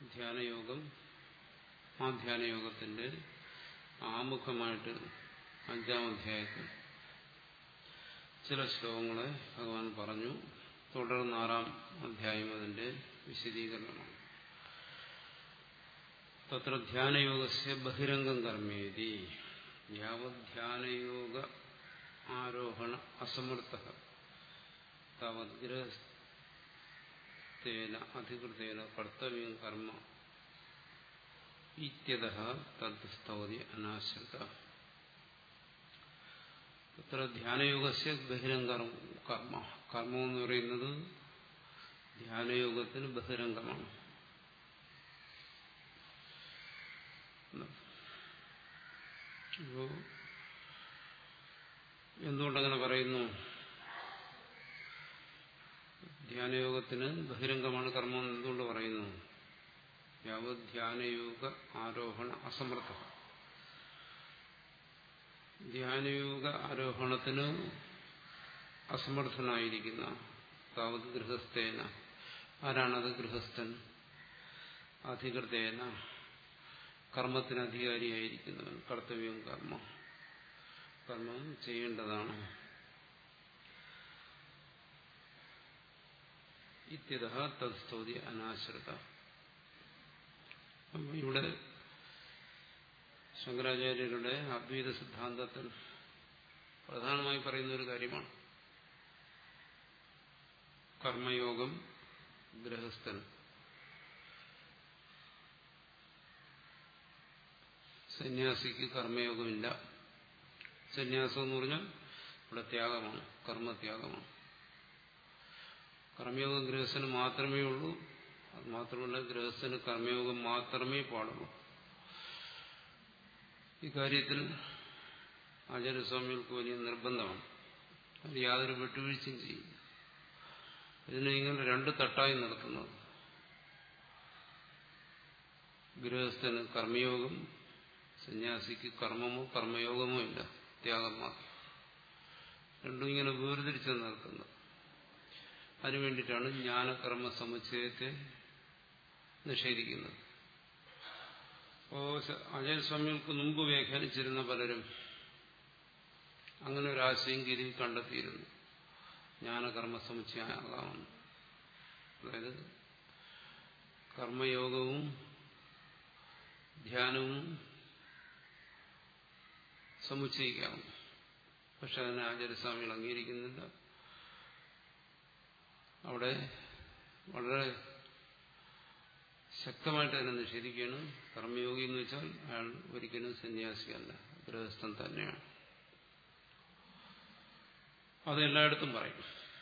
ധ്യാനയോഗം ആ ധ്യാനയോഗത്തിന്റെ ആമുഖമായിട്ട് അഞ്ചാം അധ്യായത്തിൽ ചില ശ്ലോകങ്ങളെ ഭഗവാൻ പറഞ്ഞു തുടർന്ന് ആറാം അധ്യായം അതിന്റെ വിശദീകരണമാണ് തത്ര ധ്യാനയോഗസ്യ ബഹിരംഗം കർമ്മേതി യാവധ്യാനയോഗ ആരോഹണ അസമർത്ഥ താവദ്ഗ്രഹസ്ഥേന അധികൃതേന കർത്തവ്യം കർമ്മ ഇത്യത തദ് സ്തവതി അനാശ്രിത അത്ര ധ്യാനയോഗസ്യ ബഹിരംഗ കർമ്മ കർമ്മം എന്ന് പറയുന്നത് ധ്യാനയോഗത്തിന് ബഹിരംഗമാണ് അപ്പോ എന്തുകൊണ്ടങ്ങനെ പറയുന്നു ധ്യാനയോഗത്തിന് ബഹിരംഗമാണ് കർമ്മം എന്തുകൊണ്ട് പറയുന്നു യാവത് ധ്യാനയോഗ ആരോഹണ അസമർത്ഥ ധ്യാനയോഗ ആരോഹണത്തിന് അസമർത്ഥനായിരിക്കുന്ന താവത് ഗൃഹസ്ഥേന ആരാണത് ഗൃഹസ്ഥൻ അധികൃതേന കർമ്മത്തിന് അധികാരിയായിരിക്കുന്നവൻ കർത്തവ്യം കർമ്മം കർമ്മം ചെയ്യേണ്ടതാണ് ഇത്യത തത്സ്തോതി അനാശ്രിത ഇവിടെ ശങ്കരാചാര്യരുടെ അദ്വൈത സിദ്ധാന്തത്തിൽ പ്രധാനമായി പറയുന്ന ഒരു കാര്യമാണ് കർമ്മയോഗം ഗൃഹസ്ഥൻ സന്യാസിക്ക് കർമ്മയോഗമില്ല സന്യാസം എന്ന് പറഞ്ഞാൽ ഇവിടെ ത്യാഗമാണ് കർമ്മത്യാഗമാണ് കർമ്മയോഗം ഗൃഹസ്ഥന് മാത്രമേ ഉള്ളൂ അത് മാത്രമല്ല ഗൃഹസ്ഥന് കർമ്മയോഗം മാത്രമേ പാടുള്ളൂ ഇക്കാര്യത്തിൽ ആചാര്യസ്വാമികൾക്ക് വലിയ നിർബന്ധമാണ് അത് യാതൊരു വിട്ടുവീഴ്ചയും ചെയ്യും ഇതിനെ ഇങ്ങനെ രണ്ട് തട്ടായി നടത്തുന്നത് ഗൃഹസ്ഥന് കർമ്മയോഗം സന്യാസിക്ക് കർമ്മമോ കർമ്മയോഗമോ ഇല്ല ത്യാഗം മാത്രം രണ്ടും ഇങ്ങനെ വേർതിരിച്ച് നിർത്തുന്നത് അതിനുവേണ്ടിയിട്ടാണ് ജ്ഞാനകർമ്മ സമുച്ചയത്തെ നിഷേധിക്കുന്നത് അപ്പോ അജയസ്വാമികൾക്ക് മുമ്പ് വ്യാഖ്യാനിച്ചിരുന്ന പലരും അങ്ങനെ ഒരു ആശയം ഗിരി കണ്ടെത്തിയിരുന്നു ജ്ഞാനകർമ്മ സമുച്ചയമാകാമെന്ന് അതായത് കർമ്മയോഗവും ധ്യാനവും സമുച്ചയിക്കാം പക്ഷെ അതിനെ ആചാര്യസ്വാമികൾ അംഗീകരിക്കുന്നില്ല അവിടെ വളരെ ശക്തമായിട്ട് അതിനെ നിഷേധിക്കുകയാണ് കർമ്മയോഗി എന്ന് വെച്ചാൽ അയാൾ ഒരിക്കലും സന്യാസിയല്ല ഗൃഹസ്ഥൻ തന്നെയാണ് അത് എല്ലായിടത്തും പറയും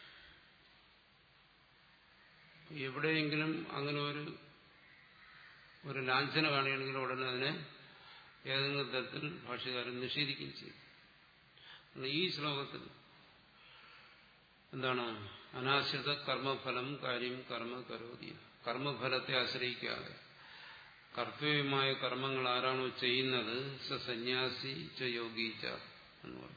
എവിടെയെങ്കിലും അങ്ങനെ ഒരു ഒരു ലാഞ്ചന കാണുകയാണെങ്കിൽ ഉടനെ അതിനെ ഏതെങ്കിലും തരത്തിൽ ഭാഷകാരൻ നിഷേധിക്കുകയും ചെയ്യും ഈ ശ്ലോകത്തിൽ എന്താണ് അനാശ്രിത കർമ്മഫലം കാര്യം കർമ്മ കരോതിയ കർമ്മഫലത്തെ ആശ്രയിക്കാതെ കർത്തവ്യമായ കർമ്മങ്ങൾ ആരാണോ ചെയ്യുന്നത് സ സന്യാസി ച യോഗീച്ച എന്ന് പറയും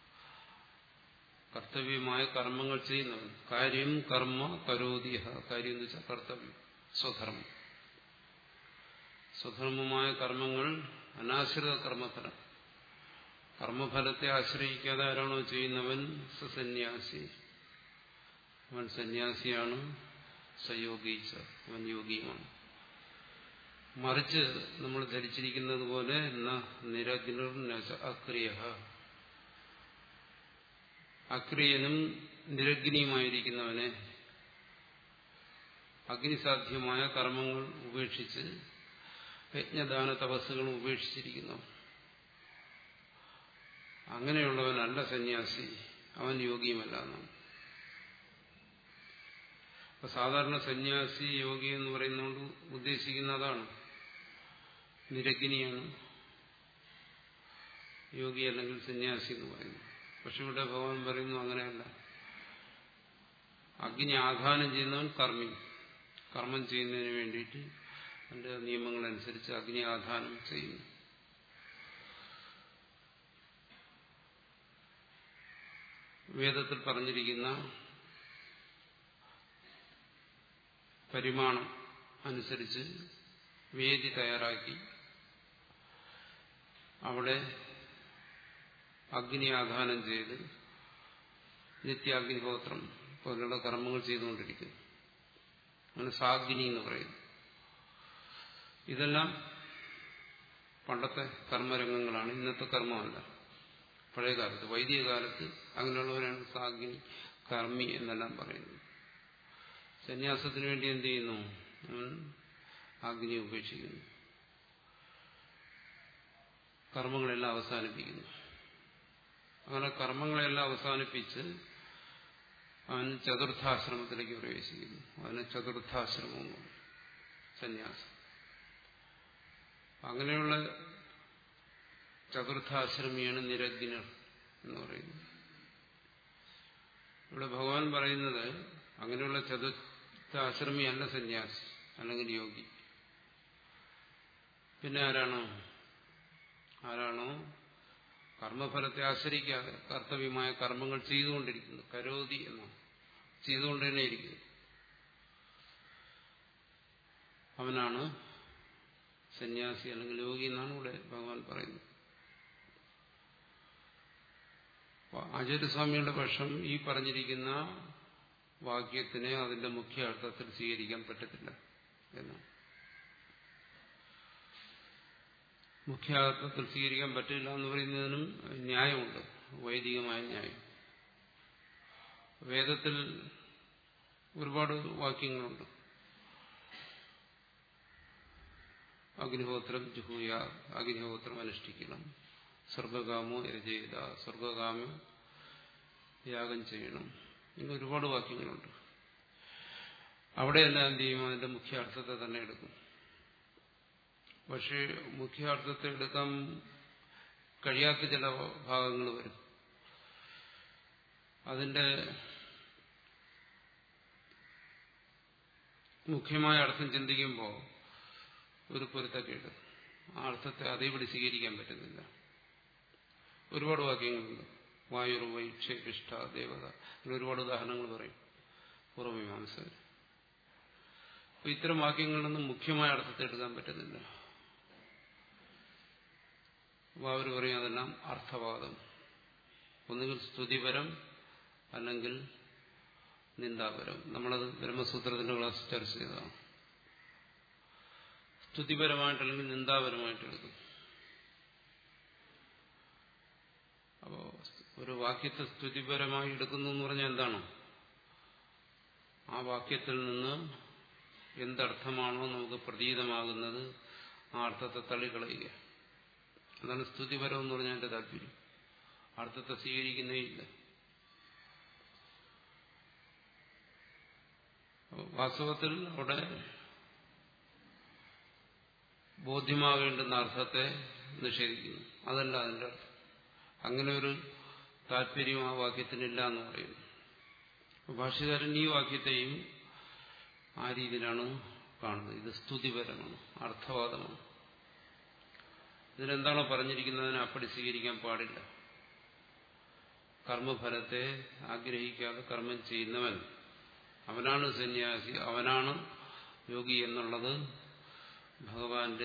കർത്തവ്യമായ കർമ്മങ്ങൾ ചെയ്യുന്നവൻ കാര്യം കർമ്മ കരോതിയ കാര്യം എന്ന് വെച്ചാൽ കർത്തവ്യം സ്വധർമ്മം സ്വധർമ്മമായ കർമ്മങ്ങൾ അനാശ്രിത കർമ്മഫലം കർമ്മഫലത്തെ ആശ്രയിക്കാതെ ആരാണോ ചെയ്യുന്നവൻ സന്യാസി അവൻ സന്യാസിയാണ് സയോഗീച്ച അവൻ യോഗിയുമാണ് മറിച്ച് നമ്മൾ ധരിച്ചിരിക്കുന്നത് പോലെ നിരഗ്നിർ അക്രിയ അക്രിയനും നിരഗ്നിയുമായിരിക്കുന്നവനെ അഗ്നിസാധ്യമായ കർമ്മങ്ങൾ ഉപേക്ഷിച്ച് യജ്ഞദാന തപസ്സുകളും ഉപേക്ഷിച്ചിരിക്കുന്നു അങ്ങനെയുള്ളവനല്ല സന്യാസി അവൻ യോഗിയുമല്ല എന്നാണ് അപ്പൊ സാധാരണ സന്യാസി യോഗി എന്ന് പറയുന്നതുകൊണ്ട് ഉദ്ദേശിക്കുന്ന അതാണ് നിരഗ്നിയാണ് യോഗി അല്ലെങ്കിൽ സന്യാസി എന്ന് പറയുന്നു പക്ഷെ ഇവിടെ ഭഗവാൻ പറയുന്നു അങ്ങനെയല്ല അഗ്നി ആധാനം ചെയ്യുന്നവൻ കർമ്മി കർമ്മം ചെയ്യുന്നതിന് വേണ്ടിയിട്ട് അതിന്റെ നിയമങ്ങളനുസരിച്ച് അഗ്നി ആധാനം ചെയ്യുന്നു വേദത്തിൽ പറഞ്ഞിരിക്കുന്ന പരിമാണം അനുസരിച്ച് വേദി തയ്യാറാക്കി അവിടെ അഗ്നി ആധാനം ചെയ്ത് നിത്യാഗ്നിഹോത്രം പോലുള്ള കർമ്മങ്ങൾ ചെയ്തുകൊണ്ടിരിക്കുന്നു അങ്ങനെ സാഗ്നി എന്ന് പറയുന്നു ഇതെല്ലാം പണ്ടത്തെ കർമ്മരംഗങ്ങളാണ് ഇന്നത്തെ കർമ്മമല്ല പഴയ കാലത്ത് വൈദിക കാലത്ത് അങ്ങനെയുള്ളവരാണ് സാഗ്നി കർമ്മി എന്നെല്ലാം പറയുന്നത് സന്യാസത്തിന് വേണ്ടി എന്ത് ചെയ്യുന്നു അവൻ അഗ്നി ഉപേക്ഷിക്കുന്നു കർമ്മങ്ങളെല്ലാം അവസാനിപ്പിക്കുന്നു അങ്ങനെ കർമ്മങ്ങളെല്ലാം അവസാനിപ്പിച്ച് അവൻ ചതുർത്ഥാശ്രമത്തിലേക്ക് പ്രവേശിക്കുന്നു അതിന് ചതുർത്ഥാശ്രമം സന്യാസം അങ്ങനെയുള്ള ചതുർത്ഥാശ്രമിയാണ് നിരഗ്നർ എന്ന് പറയുന്നത് ഇവിടെ ഭഗവാൻ പറയുന്നത് അങ്ങനെയുള്ള ചതുർത്ഥാശ്രമിയല്ല സന്യാസി അല്ലെങ്കിൽ യോഗി പിന്നെ ആരാണോ ആരാണോ കർമ്മഫലത്തെ ആശ്രയിക്കാതെ കർത്തവ്യമായ കർമ്മങ്ങൾ ചെയ്തുകൊണ്ടിരിക്കുന്നു കരോതി എന്നാണ് ചെയ്തുകൊണ്ട് തന്നെ ഇരിക്കുന്നു അവനാണ് സന്യാസി അല്ലെങ്കിൽ യോഗി എന്നാണ് ഇവിടെ ഭഗവാൻ പറയുന്നത് ആചാര്യസ്വാമിയുടെ പക്ഷം ഈ പറഞ്ഞിരിക്കുന്ന വാക്യത്തിനെ അതിന്റെ മുഖ്യ അർത്ഥത്തിൽ സ്വീകരിക്കാൻ പറ്റത്തില്ല എന്നാണ് മുഖ്യാർത്ഥത്തിൽ സ്വീകരിക്കാൻ പറ്റില്ല എന്ന് പറയുന്നതിനും ന്യായമുണ്ട് വൈദികമായ ന്യായം വേദത്തിൽ ഒരുപാട് വാക്യങ്ങളുണ്ട് അഗ്നിഹോത്രം ജുഹൂയ അഗ്നിഹോത്രം അനുഷ്ഠിക്കണം സ്വർഗകാമോ രചയിത സ്വർഗകാമം യാഗം ചെയ്യണം ഇങ്ങനെ ഒരുപാട് വാക്യങ്ങളുണ്ട് അവിടെയെല്ലാം എന്ത് ചെയ്യും അതിന്റെ മുഖ്യാർത്ഥത്തെ തന്നെ എടുക്കും പക്ഷേ മുഖ്യാർത്ഥത്തെ എടുക്കാൻ കഴിയാത്ത ചില ഭാഗങ്ങൾ വരും അതിന്റെ മുഖ്യമായ അർത്ഥം ചിന്തിക്കുമ്പോൾ ഒരു പൊരുത്തക്കേട് ആ അർത്ഥത്തെ അതേപടി സ്വീകരിക്കാൻ പറ്റുന്നില്ല ഒരുപാട് വാക്യങ്ങളുണ്ട് വായുർ വൈക്ഷേപിഷ്ട ദേവത അങ്ങനെ ഒരുപാട് ഉദാഹരണങ്ങൾ പറയും പൂർവമീമാംസകർ അപ്പൊ ഇത്തരം വാക്യങ്ങളിലൊന്നും മുഖ്യമായ അർത്ഥത്തെ എടുക്കാൻ പറ്റുന്നില്ല അപ്പൊ അവർ പറയും അതെല്ലാം അർത്ഥവാദം ഒന്നുകിൽ സ്തുതിപരം അല്ലെങ്കിൽ നിന്ദാപരം നമ്മളത് ബ്രഹ്മസൂത്രത്തിന്റെ ക്ലാസ് ചർച്ച ചെയ്തതാണ് സ്തുതിപരമായിട്ട് അല്ലെങ്കിൽ നിന്ദാപരമായിട്ട് എടുക്കും അപ്പോ ഒരു വാക്യത്തെ സ്തുതിപരമായി എടുക്കുന്നു എന്ന് പറഞ്ഞാൽ എന്താണ് ആ വാക്യത്തിൽ നിന്ന് എന്തർത്ഥമാണോ നമുക്ക് പ്രതീതമാകുന്നത് ആ അർത്ഥത്തെ തള്ളിക്കളയുക അതാണ് സ്തുതിപരം എന്ന് പറഞ്ഞാൽ എന്റെ താല്പര്യം അർത്ഥത്തെ സ്വീകരിക്കുന്നേ ഇല്ല വാസ്തവത്തിൽ അവിടെ ബോധ്യമാകേണ്ടുന്ന അർത്ഥത്തെ നിഷേധിക്കുന്നു അതല്ല അതിന്റെ അർത്ഥം അങ്ങനെ ഒരു താല്പര്യം ആ വാക്യത്തിനില്ല എന്ന് പറയുന്നു ഭാഷ്യകാരൻ ഈ വാക്യത്തെയും ആ രീതിയിലാണ് കാണുന്നത് ഇത് സ്തുതിപരമാണ് അർത്ഥവാദമാണ് ഇതിനെന്താണോ പറഞ്ഞിരിക്കുന്നതിനെ അപ്പടി സ്വീകരിക്കാൻ പാടില്ല കർമ്മഫലത്തെ ആഗ്രഹിക്കാതെ കർമ്മം ചെയ്യുന്നവൻ അവനാണ് സന്യാസി അവനാണ് യോഗി എന്നുള്ളത് ഭഗവാന്റെ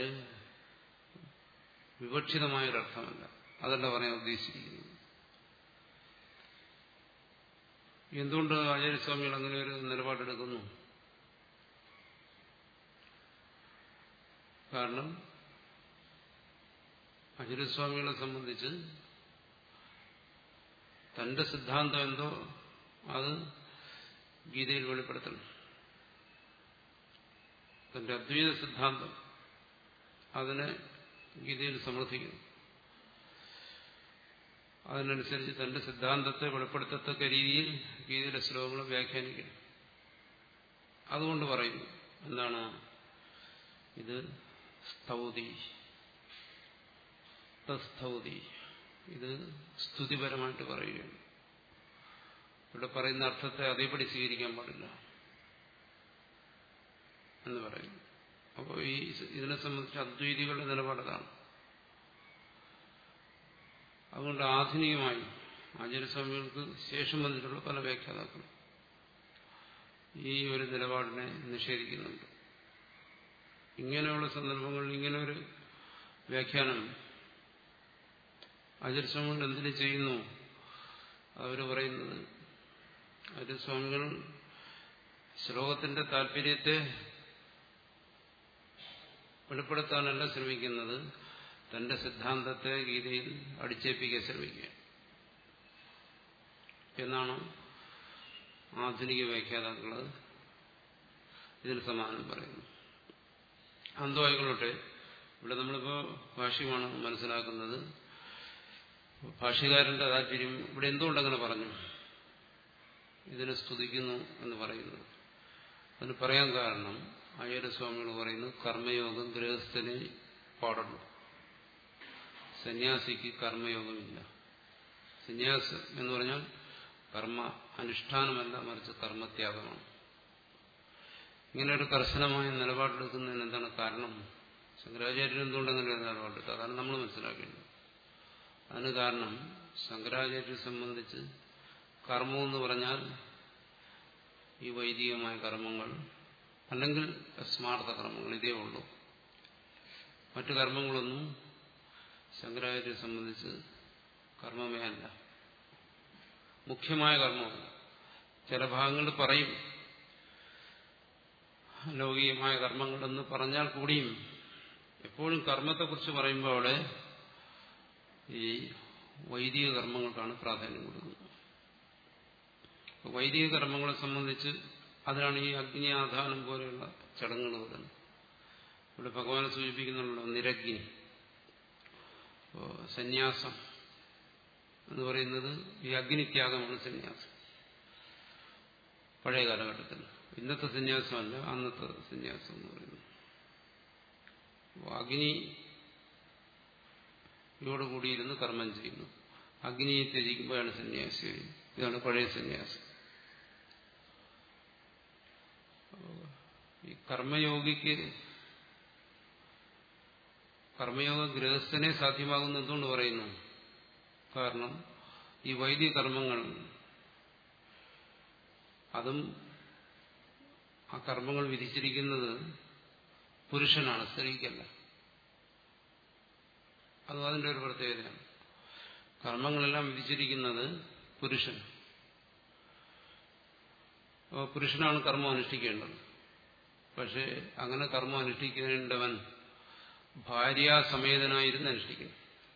വിവക്ഷിതമായൊരർത്ഥമല്ല അതല്ല പറയാൻ ഉദ്ദേശിച്ചിരിക്കുന്നത് എന്തുകൊണ്ട് ആചാര്യസ്വാമികൾ അങ്ങനെ ഒരു നിലപാടെടുക്കുന്നു കാരണം ആചാര്യസ്വാമികളെ സംബന്ധിച്ച് തന്റെ സിദ്ധാന്തം എന്തോ അത് ഗീതയിൽ വെളിപ്പെടുത്തണം തന്റെ അദ്വൈത സിദ്ധാന്തം അതിനെ ഗീതയിൽ സമർത്ഥിക്കുന്നു അതിനനുസരിച്ച് തന്റെ സിദ്ധാന്തത്തെ വെളിപ്പെടുത്തത്തക്ക രീതിയിൽ ഗീതയിലെ ശ്ലോകങ്ങൾ വ്യാഖ്യാനിക്കണം അതുകൊണ്ട് പറയുന്നു എന്താണ് ഇത് സ്തൗതി തസ്തൗതി ഇത് സ്തുതിപരമായിട്ട് പറയുകയാണ് ഇവിടെ പറയുന്ന അർത്ഥത്തെ അതേപടി സ്വീകരിക്കാൻ പാടില്ല എന്ന് പറയുന്നു അപ്പോൾ ഈ ഇതിനെ സംബന്ധിച്ച് അദ്വൈതികളുടെ നിലപാടതാണ് അതുകൊണ്ട് ആധുനികമായി ആചാര്യസ്വാമികൾക്ക് ശേഷം വന്നിട്ടുള്ള പല വ്യാഖ്യാതാക്കളും ഈ ഒരു നിലപാടിനെ നിഷേധിക്കുന്നുണ്ട് ഇങ്ങനെയുള്ള സന്ദർഭങ്ങളിൽ ഇങ്ങനെ ഒരു വ്യാഖ്യാനം ആചാര്യസ്വാമികൾ എന്തിനു ചെയ്യുന്നു അവർ പറയുന്നത് ആചാര്യസ്വാമികൾ ശ്ലോകത്തിന്റെ താല്പര്യത്തെ വെളിപ്പെടുത്താനല്ല ശ്രമിക്കുന്നത് തന്റെ സിദ്ധാന്തത്തെ ഗീതയിൽ അടിച്ചേൽപ്പിക്കാൻ ശ്രമിക്കുക എന്നാണ് ആധുനിക വ്യാഖ്യാതാക്കള് ഇതിന് സമാനം പറയുന്നു അന്തോ ആയിക്കൊള്ളട്ടെ ഇവിടെ നമ്മളിപ്പോ ഭാഷ്യമാണ് മനസ്സിലാക്കുന്നത് ഭാഷ്യകാരന്റെ താല്പര്യം ഇവിടെ എന്തുകൊണ്ടങ്ങനെ പറഞ്ഞു ഇതിനെ സ്തുതിക്കുന്നു എന്ന് പറയുന്നത് അതിന് പറയാൻ കാരണം അയ്യരസ്വാമികൾ പറയുന്നു കർമ്മയോഗം ഗൃഹസ്ഥന് പാടുള്ളൂ സന്യാസിക്ക് കർമ്മയോഗമില്ല സന്യാസം എന്ന് പറഞ്ഞാൽ കർമ്മ അനുഷ്ഠാനമല്ല മറിച്ച് കർമ്മത്യാഗമാണ് ഇങ്ങനെ ഒരു കർശനമായ നിലപാടെടുക്കുന്നതിന് എന്താണ് കാരണം ശങ്കരാചാര്യൻ എന്തുകൊണ്ട് അങ്ങനെ ഒരു നിലപാടെടുത്തു അതാണ് നമ്മൾ മനസ്സിലാക്കേണ്ടത് അതിന് കാരണം ശങ്കരാചാര്യരെ സംബന്ധിച്ച് കർമ്മം എന്ന് പറഞ്ഞാൽ ഈ വൈദികമായ കർമ്മങ്ങൾ അല്ലെങ്കിൽ സ്മാർത്ഥ കർമ്മങ്ങൾ ഇതേ ഉള്ളൂ മറ്റു കർമ്മങ്ങളൊന്നും ശങ്കരാചാര്യരെ സംബന്ധിച്ച് കർമ്മമേ അല്ല മുഖ്യമായ കർമ്മമല്ല ചില ഭാഗങ്ങളിൽ പറയും ലൗകികമായ കർമ്മങ്ങളെന്ന് പറഞ്ഞാൽ കൂടിയും എപ്പോഴും കർമ്മത്തെക്കുറിച്ച് പറയുമ്പോൾ അവിടെ ഈ വൈദിക കർമ്മങ്ങൾക്കാണ് പ്രാധാന്യം കൊടുക്കുന്നത് വൈദിക കർമ്മങ്ങളെ സംബന്ധിച്ച് അതിനാണ് ഈ അഗ്നി ആധാനം പോലെയുള്ള ചടങ്ങുകൾ വരുന്നത് ഇവിടെ ഭഗവാനെ സൂചിപ്പിക്കുന്നുണ്ടല്ലോ നിരഗ്നി സന്യാസം എന്ന് പറയുന്നത് ഈ അഗ്നിത്യാഗമാണ് സന്യാസം പഴയ കാലഘട്ടത്തിൽ ഇന്നത്തെ സന്യാസമല്ല അന്നത്തെ സന്യാസം എന്ന് പറയുന്നത് അഗ്നിയോടുകൂടിയിരുന്ന് കർമ്മം ചെയ്യുന്നു അഗ്നിയെ ത്യജിക്കുമ്പോഴാണ് സന്യാസി ഇതാണ് പഴയ സന്യാസം ഈ കർമ്മയോഗിക്ക് കർമ്മയോഗ ഗൃഹസ്ഥനെ സാധ്യമാകുന്ന എന്തുകൊണ്ട് പറയുന്നു കാരണം ഈ വൈദിക കർമ്മങ്ങൾ അതും ആ കർമ്മങ്ങൾ വിധിച്ചിരിക്കുന്നത് പുരുഷനാണ് സ്ത്രീക്കല്ല അതും അതിന്റെ ഒരു പ്രത്യേകതയാണ് കർമ്മങ്ങളെല്ലാം വിധിച്ചിരിക്കുന്നത് പുരുഷൻ അപ്പോൾ പുരുഷനാണ് കർമ്മം അനുഷ്ഠിക്കേണ്ടത് പക്ഷേ അങ്ങനെ കർമ്മം അനുഷ്ഠിക്കേണ്ടവൻ ഭാര്യാസമേതനായിരുന്ന് അനുഷ്ഠിക്കുന്നു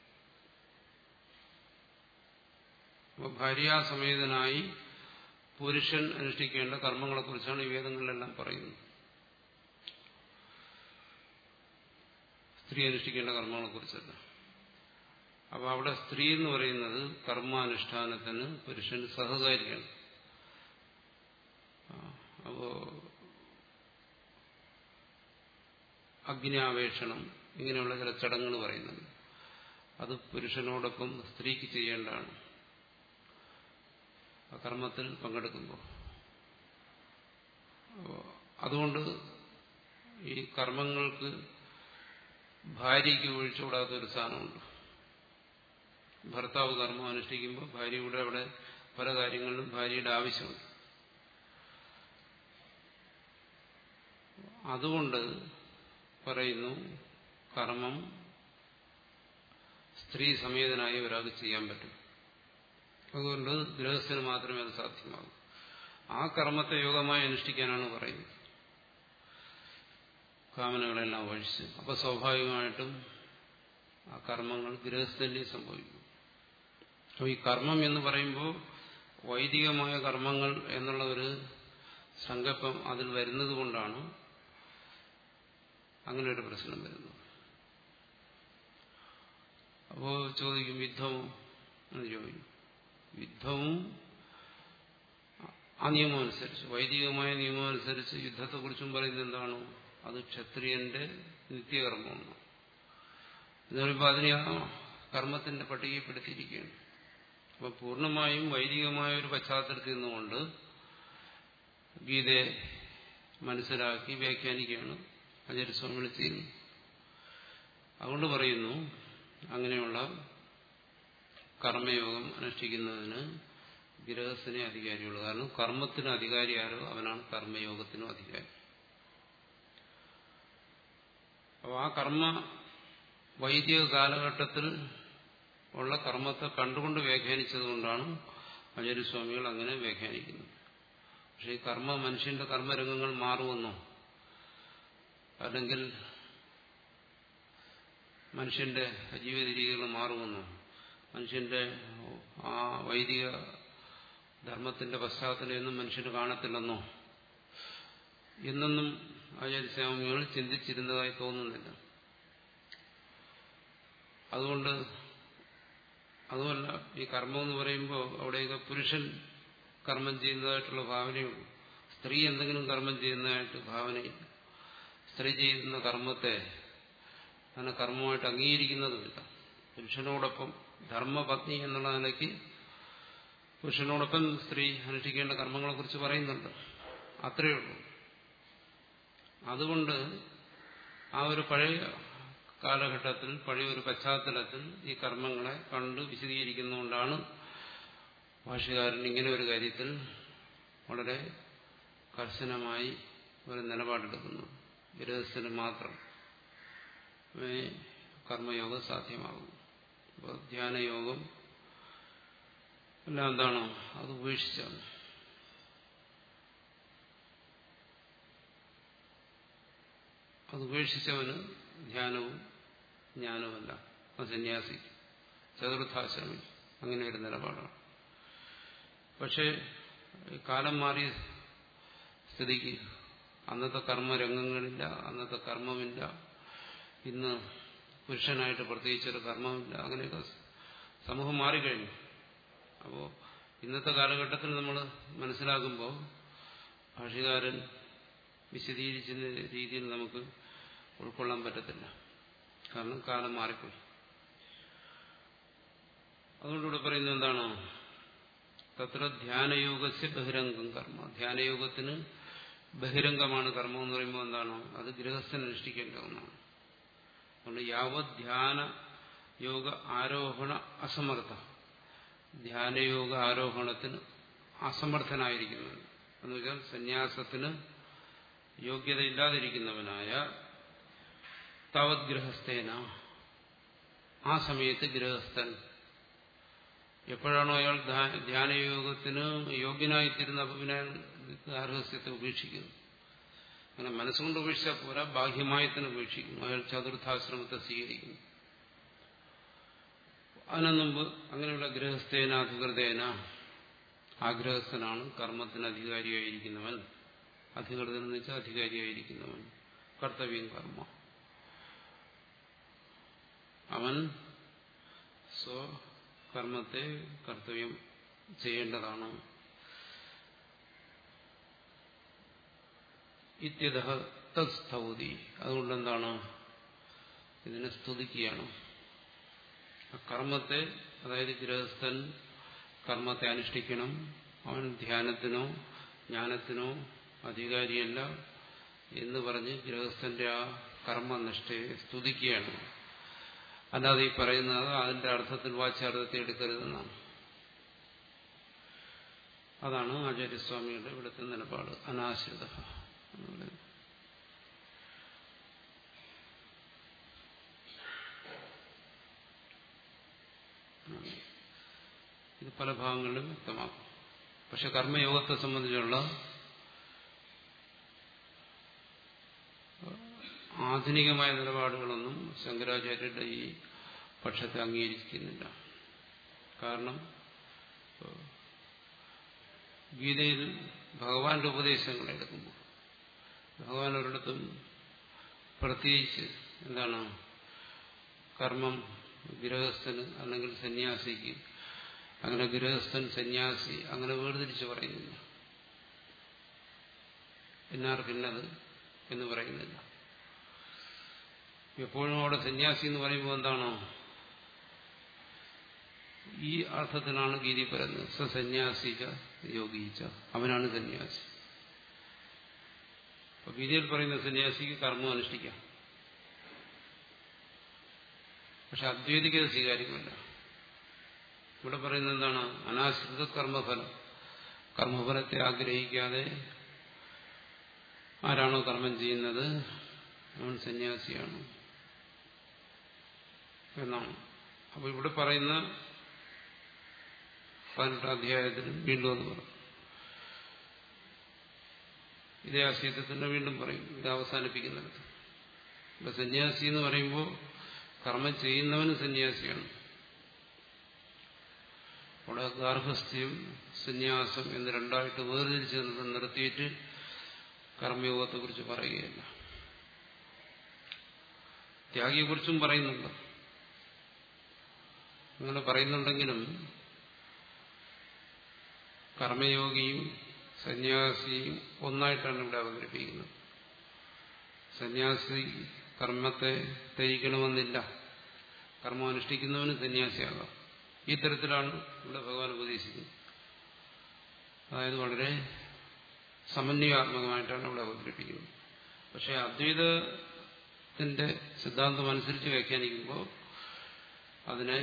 അപ്പോൾ ഭാര്യാസമേതനായി പുരുഷൻ അനുഷ്ഠിക്കേണ്ട കർമ്മങ്ങളെക്കുറിച്ചാണ് ഈ വേദങ്ങളിലെല്ലാം പറയുന്നത് സ്ത്രീ അനുഷ്ഠിക്കേണ്ട കർമ്മങ്ങളെക്കുറിച്ചല്ല അപ്പോൾ അവിടെ സ്ത്രീ എന്ന് പറയുന്നത് കർമാനുഷ്ഠാനത്തിന് പുരുഷൻ സഹകാരിയാണ് അപ്പോ അഗ്നിയാവേഷണം ഇങ്ങനെയുള്ള ചില ചടങ്ങുകൾ പറയുന്നുണ്ട് അത് പുരുഷനോടൊപ്പം സ്ത്രീക്ക് ചെയ്യേണ്ടതാണ് ആ കർമ്മത്തിൽ പങ്കെടുക്കുമ്പോൾ അതുകൊണ്ട് ഈ കർമ്മങ്ങൾക്ക് ഭാര്യയ്ക്ക് ഒഴിച്ചുകൂടാത്ത ഒരു സ്ഥാനമുണ്ട് ഭർത്താവ് കർമ്മം അനുഷ്ഠിക്കുമ്പോൾ ഭാര്യയുടെ അവിടെ പല കാര്യങ്ങളിലും ഭാര്യയുടെ ആവശ്യമുണ്ട് അതുകൊണ്ട് പറയുന്നു കർമ്മം സ്ത്രീ സമേതനായി ഒരാൾക്ക് ചെയ്യാൻ പറ്റും അതുകൊണ്ട് ഗൃഹസ്ഥന് മാത്രമേ അത് സാധ്യമാകൂ ആ കർമ്മത്തെ യോഗമായി അനുഷ്ഠിക്കാനാണ് പറയുന്നത് കാമനകളെല്ലാം ഒഴിച്ച് അപ്പൊ സ്വാഭാവികമായിട്ടും ആ കർമ്മങ്ങൾ ഗൃഹസ്ഥന്റെ സംഭവിക്കും അപ്പോൾ ഈ കർമ്മം എന്ന് പറയുമ്പോൾ വൈദികമായ കർമ്മങ്ങൾ എന്നുള്ള ഒരു സങ്കല്പം അതിൽ വരുന്നത് കൊണ്ടാണ് അങ്ങനെ ഒരു പ്രശ്നം വരുന്നത് അപ്പോൾ ചോദിക്കും യുദ്ധവും എന്ന് ചോദിക്കും യുദ്ധവും ആ നിയമം അനുസരിച്ച് വൈദികമായ നിയമം അനുസരിച്ച് യുദ്ധത്തെക്കുറിച്ചും പറയുന്നത് എന്താണ് അത് ക്ഷത്രിയന്റെ നിത്യകർമ്മമാണ് എന്ന് പറയുമ്പോൾ അതിനെ ആ കർമ്മത്തിന്റെ പട്ടികപ്പെടുത്തിയിരിക്കുകയാണ് അപ്പൊ പൂർണ്ണമായും വൈദികമായ ഒരു പശ്ചാത്തലത്തിൽ നിന്നുകൊണ്ട് ഗീതയെ മനസ്സിലാക്കി വ്യാഖ്യാനിക്കുകയാണ് ആചാര്യസ്വാമികൾ ചെയ്യുന്നു അതുകൊണ്ട് പറയുന്നു അങ്ങനെയുള്ള കർമ്മയോഗം അനുഷ്ഠിക്കുന്നതിന് ഗൃഹസ്ഥനെ അധികാരിയുള്ളൂ കാരണം കർമ്മത്തിന് അധികാരി ആരോ അവനാണ് കർമ്മയോഗത്തിനും അധികാരി അപ്പോൾ ആ കർമ്മ വൈദിക കാലഘട്ടത്തിൽ ഉള്ള കർമ്മത്തെ കണ്ടുകൊണ്ട് വ്യാഖ്യാനിച്ചതുകൊണ്ടാണ് ആചാര്യസ്വാമികൾ അങ്ങനെ വ്യാഖ്യാനിക്കുന്നത് പക്ഷെ ഈ കർമ്മ മനുഷ്യന്റെ കർമ്മരംഗങ്ങൾ മാറുമെന്നോ അല്ലെങ്കിൽ മനുഷ്യന്റെ ജീവിത രീതികൾ മാറുമെന്നോ മനുഷ്യന്റെ ആ വൈദിക ധർമ്മത്തിന്റെ പശ്ചാത്തലമൊന്നും മനുഷ്യന് കാണത്തില്ലെന്നോ എന്നൊന്നും ആചാര്യസ്വാമികൾ ചിന്തിച്ചിരുന്നതായി തോന്നുന്നില്ല അതുകൊണ്ട് അതുമല്ല ഈ കർമ്മം എന്ന് പറയുമ്പോൾ അവിടെയൊക്കെ പുരുഷൻ കർമ്മം ചെയ്യുന്നതായിട്ടുള്ള ഭാവനയുള്ളൂ സ്ത്രീ എന്തെങ്കിലും കർമ്മം ചെയ്യുന്നതായിട്ട് ഭാവനയില്ല സ്ത്രീ ചെയ്യുന്ന കർമ്മത്തെ അങ്ങനെ കർമ്മമായിട്ട് അംഗീകരിക്കുന്നതുമില്ല പുരുഷനോടൊപ്പം ധർമ്മപത്നി എന്നുള്ള നിലയ്ക്ക് പുരുഷനോടൊപ്പം സ്ത്രീ അനുഷ്ഠിക്കേണ്ട കർമ്മങ്ങളെക്കുറിച്ച് പറയുന്നുണ്ട് അത്രയേ ഉള്ളൂ അതുകൊണ്ട് ആ ഒരു പഴയ കാലഘട്ടത്തിൽ പഴയ ഒരു പശ്ചാത്തലത്തിൽ ഈ കർമ്മങ്ങളെ കണ്ട് വിശദീകരിക്കുന്നതുകൊണ്ടാണ് ഭാഷകാരൻ ഇങ്ങനെ ഒരു കാര്യത്തിൽ വളരെ കർശനമായി ഒരു നിലപാടെടുക്കുന്നു വിരഹത്തിന് മാത്രം കർമ്മയോഗം സാധ്യമാകും അപ്പോൾ ധ്യാനയോഗം എല്ലാം എന്താണോ അത് ഉപേക്ഷിച്ചാണ് അത് ഉപേക്ഷിച്ചവന് ധ്യാനവും ജ്ഞാനവുമല്ല അത് സന്യാസി ചതുർത്ഥാശ്രമി അങ്ങനെ ഒരു നിലപാടാണ് പക്ഷേ കാലം മാറിയ സ്ഥിതിക്ക് അന്നത്തെ കർമ്മരംഗങ്ങളില്ല അന്നത്തെ കർമ്മമില്ല ഇന്ന് പുരുഷനായിട്ട് പ്രത്യേകിച്ചൊരു കർമ്മമില്ല അങ്ങനെയൊക്കെ സമൂഹം മാറിക്കഴിഞ്ഞു അപ്പോൾ ഇന്നത്തെ കാലഘട്ടത്തിൽ നമ്മൾ മനസ്സിലാക്കുമ്പോൾ ഭാഷകാരൻ വിശദീകരിക്കുന്ന രീതിയിൽ നമുക്ക് ഉൾക്കൊള്ളാൻ പറ്റത്തില്ല കാരണം കാലം മാറിപ്പോയി അതുകൊണ്ടിവിടെ പറയുന്നത് എന്താണ് തത്ര ധ്യാനയോഗസ്യ ബഹിരംഗം കർമ്മ ധ്യാനയോഗത്തിന് ബഹിരംഗമാണ് കർമ്മം എന്ന് പറയുമ്പോൾ എന്താണ് അത് ഗൃഹസ്ഥൻ അനുഷ്ഠിക്കേണ്ട ഒന്നാണ് അതുകൊണ്ട് യാവത് ധ്യാന യോഗ ആരോഹണ അസമർത്ഥ ധ്യാനയോഗ ആരോഹണത്തിന് അസമർത്ഥനായിരിക്കുന്നത് എന്ന് വെച്ചാൽ സന്യാസത്തിന് യോഗ്യതയില്ലാതിരിക്കുന്നവനായ താവത് ഗൃഹസ്ഥേന ആ സമയത്ത് ഗൃഹസ്ഥൻ എപ്പോഴാണോ അയാൾ ധ്യാനയോഗത്തിന് യോഗ്യനായിത്തീരുന്ന അപ്പോൾ പിന്നെ ഗാർഹസ്ഥ്യത്തെ ഉപേക്ഷിക്കുന്നു അങ്ങനെ മനസ്സുകൊണ്ട് ഉപേക്ഷിച്ചാൽ പോരാ ബാഹ്യമായി തന്നെ ഉപേക്ഷിക്കുന്നു അയാൾ ചതുർത്ഥാശ്രമത്തെ സ്വീകരിക്കുന്നു അതിനു മുമ്പ് അങ്ങനെയുള്ള ഗൃഹസ്ഥേന അധികൃതേന ആ ഗൃഹസ്ഥനാണ് കർമ്മത്തിന് അധികാരിയായിരിക്കുന്നവൻ അധികൃതൻ എന്ന് വെച്ചാൽ അധികാരിയായിരിക്കുന്നവൻ കർത്തവ്യം കർമ്മ അവൻ സ്വകർമ്മത്തെ കർത്തവ്യം ചെയ്യേണ്ടതാണ് ഇത്യത തസ്തൗതി അതുകൊണ്ടെന്താണ് ഇതിനെ സ്തുതിക്കുകയാണ് കർമ്മത്തെ അതായത് ഗൃഹസ്ഥൻ കർമ്മത്തെ അനുഷ്ഠിക്കണം അവൻ ധ്യാനത്തിനോ ജ്ഞാനത്തിനോ അധികാരിയല്ല എന്ന് പറഞ്ഞ് ഗൃഹസ്ഥന്റെ ആ കർമ്മനിഷ്ഠയെ സ്തുതിക്കുകയാണ് അല്ലാതെ ഈ പറയുന്നത് അതിന്റെ അർത്ഥത്തിൽ വാച്യാർത്ഥത്തെ എടുക്കരുതെന്നാണ് അതാണ് ആചാര്യസ്വാമിയുടെ ഇവിടുത്തെ നിലപാട് അനാശ്രിത എന്നുള്ളത് ഇത് പല ഭാഗങ്ങളിലും വ്യക്തമാക്കും പക്ഷെ കർമ്മയോഗത്തെ സംബന്ധിച്ചുള്ള ആധുനികമായ നിലപാടുകളൊന്നും ശങ്കരാചാര്യരുടെ ഈ പക്ഷത്തെ അംഗീകരിക്കുന്നില്ല കാരണം ഗീതയിൽ ഭഗവാന്റെ ഉപദേശങ്ങൾ എടുക്കുമ്പോൾ ഭഗവാൻ ഒരിടത്തും പ്രത്യേകിച്ച് എന്താണ് കർമ്മം ഗൃഹസ്ഥന് അല്ലെങ്കിൽ സന്യാസിക്ക് അങ്ങനെ ഗൃഹസ്ഥൻ സന്യാസി അങ്ങനെ വേർതിരിച്ച് പറയുന്നില്ല എന്നാർക്കിന്നത് എന്ന് പറയുന്നില്ല എപ്പോഴും അവിടെ സന്യാസി എന്ന് പറയുമ്പോൾ എന്താണോ ഈ അർത്ഥത്തിനാണ് ഗീതി പറയുന്നത് സന്യാസിക യോഗിച്ച അവനാണ് സന്യാസി അപ്പൊ ഗീതയിൽ പറയുന്ന സന്യാസിക്ക് കർമ്മം അനുഷ്ഠിക്കാം പക്ഷെ അദ്വൈതിക്ക് അത് സ്വീകാര്യമല്ല ഇവിടെ പറയുന്നത് എന്താണ് അനാശ്രിത കർമ്മഫലം കർമ്മഫലത്തെ ആഗ്രഹിക്കാതെ ആരാണോ കർമ്മം ചെയ്യുന്നത് അവൻ സന്യാസിയാണ് എന്നാണ് അപ്പൊ ഇവിടെ പറയുന്ന പതിനെട്ടാം അധ്യായത്തിൽ വീണ്ടും അത് പറയും ഇതേ ആശയത്തിൽ വീണ്ടും പറയും ഇത് അവസാനിപ്പിക്കുന്നിടത്ത് ഇപ്പൊ സന്യാസി എന്ന് പറയുമ്പോൾ കർമ്മം ചെയ്യുന്നവന് സന്യാസിയാണ് അവിടെ ഗാർഹസ്ഥ്യം സന്യാസം എന്ന് രണ്ടായിട്ട് വേർതിരിച്ച് നിർത്തിയിട്ട് കർമ്മയോഗത്തെക്കുറിച്ച് പറയുകയല്ല ത്യാഗിയെക്കുറിച്ചും പറയുന്നുണ്ട് അങ്ങനെ പറയുന്നുണ്ടെങ്കിലും കർമ്മയോഗിയും സന്യാസിയും ഒന്നായിട്ടാണ് ഇവിടെ അവതരിപ്പിക്കുന്നത് സന്യാസി കർമ്മത്തെ ത്യജിക്കണമെന്നില്ല കർമ്മം അനുഷ്ഠിക്കുന്നവന് സന്യാസിയാകാം ഈ തരത്തിലാണ് ഇവിടെ ഭഗവാൻ ഉപദേശിക്കുന്നത് അതായത് വളരെ സമന്വയാത്മകമായിട്ടാണ് ഇവിടെ അവതരിപ്പിക്കുന്നത് പക്ഷെ അദ്വൈതത്തിന്റെ സിദ്ധാന്തം അനുസരിച്ച് വ്യാഖ്യാനിക്കുമ്പോൾ അതിനെ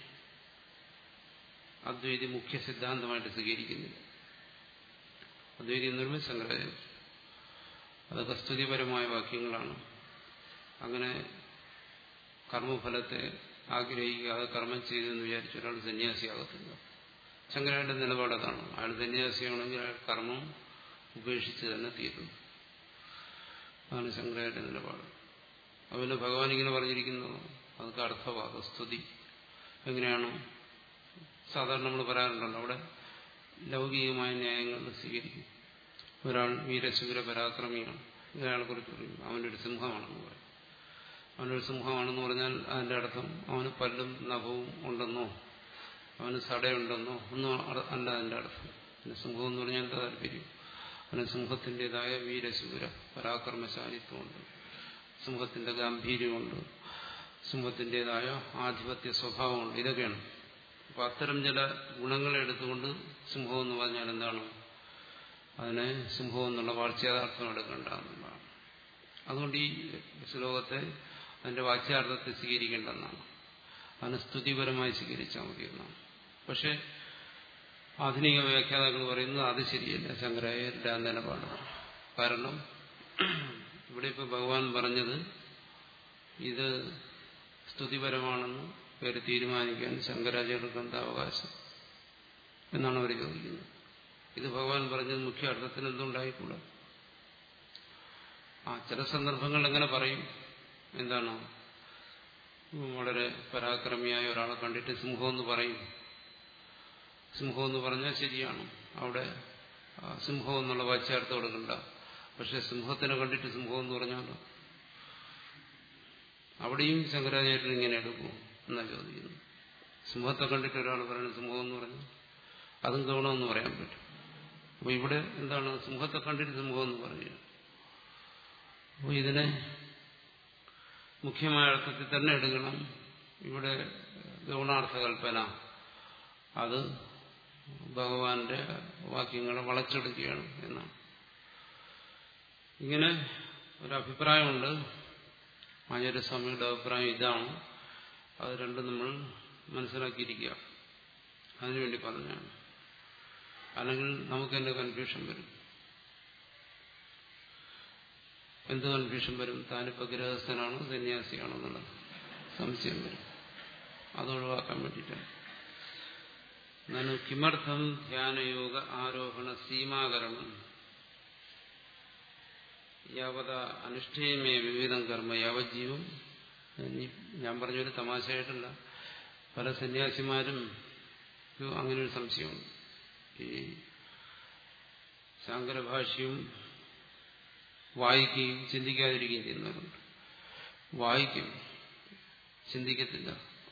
അദ്വൈതി മുഖ്യ സിദ്ധാന്തമായിട്ട് സ്വീകരിക്കുന്നില്ല അദ്വൈതി എന്ന് പറയുമ്പോൾ ശങ്കരാചാര്യ അതൊക്കെ സ്തുതിപരമായ വാക്യങ്ങളാണ് അങ്ങനെ കർമ്മഫലത്തെ ആഗ്രഹിക്കാതെ കർമ്മം ചെയ്തെന്ന് വിചാരിച്ച ഒരാൾ സന്യാസിയാകത്തില്ല ശങ്കരാന്റെ നിലപാട് അതാണ് അയാൾ സന്യാസിയാണെങ്കിൽ അയാൾ കർമ്മം ഉപേക്ഷിച്ച് തന്നെ തീരുന്നു അതാണ് ശങ്കരാന്റെ നിലപാട് അതുപോലെ ഭഗവാൻ ഇങ്ങനെ പറഞ്ഞിരിക്കുന്നത് അതൊക്കെ അർത്ഥവാദ സ്തുതി എങ്ങനെയാണ് സാധാരണ നമ്മൾ പറയാറുണ്ടല്ലോ അവിടെ ലൗകികമായ ന്യായങ്ങൾ സ്വീകരിക്കും ഒരാൾ വീരശൂര പരാക്രമിയാണ് ഒരാളെ കുറിച്ച് പറയും അവനൊരു സിംഹമാണെന്ന് പറയും അവനൊരു സിംഹമാണെന്ന് പറഞ്ഞാൽ അതിന്റെ അർത്ഥം അവന് പല്ലും നഖവും ഉണ്ടെന്നോ അവന് സടയുണ്ടെന്നോ ഒന്നും അല്ല അതിന്റെ അർത്ഥം പിന്നെ സിംഹം എന്ന് പറഞ്ഞാൽ എന്താ താല്പര്യം അവന് സിംഹത്തിൻ്റെതായ വീരശൂര പരാക്രമശാലിത്വമുണ്ട് സിംഹത്തിന്റെ ഗാംഭീര്യമുണ്ട് സിംഹത്തിൻ്റെതായ ആധിപത്യ സ്വഭാവമുണ്ട് ഇതൊക്കെയാണ് അപ്പൊ അത്തരം ചില ഗുണങ്ങളെ എടുത്തുകൊണ്ട് സിംഹം എന്ന് പറഞ്ഞാൽ എന്താണ് അതിനെ സിംഹം എന്നുള്ള വാഴ്ചയാഥാർത്ഥം എടുക്കേണ്ട എന്നുള്ളതാണ് അതുകൊണ്ട് ഈ ശ്ലോകത്തെ അതിന്റെ വാച്യാർത്ഥത്തെ സ്വീകരിക്കേണ്ടെന്നാണ് അതിന് സ്തുതിപരമായി സ്വീകരിച്ചാൽ മതി എന്നാണ് പക്ഷെ ആധുനിക വ്യാഖ്യാതാക്കൾ പറയുന്നത് അത് ശരിയല്ല ശങ്കരാചാര്യരുടെ ആ നിലപാട് കാരണം ഇവിടെ ഇപ്പൊ ഭഗവാൻ പറഞ്ഞത് ഇത് സ്തുതിപരമാണെന്ന് പേര് തീരുമാനിക്കാൻ ശങ്കരാചാര്യർക്ക് എന്താ അവകാശം എന്നാണ് അവർ ചോദിക്കുന്നത് ഇത് ഭഗവാൻ പറഞ്ഞത് മുഖ്യ അർത്ഥത്തിന് എന്തുണ്ടായിക്കൂടാ ആ ചില സന്ദർഭങ്ങളിൽ എങ്ങനെ പറയും എന്താണ് വളരെ പരാക്രമിയായ ഒരാളെ കണ്ടിട്ട് സിംഹം എന്ന് പറയും സിംഹം എന്ന് പറഞ്ഞാൽ ശരിയാണ് അവിടെ സിംഹം എന്നുള്ള വാച്യാർത്ഥം കൊടുക്കണ്ട പക്ഷെ സിംഹത്തിനെ കണ്ടിട്ട് സിംഹം എന്ന് പറഞ്ഞാലോ അവിടെയും ശങ്കരാചാര്യൻ ഇങ്ങനെ എടുക്കും എന്നാ ചോദിക്കുന്നു സിംഹത്തെ കണ്ടിട്ട് ഒരാൾ പറയുന്നത് സിംഹം എന്ന് പറഞ്ഞു അതും ഗൗണമെന്ന് പറയാൻ പറ്റും അപ്പൊ ഇവിടെ എന്താണ് സിംഹത്തെ കണ്ടിട്ട് സിംഹം എന്ന് പറഞ്ഞു അപ്പോൾ ഇതിനെ മുഖ്യമായ അർത്ഥത്തിൽ തന്നെ എടുക്കണം ഇവിടെ ഗൗണാർത്ഥ കൽപ്പന അത് ഭഗവാന്റെ വാക്യങ്ങളെ വളച്ചെടുക്കുകയാണ് എന്നാണ് ഇങ്ങനെ ഒരഭിപ്രായമുണ്ട് ആചാര്യസ്വാമിയുടെ അഭിപ്രായം ഇതാണ് അത് രണ്ടും നമ്മൾ മനസ്സിലാക്കിയിരിക്കുക അതിനുവേണ്ടി പറഞ്ഞാണ് അല്ലെങ്കിൽ നമുക്ക് തന്നെ കൺഫ്യൂഷൻ വരും എന്ത് കൺഫ്യൂഷൻ വരും താനിപ്പോ ഗൃഹസ്ഥനാണോ സന്യാസിയാണോ എന്നുള്ളത് സംശയം വരും അത് ഒഴിവാക്കാൻ വേണ്ടിയിട്ടാണ് നനു കിമർത്ഥം ധ്യാനയോഗ ആരോഹണ സീമാകരണം യാവത അനുഷ്ഠേയമേ വിവിധം കർമ്മ യാവജ്ജീവം ഞാൻ പറഞ്ഞൊരു തമാശയായിട്ടല്ല പല സന്യാസിമാരും അങ്ങനെ ഒരു സംശയമുണ്ട് ഈ ശാങ്കരഭാഷ്യവും വായിക്കുകയും ചിന്തിക്കാതിരിക്കുകയും ചെയ്യുന്നവരുണ്ട് വായിക്കും ചിന്തിക്കത്തില്ല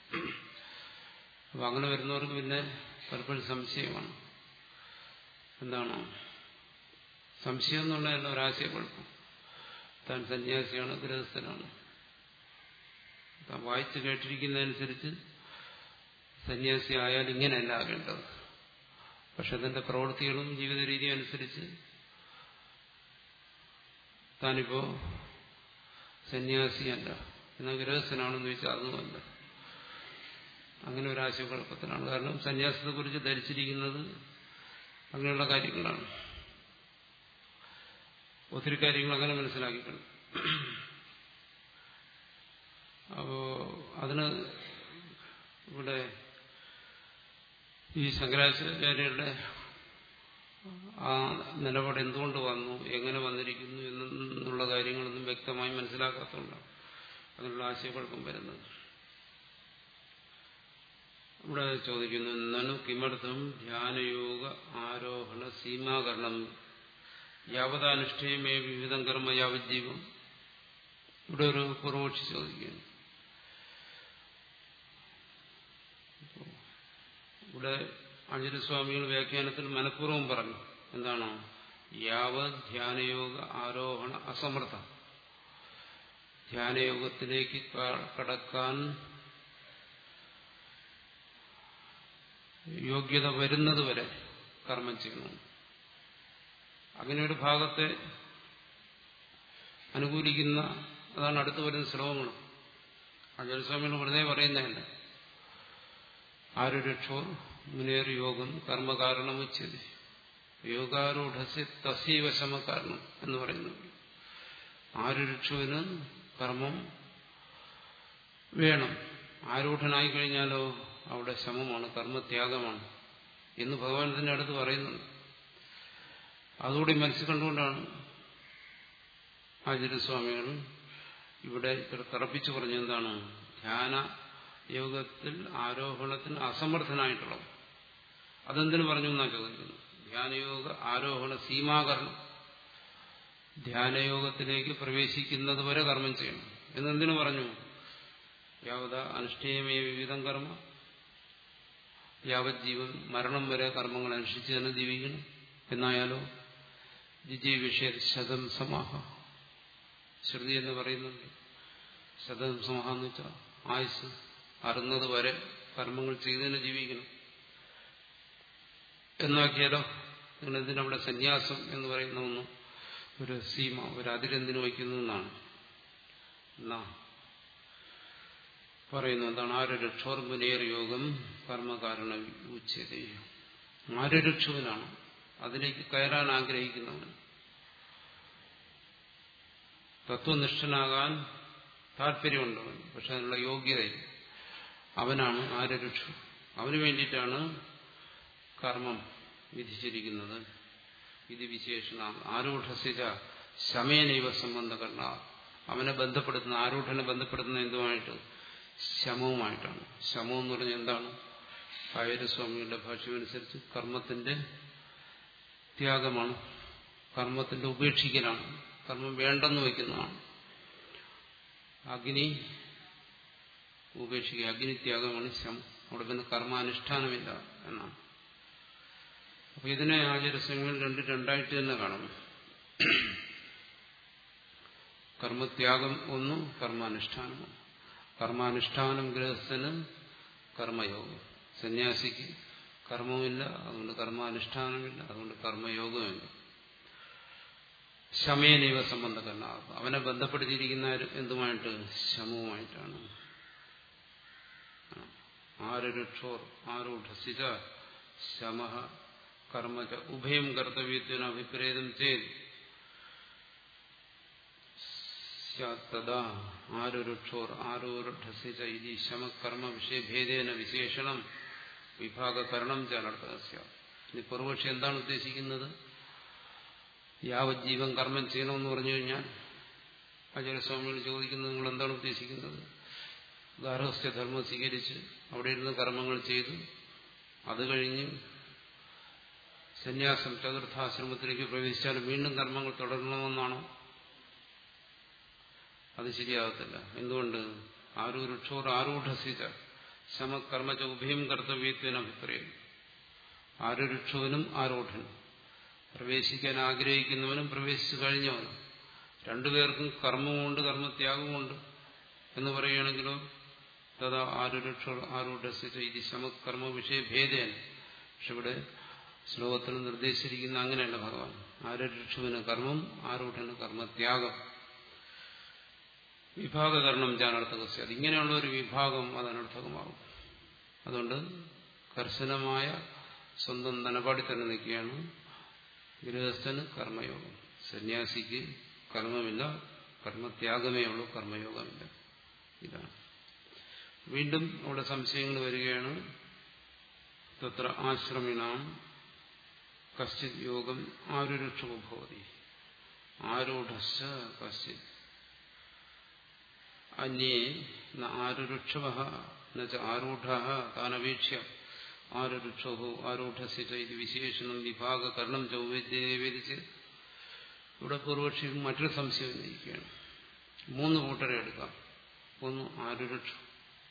അപ്പൊ അങ്ങനെ വരുന്നവർക്ക് പിന്നെ പലപ്പോഴും സംശയമാണ് എന്താണ് സംശയം എന്നുള്ളതല്ല ഒരാശയക്കുഴപ്പം താൻ സന്യാസിയാണ് ഗൃഹസ്ഥനാണ് താൻ വായിച്ചു കേട്ടിരിക്കുന്നതനുസരിച്ച് സന്യാസി ആയാൽ ഇങ്ങനെയല്ല ആകേണ്ടത് പക്ഷെ തന്റെ പ്രവൃത്തികളും ജീവിത രീതിയും അനുസരിച്ച് താനിപ്പോ സന്യാസിയല്ല എന്നാൽ ഗൃഹസ്ഥനാണെന്ന് ചോദിച്ചാൽ അതുമല്ല അങ്ങനെ ഒരു ആശയക്കുഴപ്പത്തിലാണ് കാരണം സന്യാസത്തെ കുറിച്ച് ധരിച്ചിരിക്കുന്നത് അങ്ങനെയുള്ള കാര്യങ്ങളാണ് ഒത്തിരി കാര്യങ്ങൾ അങ്ങനെ മനസ്സിലാക്കിയിട്ടുണ്ട് അപ്പോ അതിന് ഈ ശങ്കരാചാര്യരുടെ ആ നിലപാട് എന്തുകൊണ്ട് വന്നു എങ്ങനെ വന്നിരിക്കുന്നു എന്നുള്ള കാര്യങ്ങളൊന്നും വ്യക്തമായി മനസ്സിലാക്കാത്തതുകൊണ്ടാണ് അതിനുള്ള ആശയക്കുഴപ്പം വരുന്നത് ഇവിടെ ചോദിക്കുന്നു നനു കിമർത്ഥം ധ്യാനയോഗ ആരോഹണ സീമാകരണം യാവതാനുഷ്ഠേയമേ വിവിധം കർമ്മ യാവജ്ജീവം ഇവിടെ ഒരു പൂർവക്ഷി ചോദിക്കുന്നു ഇവിടെ ആചാര്യസ്വാമികൾ വ്യാഖ്യാനത്തിൽ മനഃപൂർവ്വം പറഞ്ഞു എന്താണ് യാവത് ധ്യാനയോഗ ആരോഹണ അസമർത്ഥ ധ്യാനയോഗത്തിലേക്ക് കടക്കാൻ യോഗ്യത വരുന്നത് വരെ കർമ്മം ചെയ്യണം അങ്ങനെ ഒരു ഭാഗത്തെ അനുകൂലിക്കുന്ന അതാണ് അടുത്ത് വരുന്ന ശ്ലോകങ്ങൾ ആചാര്യസ്വാമികൾ വെറുതെ പറയുന്നതല്ല ആരുരക്ഷോ മുനേർ യോഗം കർമ്മകാരണം ഉച്ചത് യോഗാരൂഢസ് തസീവ ശമകാരണം എന്ന് പറയുന്നു ആരുരക്ഷുവിന് കർമ്മം വേണം ആരൂഢനായി കഴിഞ്ഞാലോ അവിടെ ശമമാണ് കർമ്മത്യാഗമാണ് എന്ന് ഭഗവാൻ തന്നെ അടുത്ത് പറയുന്നുണ്ട് അതുകൂടി മനസ്സിൽ കണ്ടുകൊണ്ടാണ് ആചാര്യസ്വാമികൾ ഇവിടെ ഇത്ര തറപ്പിച്ചു പറഞ്ഞ എന്താണ് ധ്യാന യോഗത്തിൽ ആരോഹണത്തിന് അസമർത്ഥനായിട്ടുള്ളത് അതെന്തിനു പറഞ്ഞു എന്നാണ് ചോദിക്കുന്നത് ധ്യാനയോഗ ആരോഹണ സീമാകരണം ധ്യാനയോഗത്തിലേക്ക് പ്രവേശിക്കുന്നത് വരെ കർമ്മം ചെയ്യണം എന്നെന്തിനു പറഞ്ഞു യാവത അനുഷ്ഠേയമേ വിവിധം കർമ്മ യാവത് ജീവൻ മരണം വരെ കർമ്മങ്ങൾ അനുഷ്ഠിച്ച് തന്നെ ജീവിക്കണം എന്നായാലോ ജിജി വിഷയ ശതം സമാഹ ശ്രുതി എന്ന് പറയുന്നുണ്ട് ശതം സമാഹ എന്ന് വെച്ചാൽ ആയുസ് അറിഞ്ഞത് വരെ കർമ്മങ്ങൾ ചെയ്ത് തന്നെ ജീവിക്കണം എന്നാക്കിയാലോ നിങ്ങൾ എന്തിനവിടെ സന്യാസം എന്ന് പറയുന്ന ഒന്ന് ഒരു സീമ ഒരു അതിരെന്തിനു വയ്ക്കുന്നു എന്നാണ് എന്നാ പറയുന്നു എന്താണ് ആരരക്ഷോർമുനേർ യോഗം കർമ്മകാരണ ഉച്ചത ആരരക്ഷുവിനാണ് അതിലേക്ക് കയറാൻ ആഗ്രഹിക്കുന്നവൻ തത്വനിഷ്ഠനാകാൻ താല്പര്യമുണ്ടവൻ പക്ഷെ അതിനുള്ള യോഗ്യതയില്ല അവനാണ് ആരരക്ഷു അവന് വേണ്ടിയിട്ടാണ് കർമ്മം വിധിച്ചിരിക്കുന്നത് ഇത് വിശേഷണ ആരൂഢസിത ശമേനൈവ സംബന്ധകരണ അവനെ ബന്ധപ്പെടുത്തുന്ന ആരൂഢനെ ബന്ധപ്പെടുത്തുന്ന എന്തുമായിട്ട് ശമവുമായിട്ടാണ് ശമം എന്ന് പറഞ്ഞാൽ എന്താണ് കായരസ്വാമിയുടെ ഭാഷ്യമനുസരിച്ച് കർമ്മത്തിന്റെ ത്യാഗമാണ് കർമ്മത്തിന്റെ ഉപേക്ഷിക്കലാണ് കർമ്മം വേണ്ടെന്ന് വയ്ക്കുന്നതാണ് അഗ്നി ഉപേക്ഷിക്കുക അഗ്നിത്യാഗമാണ് ശമം അവിടെ പിന്നെ കർമാനുഷ്ഠാനമില്ല എന്നാണ് അപ്പൊ ഇതിനെ ആചാരസ്വങ്ങൾ രണ്ട് രണ്ടായിട്ട് തന്നെ കാണുന്നു കർമ്മത്യാഗം ഒന്നും കർമാനുഷ്ഠാനവും കർമാനുഷ്ഠാനം ഗൃഹസ്ഥന് കർമ്മയോഗം സന്യാസിക്ക് കർമ്മമില്ല അതുകൊണ്ട് കർമാനുഷ്ഠാനമില്ല അതുകൊണ്ട് കർമ്മയോഗമില്ല ശമേനൈവ സംബന്ധകരണ അവനെ ബന്ധപ്പെടുത്തിയിരിക്കുന്ന എന്തുമായിട്ട് ശമവുമായിട്ടാണ് ആരൊരുക്ഷോർ ആരൂഢസിത ശമ കർമ്മച ഉഭയം കർത്തവ്യത്തിന് അഭിപ്രേതം ചെയ്ത് തഥാ ആരൊരുക്ഷോർ ആരോരുഢസിത ഇതി ശമകർമ്മ വിഷയഭേദേന വിശേഷണം വിഭാഗകരണം ചാലർത്ഥ ഇനി പൂർവക്ഷി എന്താണ് ഉദ്ദേശിക്കുന്നത് യാവജ്ജീവൻ കർമ്മം ചെയ്യണമെന്ന് പറഞ്ഞു കഴിഞ്ഞാൽ ആചാര്യസ്വാമികൾ ചോദിക്കുന്നത് നിങ്ങൾ എന്താണ് ഉദ്ദേശിക്കുന്നത് ഗാർഹസ്ഥ്യധർമ്മം സ്വീകരിച്ച് അവിടെ ഇരുന്ന് കർമ്മങ്ങൾ ചെയ്തു അത് കഴിഞ്ഞ് സന്യാസം ചതുർത്ഥാശ്രമത്തിലേക്ക് പ്രവേശിച്ചാൽ വീണ്ടും കർമ്മങ്ങൾ തുടരണമെന്നാണോ അത് ശരിയാകത്തില്ല എന്തുകൊണ്ട് ആരൂരുക്ഷോർ ആരൂഢസിച്ച ശമകർമ്മച്ച ഉഭയം കർത്തവ്യത്വന അഭിപ്രായം ആരൂരുക്ഷവനും ആരൂഢനും പ്രവേശിക്കാൻ ആഗ്രഹിക്കുന്നവനും പ്രവേശിച്ചു കഴിഞ്ഞവനും രണ്ടുപേർക്കും കർമ്മമുണ്ട് കർമ്മത്യാഗമുണ്ട് എന്ന് പറയുകയാണെങ്കിലോ തഥാ ആരുരക്ഷ ആരൂഢസിച്ച ഇത് ശമകർമ്മ വിഷയഭേദേന പക്ഷെ ഇവിടെ ശ്ലോകത്തിൽ നിർദ്ദേശിച്ചിരിക്കുന്ന അങ്ങനെയല്ല ഭഗവാൻ ആരരക്ഷുവിന് കർമ്മം ആരൂഢന് കർമ്മത്യാഗം വിഭാഗകരണം ജാനർത്ഥകസ്യ അതിങ്ങനെയുള്ള ഒരു വിഭാഗം അത് അനർത്ഥകമാകും അതുകൊണ്ട് കർശനമായ സ്വന്തം നിലപാടി തന്നെ നിൽക്കുകയാണ് ഗൃഹസ്ഥന് കർമ്മയോഗം സന്യാസിക്ക് കർമ്മമില്ല കർമ്മത്യാഗമേ ഉള്ളൂ കർമ്മയോഗമില്ല ഇതാണ് വീണ്ടും അവിടെ സംശയങ്ങൾ വരികയാണ് തത്ര ആശ്രമിണാം കശ്ചിത് യോഗം ആരുരുക്ഷമോ ഭവതി ആരൂഢശ്ച കശ്ചിത് അന്യേ ന ആരുരുക്ഷവ എന്നുവെച്ച ആരൂഢ താനപേക്ഷ്യ ആരുരുക്ഷോ ആരൂഢസ്യ ഇത് വിശേഷണം വിഭാഗകരണം ചൗവേദ്യവേദിച്ച് ഇവിടെ പൂർവക്ഷി മറ്റൊരു സംശയം ഉന്നയിക്കുകയാണ് മൂന്ന് കൂട്ടരെ എടുക്കാം ഒന്ന് ആരുരുക്ഷം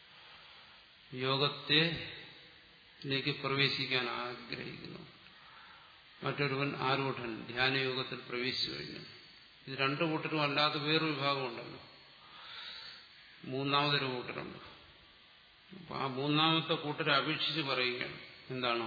യോഗത്തിലേക്ക് പ്രവേശിക്കാൻ ആഗ്രഹിക്കുന്നു മറ്റൊരുവൻ ആരൂഢൻ ധ്യാനയോഗത്തിൽ പ്രവേശിച്ചു കഴിഞ്ഞു ഇത് രണ്ടു കൂട്ടരും അല്ലാതെ വേറൊരു വിഭാഗമുണ്ടല്ലോ മൂന്നാമതൊരു കൂട്ടരുണ്ട് അപ്പൊ ആ മൂന്നാമത്തെ കൂട്ടരെ അപേക്ഷിച്ച് പറയുകയാണ് എന്താണ്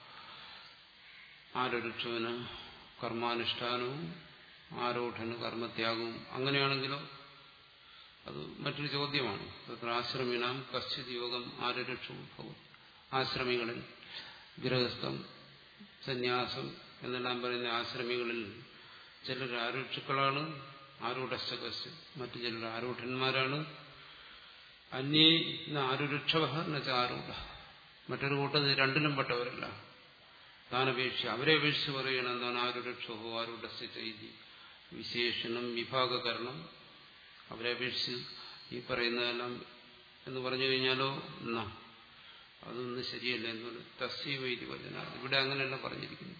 ആരൊരുക്ഷവന് കർമാനുഷ്ഠാനവും ആരോഢന് കർമ്മത്യാഗവും അങ്ങനെയാണെങ്കിലോ അത് മറ്റൊരു ചോദ്യമാണ് തത്ര ആശ്രമിനാം കശ്ചിത് യോഗം ആരരക്ഷവും ഭവം ആശ്രമികളിൽ ഗൃഹസ്ഥം സന്യാസം എന്നെല്ലാം പറയുന്ന ആശ്രമികളിൽ ചിലർ ആരുക്ഷുക്കളാണ് ആരൂഢശ്ച കശ്ചിത് മറ്റു ചിലർ ആരൂഢന്മാരാണ് അന്യേ ആരുരക്ഷവ എന്നുവെച്ചാൽ ആരൂഢ മറ്റൊരു കൂട്ടത് രണ്ടിലും പെട്ടവരല്ല താനപേക്ഷ അവരെ അപേക്ഷിച്ച് പറയണം എന്താണ് ആരുരക്ഷോ ആരൂഢസ്യ ചെയ്തി വിശേഷണം വിഭാഗകരണം അവരെ അപേക്ഷിച്ച് ഈ പറയുന്നതെല്ലാം എന്ന് പറഞ്ഞു കഴിഞ്ഞാലോ എന്നാ അതൊന്നും ശരിയല്ല എന്നുള്ള തസ്യ വൈദ്യ വചന ഇവിടെ അങ്ങനെയല്ല പറഞ്ഞിരിക്കുന്നു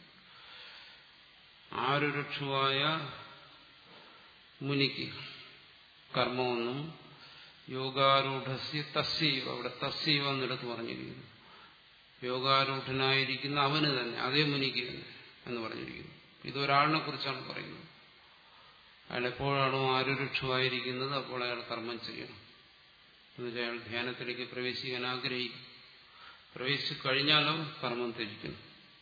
ആരുരക്ഷുവായ മുനിക്ക് കർമ്മമൊന്നും യോഗാരൂഢസ്യ തസ്യവ അവിടെ തസ്യവ എന്നിടത്ത് പറഞ്ഞിരിക്കുന്നു യോഗാരൂഢനായിരിക്കുന്ന അവന് തന്നെ അതേ മുനിക്ക് തന്നെ എന്ന് പറഞ്ഞിരിക്കുന്നു ഇതൊരാളിനെ കുറിച്ചാണ് പറയുന്നത് അയാൾ എപ്പോഴാണോ ആരുരക്ഷമായിരിക്കുന്നത് അപ്പോൾ അയാൾ കർമ്മം ചെയ്യണം എന്നുവെച്ചാൽ അയാൾ ധ്യാനത്തിലേക്ക് പ്രവേശിക്കാൻ ആഗ്രഹിക്കും പ്രവേശിച്ചു കഴിഞ്ഞാലോ കർമ്മം ത്യജിക്കുന്നു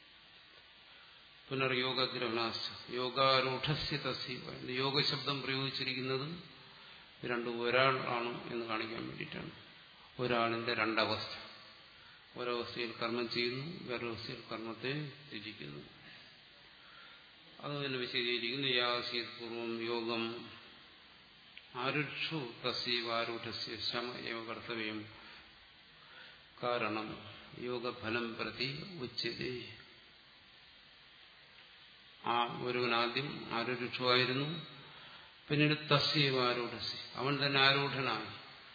പുനർയോഗഗ്രഹണാശ യോഗാരൂഢസ്യ തസ്യവ യോഗശബ്ദം പ്രയോഗിച്ചിരിക്കുന്നത് രണ്ടും ഒരാൾ ആണ് എന്ന് കാണിക്കാൻ വേണ്ടിയിട്ടാണ് ഒരാളിന്റെ രണ്ടവസ്ഥ ഒരവസ്ഥയിൽ കർമ്മം ചെയ്യുന്നു വേറൊരവസ്ഥയിൽ കർമ്മത്തെ ത്യജിക്കുന്നു അത് തന്നെ വിശദീകരിക്കുന്നു യാസീത് പൂർവം യോഗം ആരുക്ഷു തസ്യവ ആരൂഢസ്യ ശമ ഏവ കർത്തവ്യം കാരണം യോഗഫലം പ്രതി ഉച്ചതേ ആ ഒരുവനാദ്യം ആരുരുക്ഷമായിരുന്നു പിന്നീട് തസ്യവ ആരൂഢസ്യ അവൻ തന്നെ ആരൂഢനായി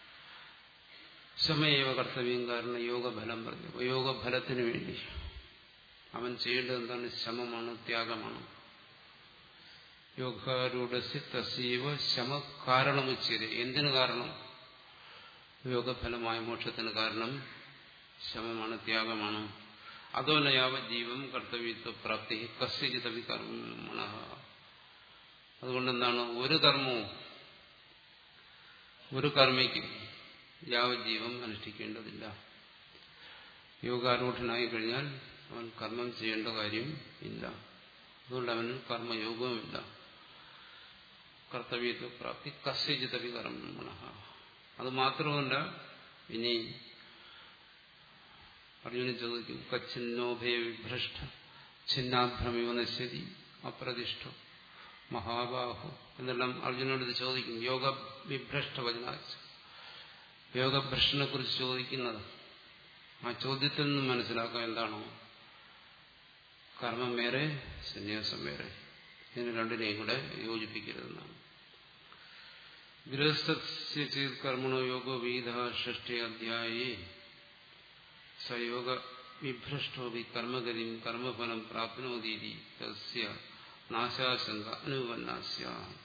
സമയവ കർത്തവ്യം കാരണം യോഗഫലം പറഞ്ഞു യോഗഫലത്തിന് വേണ്ടി അവൻ ചെയ്യേണ്ടത് എന്താണ് ശമമാണ് ത്യാഗമാണ് യോഗാരൂഢസ്യ തസ്യവ ശമ കാരണമുച്ചത് എന്തിനു കാരണം യോഗഫലമായ മോക്ഷത്തിന് കാരണം ശമമാണ് ത്യാഗമാണ് അതോല യാവ ജീവം കർത്തവ്യത്വ പ്രാപ്തി കസ്യചിതവി കർമ്മണ അതുകൊണ്ടെന്താണ് ഒരു കർമ്മവും ഒരു കർമ്മിക്കും യാവജീവം അനുഷ്ഠിക്കേണ്ടതില്ല യോഗാരൂഢനായി കഴിഞ്ഞാൽ അവൻ കർമ്മം ചെയ്യേണ്ട കാര്യം ഇല്ല അതുകൊണ്ട് അവന് കർമ്മയോഗവുമില്ല കർത്തവ്യത്വ പ്രാപ്തി കസ്യജിതവി കർമ്മണ അത് മാത്രമല്ല ഇനി അർജുനൻ ചോദിക്കും കച്ചിന്നോഭയ വിഭ്രഷ്ട ഛിന്നാഭ്രമിവ നശ്യതി അപ്രതിഷ്ഠ മഹാബാഹു എന്നെല്ലാം അർജുനോട് ഇത് ചോദിക്കും യോഗ വിഭ്രഷ്ട വചനാച്ച് യോഗഭ്രഷ്ടനെ കുറിച്ച് ചോദിക്കുന്നത് ആ ചോദ്യത്തിൽ നിന്ന് മനസ്സിലാക്കാൻ എന്താണോ കർമ്മം വേറെ സന്യാസം വേറെ ഇതിന് രണ്ടിനെയും കൂടെ യോജിപ്പിക്കരുതെന്നാണ് ഗൃഹസ്ഥ കർമ്മണോ യോഗോ വീത ഷഷ്ടി അധ്യായേ സയോഗ വിഭ്രഷ്ടോപി കർമ്മഗതിയും കർമ്മഫലം പ്രാപ്നോതീതി തസ്യ നാശാശങ്ക അനുപന്നാസ്യ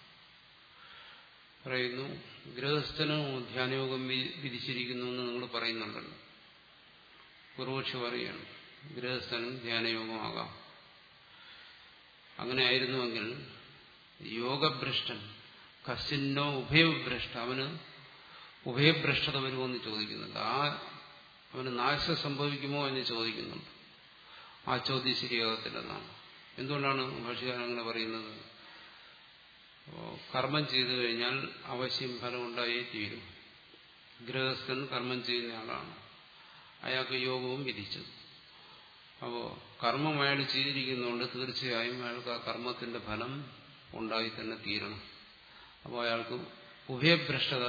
പറയുന്നു ഗൃഹസ്ഥന് ധ്യാനയോഗം വിധിച്ചിരിക്കുന്നു എന്ന് നിങ്ങൾ പറയുന്നുണ്ടല്ലോ പൂർവക്ഷി പറയുകയാണ് ഗൃഹസ്ഥനും ധ്യാനയോഗമാകാം അങ്ങനെ ആയിരുന്നുവെങ്കിൽ യോഗഭ്രഷ്ടൻ കസിന്നോ ഉഭയഭ്രഷ്ട അവന് ഉഭയഭ്രഷ്ടത വരുമോ ചോദിക്കുന്നുണ്ട് ആ അവന് നാശം സംഭവിക്കുമോ എന്ന് ചോദിക്കുന്നുണ്ട് ആ ചോദ്യം ശരിയാകത്തില്ലെന്നാണ് എന്തുകൊണ്ടാണ് ഭാഷകാരൻ അങ്ങനെ പറയുന്നത് കർമ്മം ചെയ്തു കഴിഞ്ഞാൽ അവശ്യം ഫലം ഉണ്ടായേ തീരും ഗൃഹസ്ഥൻ കർമ്മം ചെയ്യുന്ന ആളാണ് അയാൾക്ക് യോഗവും വിധിച്ചു അപ്പോൾ കർമ്മം അയാൾ ചെയ്തിരിക്കുന്നതുകൊണ്ട് തീർച്ചയായും അയാൾക്ക് ആ കർമ്മത്തിന്റെ ഫലം ഉണ്ടായി തന്നെ തീരണം അപ്പോൾ അയാൾക്ക് ഉഭയഭ്രഷ്ടത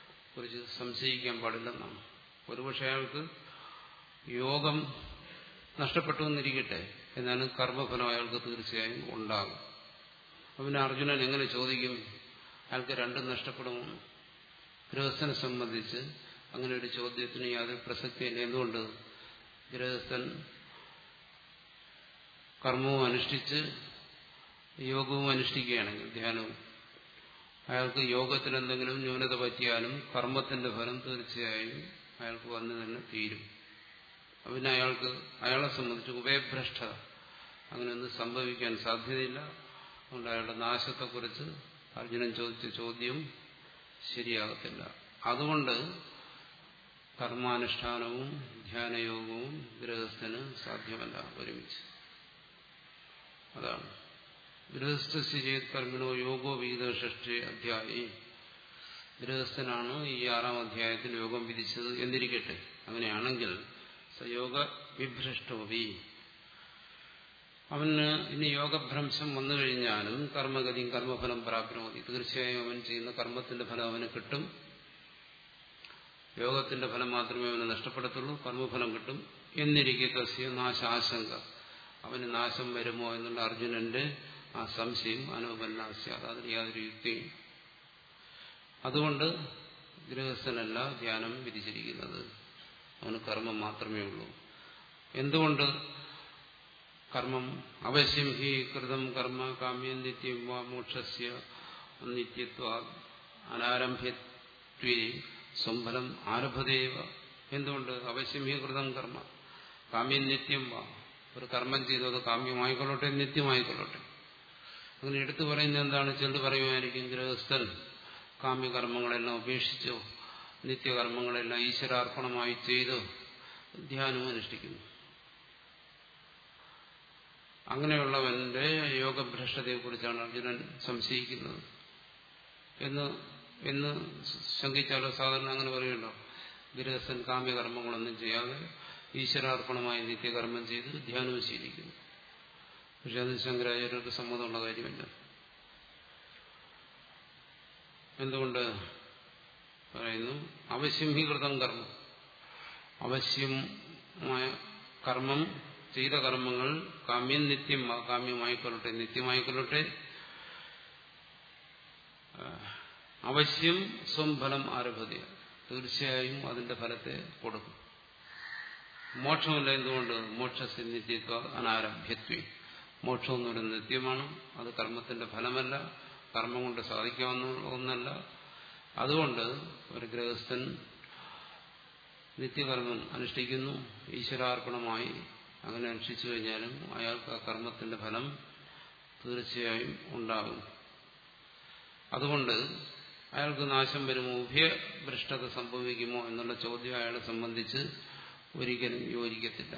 കുറിച്ച് സംശയിക്കാൻ പാടില്ലെന്നാണ് ഒരുപക്ഷെ അയാൾക്ക് യോഗം നഷ്ടപ്പെട്ടു എന്നിരിക്കട്ടെ എന്നാലും കർമ്മഫലം അയാൾക്ക് തീർച്ചയായും ഉണ്ടാകും അപ്പം പിന്നെ അർജുനൻ എങ്ങനെ ചോദിക്കും അയാൾക്ക് രണ്ടും നഷ്ടപ്പെടുമോ ഗൃഹസ്ഥനെ സംബന്ധിച്ച് അങ്ങനെ ഒരു ചോദ്യത്തിന് യാതൊരു പ്രസക്തിയില്ല എന്തുകൊണ്ട് ഗൃഹസ്ഥൻ കർമ്മവും അനുഷ്ഠിച്ച് യോഗവും അനുഷ്ഠിക്കുകയാണെങ്കിൽ ധ്യാനവും അയാൾക്ക് യോഗത്തിൽ എന്തെങ്കിലും ന്യൂനത പറ്റിയാലും കർമ്മത്തിന്റെ ഫലം തീർച്ചയായും അയാൾക്ക് വന്നു തന്നെ തീരും പിന്നെ അയാൾക്ക് അയാളെ സംബന്ധിച്ച് ഉഭയഭ്രഷ്ടത അങ്ങനെയൊന്നും സംഭവിക്കാൻ സാധ്യതയില്ല അതുകൊണ്ട് അയാളുടെ നാശത്തെക്കുറിച്ച് അർജുനൻ ചോദിച്ച ചോദ്യം ശരിയാകത്തില്ല അതുകൊണ്ട് കർമാനുഷ്ഠാനവും ധ്യാനയോഗവും ഗൃഹസ്ഥന് സാധ്യമല്ല ഒരുമിച്ച് അതാണ് ഗൃഹസ്ഥ കർമ്മിണോ യോഗോ വിഹിത ഷഷ്ടി അധ്യായി ഗൃഹസ്ഥനാണ് ഈ ആറാം അധ്യായത്തിൽ യോഗം വിധിച്ചത് എന്നിരിക്കട്ടെ അങ്ങനെയാണെങ്കിൽ സയോഗ വിഭ്രഷ്ടോവി അവന് ഇനി യോഗഭ്രംശം വന്നു കഴിഞ്ഞാലും കർമ്മഗതിയും കർമ്മഫലം പ്രാപ്നോതി തീർച്ചയായും അവൻ ചെയ്യുന്ന കർമ്മത്തിന്റെ ഫലം അവന് കിട്ടും യോഗത്തിന്റെ ഫലം മാത്രമേ അവന് നഷ്ടപ്പെടത്തുള്ളൂ കർമ്മഫലം കിട്ടും എന്നിരിക്കെ തസ്യ നാശാശങ്ക അവന് നാശം വരുമോ എന്നുള്ള അർജുനന്റെ ആ സംശയം അനുപന്നാസ്യ അതിന് യാതൊരു യുക്തിയും അതുകൊണ്ട് ഗൃഹസ്ഥനല്ല ധ്യാനം വിധിച്ചിരിക്കുന്നത് അവന് കർമ്മം മാത്രമേ ഉള്ളൂ എന്തുകൊണ്ട് കർമ്മം അവശ്യം ഹി കൃതം കർമ്മ കാമ്യം നിത്യം വാ മോക്ഷസ്യ നിത്യത്വ അനാരംഭ്യത്വേ സ്വംഫലം ആരഭതേവ എന്തുകൊണ്ട് അവശ്യം ഹി കൃതം കർമ്മ കാമ്യം നിത്യം വാ ഒരു കർമ്മം ചെയ്തു അത് കാമ്യമായിക്കൊള്ളട്ടെ നിത്യമായിക്കൊള്ളട്ടെ അങ്ങനെ എടുത്തു പറയുന്നത് എന്താണ് ചിലത് പറയുമായിരിക്കും ഗൃഹസ്ഥൻ കാമ്യകർമ്മങ്ങളെല്ലാം ഉപേക്ഷിച്ചോ നിത്യകർമ്മങ്ങളെല്ലാം ഈശ്വരാർപ്പണമായി ചെയ്തോ ധ്യാനവും അനുഷ്ഠിക്കുന്നു അങ്ങനെയുള്ളവന്റെ യോഗഭ്രഷ്ടതയെക്കുറിച്ചാണ് അർജുനൻ സംശയിക്കുന്നത് എന്ന് എന്ന് ശങ്കിച്ചാലോ സാധാരണ അങ്ങനെ പറയുമല്ലോ ഗൃഹസ്ഥൻ കാമ്യകർമ്മങ്ങളൊന്നും ചെയ്യാതെ ഈശ്വരാർപ്പണമായി നിത്യകർമ്മം ചെയ്ത് ധ്യാനവും ശീലിക്കുന്നു പക്ഷെ അത് ശങ്കരാചാര്യർക്ക് സമ്മതമുള്ള കാര്യമല്ല എന്തുകൊണ്ട് പറയുന്നു അവശ്യംഹീകൃതം കർമ്മം അവശ്യമായ കർമ്മം ചെയ്ത കർമ്മങ്ങൾ കാമ്യം നിത്യം കാമ്യമായിക്കൊള്ളട്ടെ നിത്യമായിക്കൊള്ളട്ടെ അവശ്യം സ്വം ഫലം ആരഭത തീർച്ചയായും അതിന്റെ ഫലത്തെ കൊടുക്കും മോക്ഷമല്ല എന്തുകൊണ്ട് മോക്ഷസ് നിത്യത്വ അനാരഭ്യത്വം മോക്ഷം എന്ന് പറയുന്നത് നിത്യമാണ് അത് കർമ്മത്തിന്റെ ഫലമല്ല കർമ്മം കൊണ്ട് സാധിക്കാവുന്ന ഒന്നല്ല അതുകൊണ്ട് ഒരു ഗൃഹസ്ഥൻ നിത്യകർമ്മം അനുഷ്ഠിക്കുന്നു ഈശ്വരാർപ്പണമായി അങ്ങനെ അനുഷ്ഠിച്ചു കഴിഞ്ഞാലും അയാൾക്ക് ആ കർമ്മത്തിന്റെ ഫലം തീർച്ചയായും ഉണ്ടാകും അതുകൊണ്ട് അയാൾക്ക് നാശം വരുമോ ഉഭയഭ്രഷ്ടത സംഭവിക്കുമോ എന്നുള്ള ചോദ്യം അയാളെ സംബന്ധിച്ച് ഒരിക്കലും യോജിക്കത്തില്ല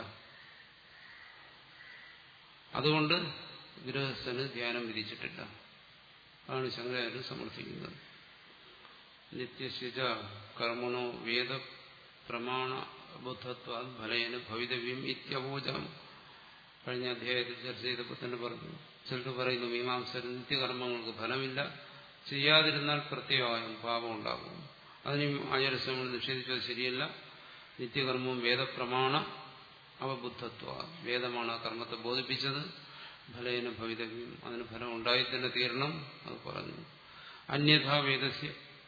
അതുകൊണ്ട് ഗൃഹസ്ഥന് ധ്യാനം വിധിച്ചിട്ടില്ല അതാണ് ശങ്കരാചാര്യർ സമർത്ഥിക്കുന്നത് നിത്യശിജ കർമ്മണോ വേദ പ്രമാണ ബുദ്ധത്വ ഫലേന ഭവിതവ്യം ഇത്യവോചം കഴിഞ്ഞ അധ്യായത്തിൽ ചർച്ച ചെയ്തപ്പോൾ തന്നെ പറഞ്ഞു ചിലർ പറയുന്നു മീമാംസർ നിത്യകർമ്മങ്ങൾക്ക് ഫലമില്ല ചെയ്യാതിരുന്നാൽ പ്രത്യേകമായും പാപം ഉണ്ടാകും അതിനും ആചാര്യശ്രമങ്ങൾ നിഷേധിച്ചത് ശരിയല്ല നിത്യകർമ്മവും വേദപ്രമാണ അവബുദ്ധത്വ വേദമാണ് ആ കർമ്മത്തെ ബോധിപ്പിച്ചത് ഫലേന ഭവിതവ്യം അതിന് ഫലം ഉണ്ടായി തന്നെ തീരണം അത് പറഞ്ഞു അന്യഥാ വേദസ്യ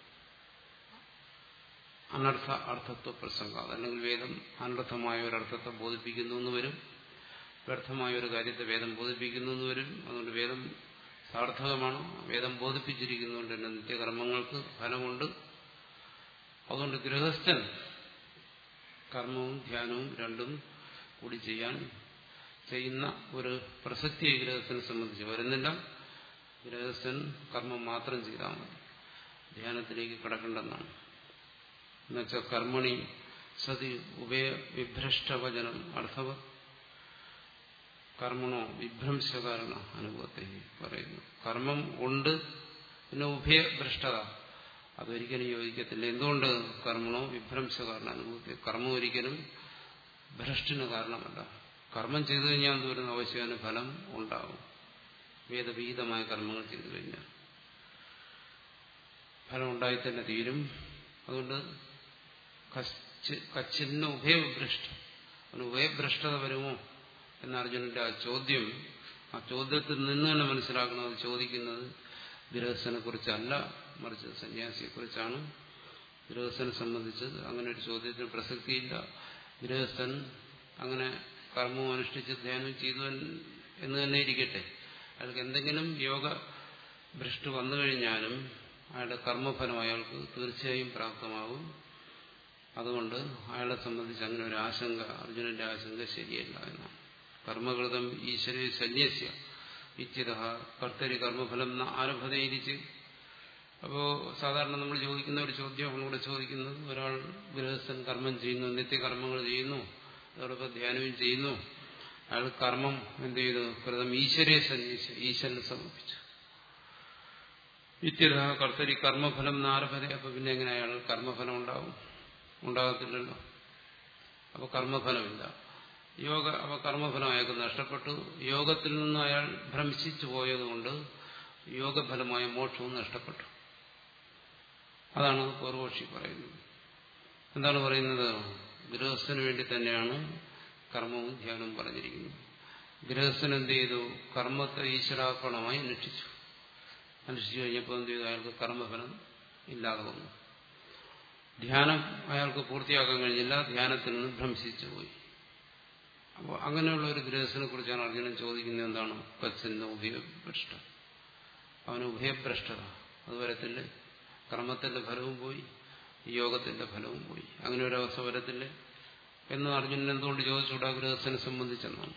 അനർത്ഥ അർത്ഥത്വ പ്രസംഗം അല്ലെങ്കിൽ വേദം അനർത്ഥമായ ഒരർത്ഥത്തെ ബോധിപ്പിക്കുന്നു എന്ന് വരും വ്യർത്ഥമായ ഒരു കാര്യത്തെ വേദം ബോധിപ്പിക്കുന്നു എന്ന് വരും അതുകൊണ്ട് വേദം സാർത്ഥകമാണ് വേദം ബോധിപ്പിച്ചിരിക്കുന്നുകൊണ്ട് തന്നെ നിത്യകർമ്മങ്ങൾക്ക് ഫലമുണ്ട് അതുകൊണ്ട് ഗൃഹസ്ഥൻ കർമ്മവും ധ്യാനവും രണ്ടും കൂടി ചെയ്യാൻ ചെയ്യുന്ന ഒരു പ്രസക്തിയെ ഗൃഹസ്ഥനെ സംബന്ധിച്ച് വരുന്നില്ല ഗൃഹസ്ഥൻ കർമ്മം മാത്രം ചെയ്താൽ മതി ധ്യാനത്തിലേക്ക് കിടക്കേണ്ടെന്നാണ് എന്നുവെച്ചാൽ കർമ്മണി സതി ഉഭയ വിഭ്രഷ്ടവചനം അർത്ഥവ കർമ്മണോ വിഭ്രംശകാരണ അനുഭവത്തെ പറയുന്നു കർമ്മം ഉണ്ട് പിന്നെ ഉഭയഭ്രഷ്ടത അതൊരിക്കലും യോജിക്കത്തില്ല എന്തുകൊണ്ട് കർമ്മണോ വിഭ്രംശകാരണ അനുഭവത്തെ കർമ്മം ഒരിക്കലും ഭ്രഷ്ടിന് കാരണമല്ല കർമ്മം ചെയ്തു കഴിഞ്ഞാൽ എന്ത് വരുന്ന അവശ്യത്തിന് ഫലം ഉണ്ടാവും വേദവിഹിതമായ കർമ്മങ്ങൾ ചെയ്തു കഴിഞ്ഞാൽ ഫലം ഉണ്ടായി തന്നെ തീരും അതുകൊണ്ട് കച്ചിന് ഉഭയഭ്രഷ്ട അവന് ഉഭയഭ്രഷ്ടത വരുമോ എന്ന അർജുനന്റെ ആ ചോദ്യം ആ ചോദ്യത്തിൽ നിന്ന് തന്നെ മനസ്സിലാക്കണം അത് ചോദിക്കുന്നത് ഗൃഹസ്ഥനെ കുറിച്ചല്ല മറിച്ച് സന്യാസിയെ കുറിച്ചാണ് ഗൃഹസ്ഥനെ സംബന്ധിച്ച് അങ്ങനെ ഒരു ചോദ്യത്തിന് പ്രസക്തിയില്ല ഗൃഹസ്ഥൻ അങ്ങനെ കർമ്മവും അനുഷ്ഠിച്ച് ധ്യാനം ചെയ്തു എന്ന് തന്നെ ഇരിക്കട്ടെ അയാൾക്ക് എന്തെങ്കിലും യോഗ ഭ്രഷ്ട് വന്നു കഴിഞ്ഞാലും അയാളുടെ കർമ്മഫലം അയാൾക്ക് തീർച്ചയായും പ്രാപ്തമാകും അതുകൊണ്ട് അയാളെ സംബന്ധിച്ച് അങ്ങനെ ഒരു ആശങ്ക അർജുനന്റെ ആശങ്ക ശരിയല്ല എന്നാണ് കർമ്മകൃതം ഈശ്വരെ സന്യസ്യ ഇച്ഛിത കർത്തരി കർമ്മഫലം ആരംഭതയിരിച്ച് അപ്പോ സാധാരണ നമ്മൾ ചോദിക്കുന്ന ഒരു ചോദ്യമാണ് ഇവിടെ ചോദിക്കുന്നത് ഒരാൾ ഗൃഹസ്ഥൻ കർമ്മം ചെയ്യുന്നു നിത്യകർമ്മങ്ങൾ ചെയ്യുന്നു അതോടൊപ്പം ധ്യാനവും ചെയ്യുന്നു അയാൾ കർമ്മം എന്ത് ചെയ്തു കൃതം ഈശ്വരെ സന്യസിച്ചു ഈശ്വരന് സമർപ്പിച്ചു ഇത്യത കർത്തരി കർമ്മഫലം നാരഭര അപ്പൊ പിന്നെ എങ്ങനെ അയാൾ കർമ്മഫലം ഉണ്ടാവും ഉണ്ടാകത്തില്ലല്ലോ അപ്പൊ കർമ്മഫലമില്ല യോഗ അപ്പൊ കർമ്മഫലം അയാൾക്ക് നഷ്ടപ്പെട്ടു യോഗത്തിൽ നിന്ന് അയാൾ ഭ്രമിച്ചു പോയതുകൊണ്ട് യോഗഫലമായ മോക്ഷവും നഷ്ടപ്പെട്ടു അതാണ് പൂർവക്ഷി പറയുന്നത് എന്താണ് പറയുന്നത് ഗൃഹസ്ഥന് വേണ്ടി തന്നെയാണ് കർമ്മവും ധ്യാനവും പറഞ്ഞിരിക്കുന്നത് ഗൃഹസ്ഥൻ എന്ത് ചെയ്തു കർമ്മത്തെ ഈശ്വരാർപ്പണമായി അനുഷ്ഠിച്ചു അനുഷ്ഠിച്ചു കഴിഞ്ഞപ്പോൾ എന്ത് ചെയ്തു അയാൾക്ക് കർമ്മഫലം ഇല്ലാതെ വന്നു ധ്യാനം അയാൾക്ക് പൂർത്തിയാക്കാൻ കഴിഞ്ഞില്ല ധ്യാനത്തിൽ നിന്ന് ഭ്രംശിച്ചു പോയി അപ്പോൾ അങ്ങനെയുള്ള ഒരു ഗൃഹസ്ഥനെ കുറിച്ചാണ് അർജുനൻ ചോദിക്കുന്നത് എന്താണ് കച്ചിന്റെ ഉഭയഭ്രഷ്ട അവന് ഉഭയഭ്രഷ്ടത അത് വരത്തില്ല കർമ്മത്തിന്റെ ഫലവും പോയി യോഗത്തിന്റെ ഫലവും പോയി അങ്ങനെ ഒരു അവസ്ഥ വരത്തില്ല എന്ന് അർജുനൻ എന്തുകൊണ്ട് ചോദിച്ചുകൂടാ ഗൃഹസ്ഥനെ സംബന്ധിച്ചെന്നാണ്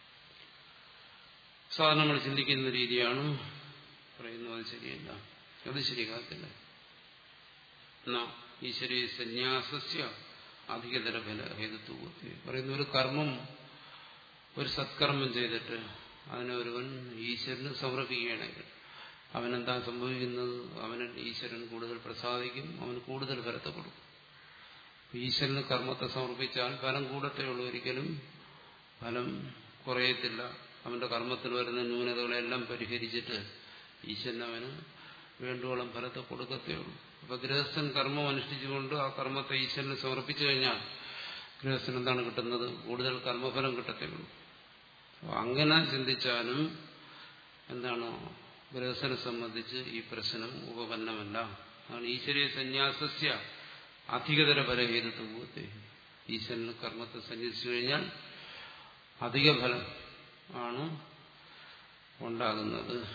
സാധാരണ നമ്മൾ ചിന്തിക്കുന്ന രീതിയാണ് പറയുന്നു അത് ശരിയല്ല അത് ശരിയാകത്തില്ല എന്നാ ഈശ്വരി സന്യാസസ്യ അധികതര ഫല ഹേതുത്വ പറയുന്ന ഒരു കർമ്മം ഒരു സത്കർമ്മം ചെയ്തിട്ട് അതിനെ ഒരുവൻ ഈശ്വരന് സമർപ്പിക്കുകയാണെങ്കിൽ അവനെന്താ സംഭവിക്കുന്നത് അവന് ഈശ്വരൻ കൂടുതൽ പ്രസാദിക്കും അവന് കൂടുതൽ ഫലത്തെ കൊടുക്കും ഈശ്വരന് കർമ്മത്തെ സമർപ്പിച്ചാൽ ഫലം കൂടത്തേ ഉള്ളൂ ഒരിക്കലും ഫലം കുറയത്തില്ല അവന്റെ കർമ്മത്തിൽ വരുന്ന ന്യൂനതകളെല്ലാം പരിഹരിച്ചിട്ട് ഈശ്വരൻ അവന് വേണ്ടുവോളം ഫലത്തെ കൊടുക്കത്തേ ഉള്ളൂ അപ്പൊ ഗൃഹസ്ഥൻ കർമ്മം അനുഷ്ഠിച്ചുകൊണ്ട് ആ കർമ്മത്തെ ഈശ്വരന് സമർപ്പിച്ചു കഴിഞ്ഞാൽ ഗൃഹസ്ഥൻ എന്താണ് കിട്ടുന്നത് കൂടുതൽ കർമ്മഫലം കിട്ടത്തേ ഉള്ളൂ അങ്ങനെ ചിന്തിച്ചാലും എന്താണ് ഗൃഹസ്ഥനെ സംബന്ധിച്ച് ഈ പ്രശ്നം ഉപപന്നമല്ല അതാണ് ഈശ്വരീയ സന്യാസസ്യ അധികതര ഫലഹേതുത്വത്തെ ഈശ്വരന് കർമ്മത്തെ സന്യസിച്ചു കഴിഞ്ഞാൽ അധിക ഫലം ആണ് ഉണ്ടാകുന്നത്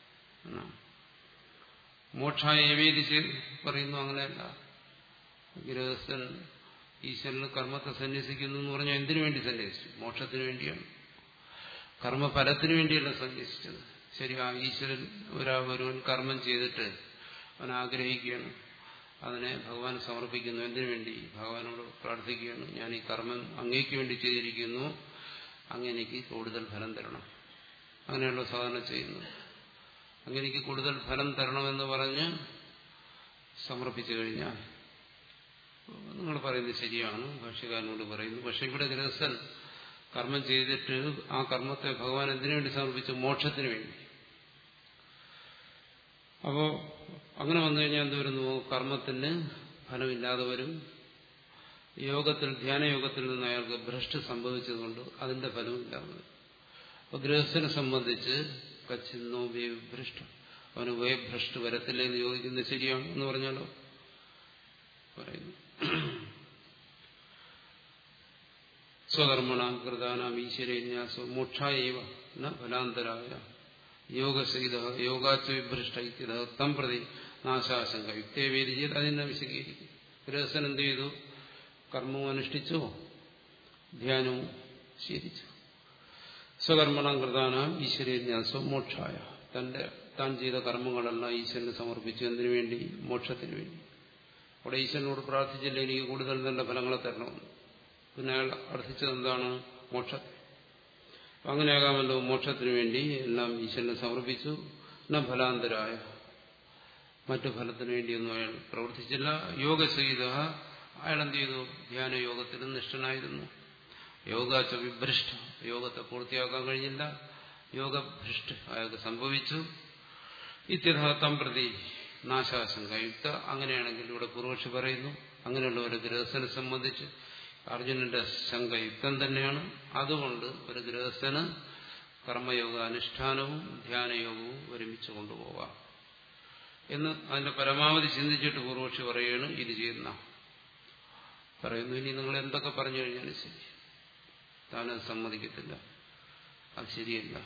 മോക്ഷായ ഏവേദിച്ച് പറയുന്നു അങ്ങനെയല്ല ഗൃഹസ്ഥൻ ഈശ്വരന് കർമ്മത്തെ സന്യസിക്കുന്നു എന്ന് പറഞ്ഞാൽ എന്തിനു വേണ്ടി സന്യസിച്ചു മോക്ഷത്തിന് വേണ്ടിയാണ് കർമ്മഫലത്തിന് വേണ്ടിയല്ല സന്യസിച്ചത് ശരി ആ ഈശ്വരൻ ഒരാ ഒരുവൻ കർമ്മം ചെയ്തിട്ട് അവൻ ആഗ്രഹിക്കുകയാണ് അതിനെ ഭഗവാൻ സമർപ്പിക്കുന്നു എന്തിനു വേണ്ടി ഭഗവാനോട് പ്രാർത്ഥിക്കുകയാണ് ഞാൻ ഈ കർമ്മം അങ്ങേക്ക് വേണ്ടി ചെയ്തിരിക്കുന്നു അങ്ങനെക്ക് കൂടുതൽ ഫലം തരണം അങ്ങനെയുള്ള സാധന ചെയ്യുന്നത് അങ്ങനെക്ക് കൂടുതൽ ഫലം തരണമെന്ന് പറഞ്ഞ് സമർപ്പിച്ചു കഴിഞ്ഞാൽ നിങ്ങൾ പറയുന്നത് ശരിയാണ് ഭാഷ്യക്കാരനോട് പറയുന്നു പക്ഷെ ഇവിടെ ഗൃഹസ്ഥൻ കർമ്മം ചെയ്തിട്ട് ആ കർമ്മത്തെ ഭഗവാൻ എന്തിനു വേണ്ടി സമർപ്പിച്ചു മോക്ഷത്തിന് വേണ്ടി അപ്പോ അങ്ങനെ വന്നു കഴിഞ്ഞാൽ എന്ത് വരുന്നു കർമ്മത്തിന് ഫലമില്ലാതെ വരും യോഗത്തിൽ ധ്യാനയോഗത്തിൽ നിന്ന് അയാൾക്ക് ഭ്രഷ്ട് സംഭവിച്ചതുകൊണ്ട് അതിന്റെ ഫലവും ഇല്ലാതെ വരും അപ്പൊ ഗൃഹസ്ഥനെ സംബന്ധിച്ച് കച്ചിന്നോ ഭ്രഷ്ടം അവന് വയഭ്രഷ്ട് വരത്തില്ല എന്ന് ചോദിക്കുന്നത് ശരിയാണ് എന്ന് പറഞ്ഞാലോ പറയുന്നു സ്വകർമ്മണാം കൃതാനാം ഈശ്വരന്യാസോ മോക്ഷായവ ന ഫലാന്തരായ യോഗസഹിത യോഗാച്ച വിഭ്രഷ്ട ഇത്യത തം പ്രതി നാശാശങ്ക യുക്തേവേദി ചെയ്ത് അതിനെ വിശദീകരിക്കും ഗൃഹസ്ഥൻ എന്ത് ചെയ്തു കർമ്മവും അനുഷ്ഠിച്ചോ ധ്യാനവും ശീലിച്ചു സ്വകർമ്മണം കൃതാനാം ഈശ്വരന്യാസോ മോക്ഷായ തന്റെ താൻ ചെയ്ത കർമ്മങ്ങളെല്ലാം ഈശ്വരന് സമർപ്പിച്ചു എന്തിനു വേണ്ടി മോക്ഷത്തിന് വേണ്ടി അവിടെ ഈശ്വരനോട് പ്രാർത്ഥിച്ചില്ല എനിക്ക് കൂടുതൽ നല്ല ഫലങ്ങളെ തരണമെന്ന് പിന്നെ അയാൾ അർത്ഥിച്ചത് എന്താണ് മോക്ഷത്തെ അങ്ങനെയാകാമല്ലോ മോക്ഷത്തിന് വേണ്ടി എല്ലാം ഈശ്വരനെ സമർപ്പിച്ചു എന്ന ഫലാന്തരായ മറ്റു ഫലത്തിന് വേണ്ടിയൊന്നും അയാൾ പ്രവർത്തിച്ചില്ല യോഗസഹിത അയാൾ എന്ത് ചെയ്തു ധ്യാന യോഗത്തിലും നിഷ്ഠനായിരുന്നു യോഗാച്ച വിഭ്രഷ്ട യോഗത്തെ പൂർത്തിയാക്കാൻ കഴിഞ്ഞില്ല യോഗഭ്രഷ്ട അയാൾക്ക് സംഭവിച്ചു ഇത്യഥാർത്ഥം പ്രതി നാശാശങ്ക യുക്ത അങ്ങനെയാണെങ്കിൽ ഇവിടെ പൂർവക്ഷി പറയുന്നു അങ്ങനെയുള്ള ഒരു ഗൃഹസ്ഥനെ സംബന്ധിച്ച് അർജുനന്റെ ശങ്ക യുക്തം തന്നെയാണ് അതുകൊണ്ട് ഒരു ഗൃഹസ്ഥന് കർമ്മയോഗ അനുഷ്ഠാനവും ധ്യാനയോഗവും ഒരുമിച്ച് കൊണ്ടുപോകാം എന്ന് അതിന്റെ പരമാവധി ചിന്തിച്ചിട്ട് പൂർവക്ഷി പറയുകയാണ് ഇത് ചെയ്യുന്ന പറയുന്നു ഇനി നിങ്ങൾ എന്തൊക്കെ പറഞ്ഞു കഴിഞ്ഞാലും ശരി താനത് സമ്മതിക്കത്തില്ല അത് ശരിയല്ല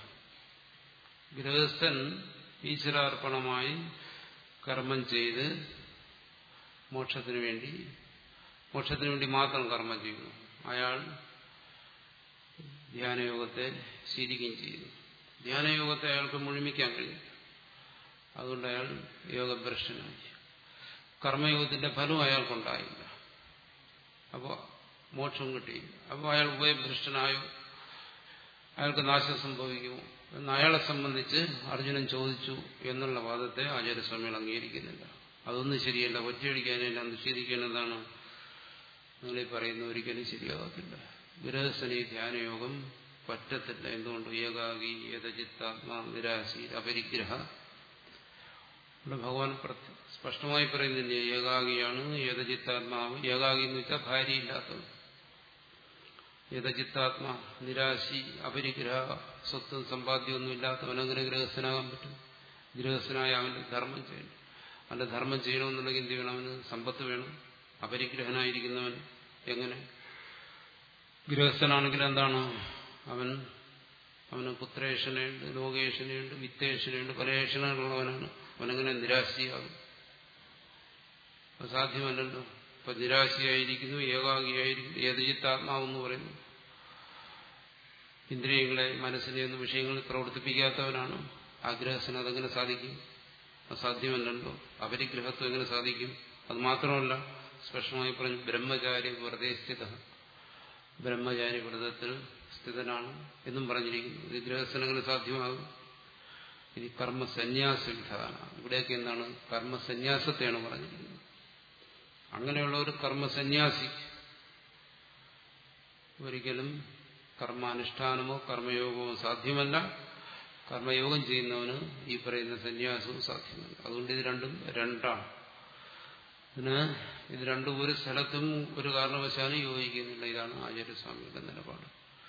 ഗൃഹസ്ഥൻ ഈശ്വരാർപ്പണമായി കർമ്മം ചെയ്ത് മോക്ഷത്തിനു വേണ്ടി മോക്ഷത്തിനു വേണ്ടി മാത്രം കർമ്മം ചെയ്യുന്നു അയാൾ ധ്യാനയോഗത്തെ ശീലിക്കുകയും ചെയ്യുന്നു ധ്യാനയോഗത്തെ അയാൾക്ക് മുഴുമിക്കാൻ കഴിയും അതുകൊണ്ട് അയാൾ യോഗഭ്രഷ്ടനായി കർമ്മയോഗത്തിന്റെ ഫലവും അയാൾക്കുണ്ടായില്ല അപ്പോൾ മോക്ഷം കിട്ടി അപ്പോൾ അയാൾ ഉഭയഭ്രഷ്ടനായോ അയാൾക്ക് നാശം സംഭവിക്കുമോ എന്ന് അയാളെ സംബന്ധിച്ച് അർജുനൻ ചോദിച്ചു എന്നുള്ള വാദത്തെ ആചാര്യസ്വാമികൾ അംഗീകരിക്കുന്നില്ല അതൊന്നും ശരിയല്ല ഒറ്റയടിക്കാനല്ല നിഷേധിക്കേണ്ടതാണ് നിങ്ങളീ പറയുന്ന ഒരിക്കലും ശരിയാകത്തില്ല ഗൃഹസ്ഥനി ധ്യാനയോഗം പറ്റത്തില്ല എന്തുകൊണ്ട് ഏകാഗി ഏതചിത്താത്മാ നിരാശി അപരിഗ്രഹ ഇവിടെ ഭഗവാൻ സ്പഷ്ടമായി പറയുന്നില്ല ഏകാഗിയാണ് ഏതചിത്താത്മാവ് ഏകാഗി എന്ന് വെച്ചാൽ ഭാര്യയില്ലാത്തത് ഏതചിത്താത്മാ നിരാശി അപരിഗ്രഹ സ്വത്തും സമ്പാദ്യമൊന്നും ഇല്ലാത്തവനങ്ങനെ ഗൃഹസ്ഥനാകാൻ പറ്റും ഗൃഹസ്ഥനായ അവന്റെ ധർമ്മം ചെയ്യണം അവന്റെ ധർമ്മം ചെയ്യണമെന്നുണ്ടെങ്കിൽ എന്ത് വേണം അവന് സമ്പത്ത് വേണം അപരിഗ്രഹനായിരിക്കുന്നവൻ എങ്ങനെ ഗൃഹസ്ഥനാണെങ്കിൽ എന്താണ് അവൻ അവന് പുത്രേഷനുണ്ട് ലോകേഷനുണ്ട് വിത്തേഷനുണ്ട് പലേഷനുള്ളവനാണ് അവനെങ്ങനെ നിരാശിയാകും അത് സാധ്യമല്ലല്ലോ ഇപ്പൊ നിരാശയായിരിക്കുന്നു ഏകാഗിയായിരിക്കുന്നു ഏതജിത്താത്മാവെന്ന് പറയുന്നു ഇന്ദ്രിയങ്ങളെ മനസ്സിനെ ഒന്നും വിഷയങ്ങളിൽ പ്രവർത്തിപ്പിക്കാത്തവനാണ് ആഗ്രഹത്തിന് അതെങ്ങനെ സാധിക്കും അസാധ്യമല്ലല്ലോ അപരിഗ്രഹത്വം എങ്ങനെ സാധിക്കും അത് മാത്രമല്ല സ്പഷ്ടമായി പറഞ്ഞു ബ്രഹ്മചാരി വെറുതെ സ്ഥിത ബ്രഹ്മചാരി വ്രതത്തിൽ സ്ഥിതനാണ് എന്നും പറഞ്ഞിരിക്കുന്നു ഇത് ഗൃഹസ്ഥനങ്ങനെ സാധ്യമാകും ഇത് കർമ്മസന്യാസ വിധാന ഇവിടെയൊക്കെ എന്താണ് കർമ്മസന്യാസത്തെയാണ് പറഞ്ഞിരിക്കുന്നത് അങ്ങനെയുള്ള ഒരു കർമ്മസന്യാസി ഒരിക്കലും കർമാനുഷ്ഠാനമോ കർമ്മയോഗമോ സാധ്യമല്ല കർമ്മയോഗം ചെയ്യുന്നവന് ഈ പറയുന്ന സന്യാസവും സാധ്യമല്ല അതുകൊണ്ട് ഇത് രണ്ടും രണ്ടാണ് ഇതിന് ഇത് രണ്ടും ഒരു സ്ഥലത്തും ഒരു കാരണവശാലും യോജിക്കുന്നില്ല ഇതാണ് ആചാര്യസ്വാമിയുടെ നിലപാട്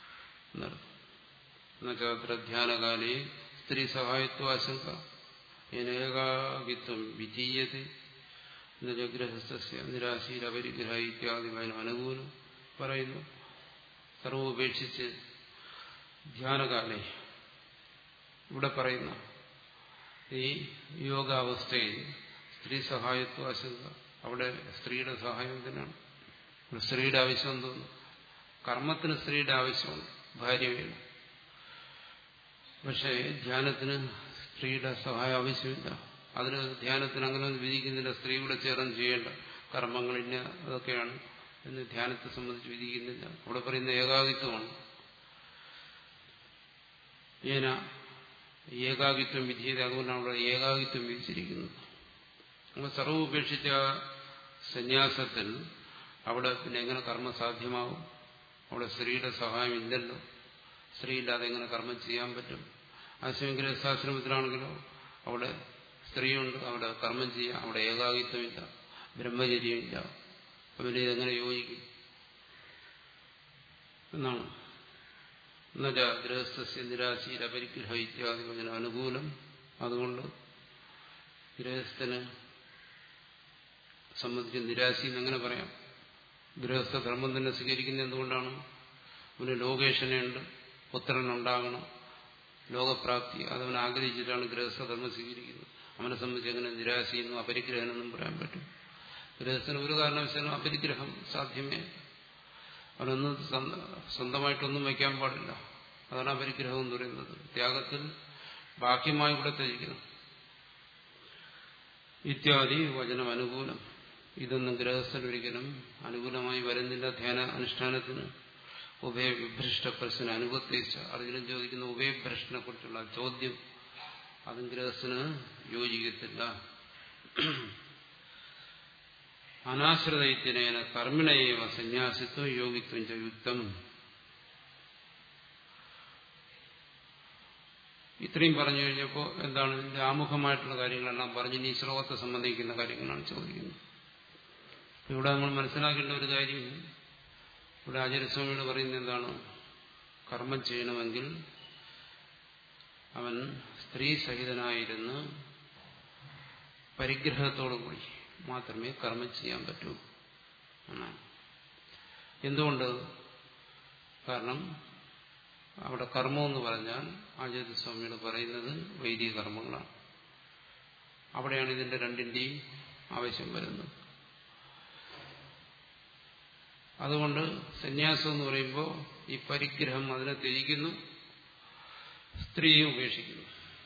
എന്നുവെച്ചാൽ ധ്യാനകാലേ സ്ത്രീ സഹായത്വ ആശങ്ക ഏകാകിത്വം വിധീയത ഗൃഹസ്ഥ നിരാശീരപരിഗ്രഹ ഇത്യാദി അനുകൂലം പറയുന്നു സർവ ഉപേക്ഷിച്ച് ധ്യാനകാലേ ഇവിടെ പറയുന്ന ഈ യോഗാവസ്ഥയിൽ സ്ത്രീ സഹായത്വ ആശങ്ക അവിടെ സ്ത്രീയുടെ സഹായം എന്തിനാണ് സ്ത്രീയുടെ ആവശ്യം എന്തോന്നു കർമ്മത്തിന് സ്ത്രീയുടെ ആവശ്യമുണ്ട് ഭാര്യ വേണം പക്ഷേ ധ്യാനത്തിന് സ്ത്രീയുടെ സഹായം ആവശ്യമില്ല അതിന് ധ്യാനത്തിന് അങ്ങനെ ഒന്നും വിധിക്കുന്നില്ല സ്ത്രീയുടെ ചേർന്ന് ചെയ്യേണ്ട കർമ്മങ്ങൾ ഇന്ന അതൊക്കെയാണ് എന്ന് ധ്യാനത്തെ സംബന്ധിച്ച് വിധിക്കുന്നില്ല അവിടെ പറയുന്ന ഏകാകിത്വമാണ് ഏന ഏകാകിത്വം വിധിയത് അതുകൊണ്ടാണ് അവിടെ ഏകാകിത്വം വിധിച്ചിരിക്കുന്നത് നമ്മൾ സർവ്വ ഉപേക്ഷിച്ച സന്യാസത്തിൽ അവിടെ പിന്നെ എങ്ങനെ കർമ്മം സാധ്യമാവും അവിടെ സ്ത്രീയുടെ സഹായം ഇല്ലല്ലോ സ്ത്രീ ഇല്ലാതെ എങ്ങനെ കർമ്മം ചെയ്യാൻ പറ്റും ആശയമെങ്കിൽ രസാശ്രമത്തിലാണെങ്കിലോ അവിടെ സ്ത്രീയുണ്ട് അവിടെ കർമ്മം ചെയ്യാം അവിടെ ഏകാകിത്വമില്ല ബ്രഹ്മചര്യമില്ല അവന് ഇതെങ്ങനെ യോജിക്കും എന്നാണ് എന്നുവെച്ചാ ഗൃഹസ്ഥ നിരാശീല പരിഗ്രഹ ഇത്യാദി വചന അനുകൂലം അതുകൊണ്ട് ഗൃഹസ്ഥന് സംബന്ധിച്ച് നിരാശി എന്നെങ്ങനെ പറയാം ഗൃഹസ്ഥ ധർമ്മം തന്നെ സ്വീകരിക്കുന്നത് എന്തുകൊണ്ടാണ് അവന് ലോകേഷനുണ്ട് പുത്രനുണ്ടാകണം ലോകപ്രാപ്തി അതവൻ ആഗ്രഹിച്ചിട്ടാണ് ഗൃഹസ്ഥധർമ്മം സ്വീകരിക്കുന്നത് അവനെ സംബന്ധിച്ച് എങ്ങനെ നിരാശയെന്നും അപരിഗ്രഹനെന്നും പറയാൻ പറ്റും ഗൃഹസ്ഥന് ഒരു കാരണവശാലും അപരിഗ്രഹം സാധ്യമേ അവനൊന്നും സ്വന്തമായിട്ടൊന്നും വയ്ക്കാൻ പാടില്ല അതാണ് അപരിഗ്രഹം എന്ന് പറയുന്നത് ത്യാഗത്തിൽ ബാഹ്യമായി കൂടെ ത്യജിക്കണം ഇത്യാദി വചനം അനുകൂലം ഇതൊന്നും ഗൃഹസ്ഥൻ ഒരിക്കലും അനുകൂലമായി വരുന്നില്ല ധ്യാന അനുഷ്ഠാനത്തിന് ഉഭയവിഭ്രഷ്ട പ്രശ്നം അനുഭവത്തിച്ച അർജുനൻ ചോദിക്കുന്ന ഉഭയഭ്രഷ്ടനെ കുറിച്ചുള്ള ചോദ്യം അതും ഗൃഹസ്ഥന് യോജിക്കത്തില്ല അനാശ്രിതൈത്യനേന കർമ്മിണയേവ സന്യാസിത്വം യോഗിത്വം ച യുക്തം ഇത്രയും പറഞ്ഞു കഴിഞ്ഞപ്പോൾ എന്താണ് ഇതിന്റെ ആമുഖമായിട്ടുള്ള കാര്യങ്ങളെല്ലാം പറഞ്ഞ് ഈ ശ്ലോകത്തെ സംബന്ധിക്കുന്ന കാര്യങ്ങളാണ് ചോദിക്കുന്നത് ഇവിടെ നമ്മൾ മനസ്സിലാക്കേണ്ട ഒരു കാര്യം ഇവിടെ ആചാര്യസ്വാമിയോട് പറയുന്നത് എന്താണ് കർമ്മം ചെയ്യണമെങ്കിൽ അവൻ സ്ത്രീ സഹിതനായിരുന്ന് പരിഗ്രഹത്തോടുകൂടി മാത്രമേ കർമ്മം ചെയ്യാൻ പറ്റൂ എന്നാണ് എന്തുകൊണ്ട് കാരണം അവിടെ കർമ്മം എന്ന് പറഞ്ഞാൽ ആചാര്യസ്വാമിയോട് പറയുന്നത് വൈദിക കർമ്മങ്ങളാണ് അവിടെയാണ് ഇതിന്റെ രണ്ടിന്റെയും ആവശ്യം വരുന്നത് അതുകൊണ്ട് സന്യാസം എന്ന് പറയുമ്പോൾ ഈ പരിഗ്രഹം അതിനെ ത്യജിക്കുന്നു സ്ത്രീയെ ഉപേക്ഷിക്കുന്നു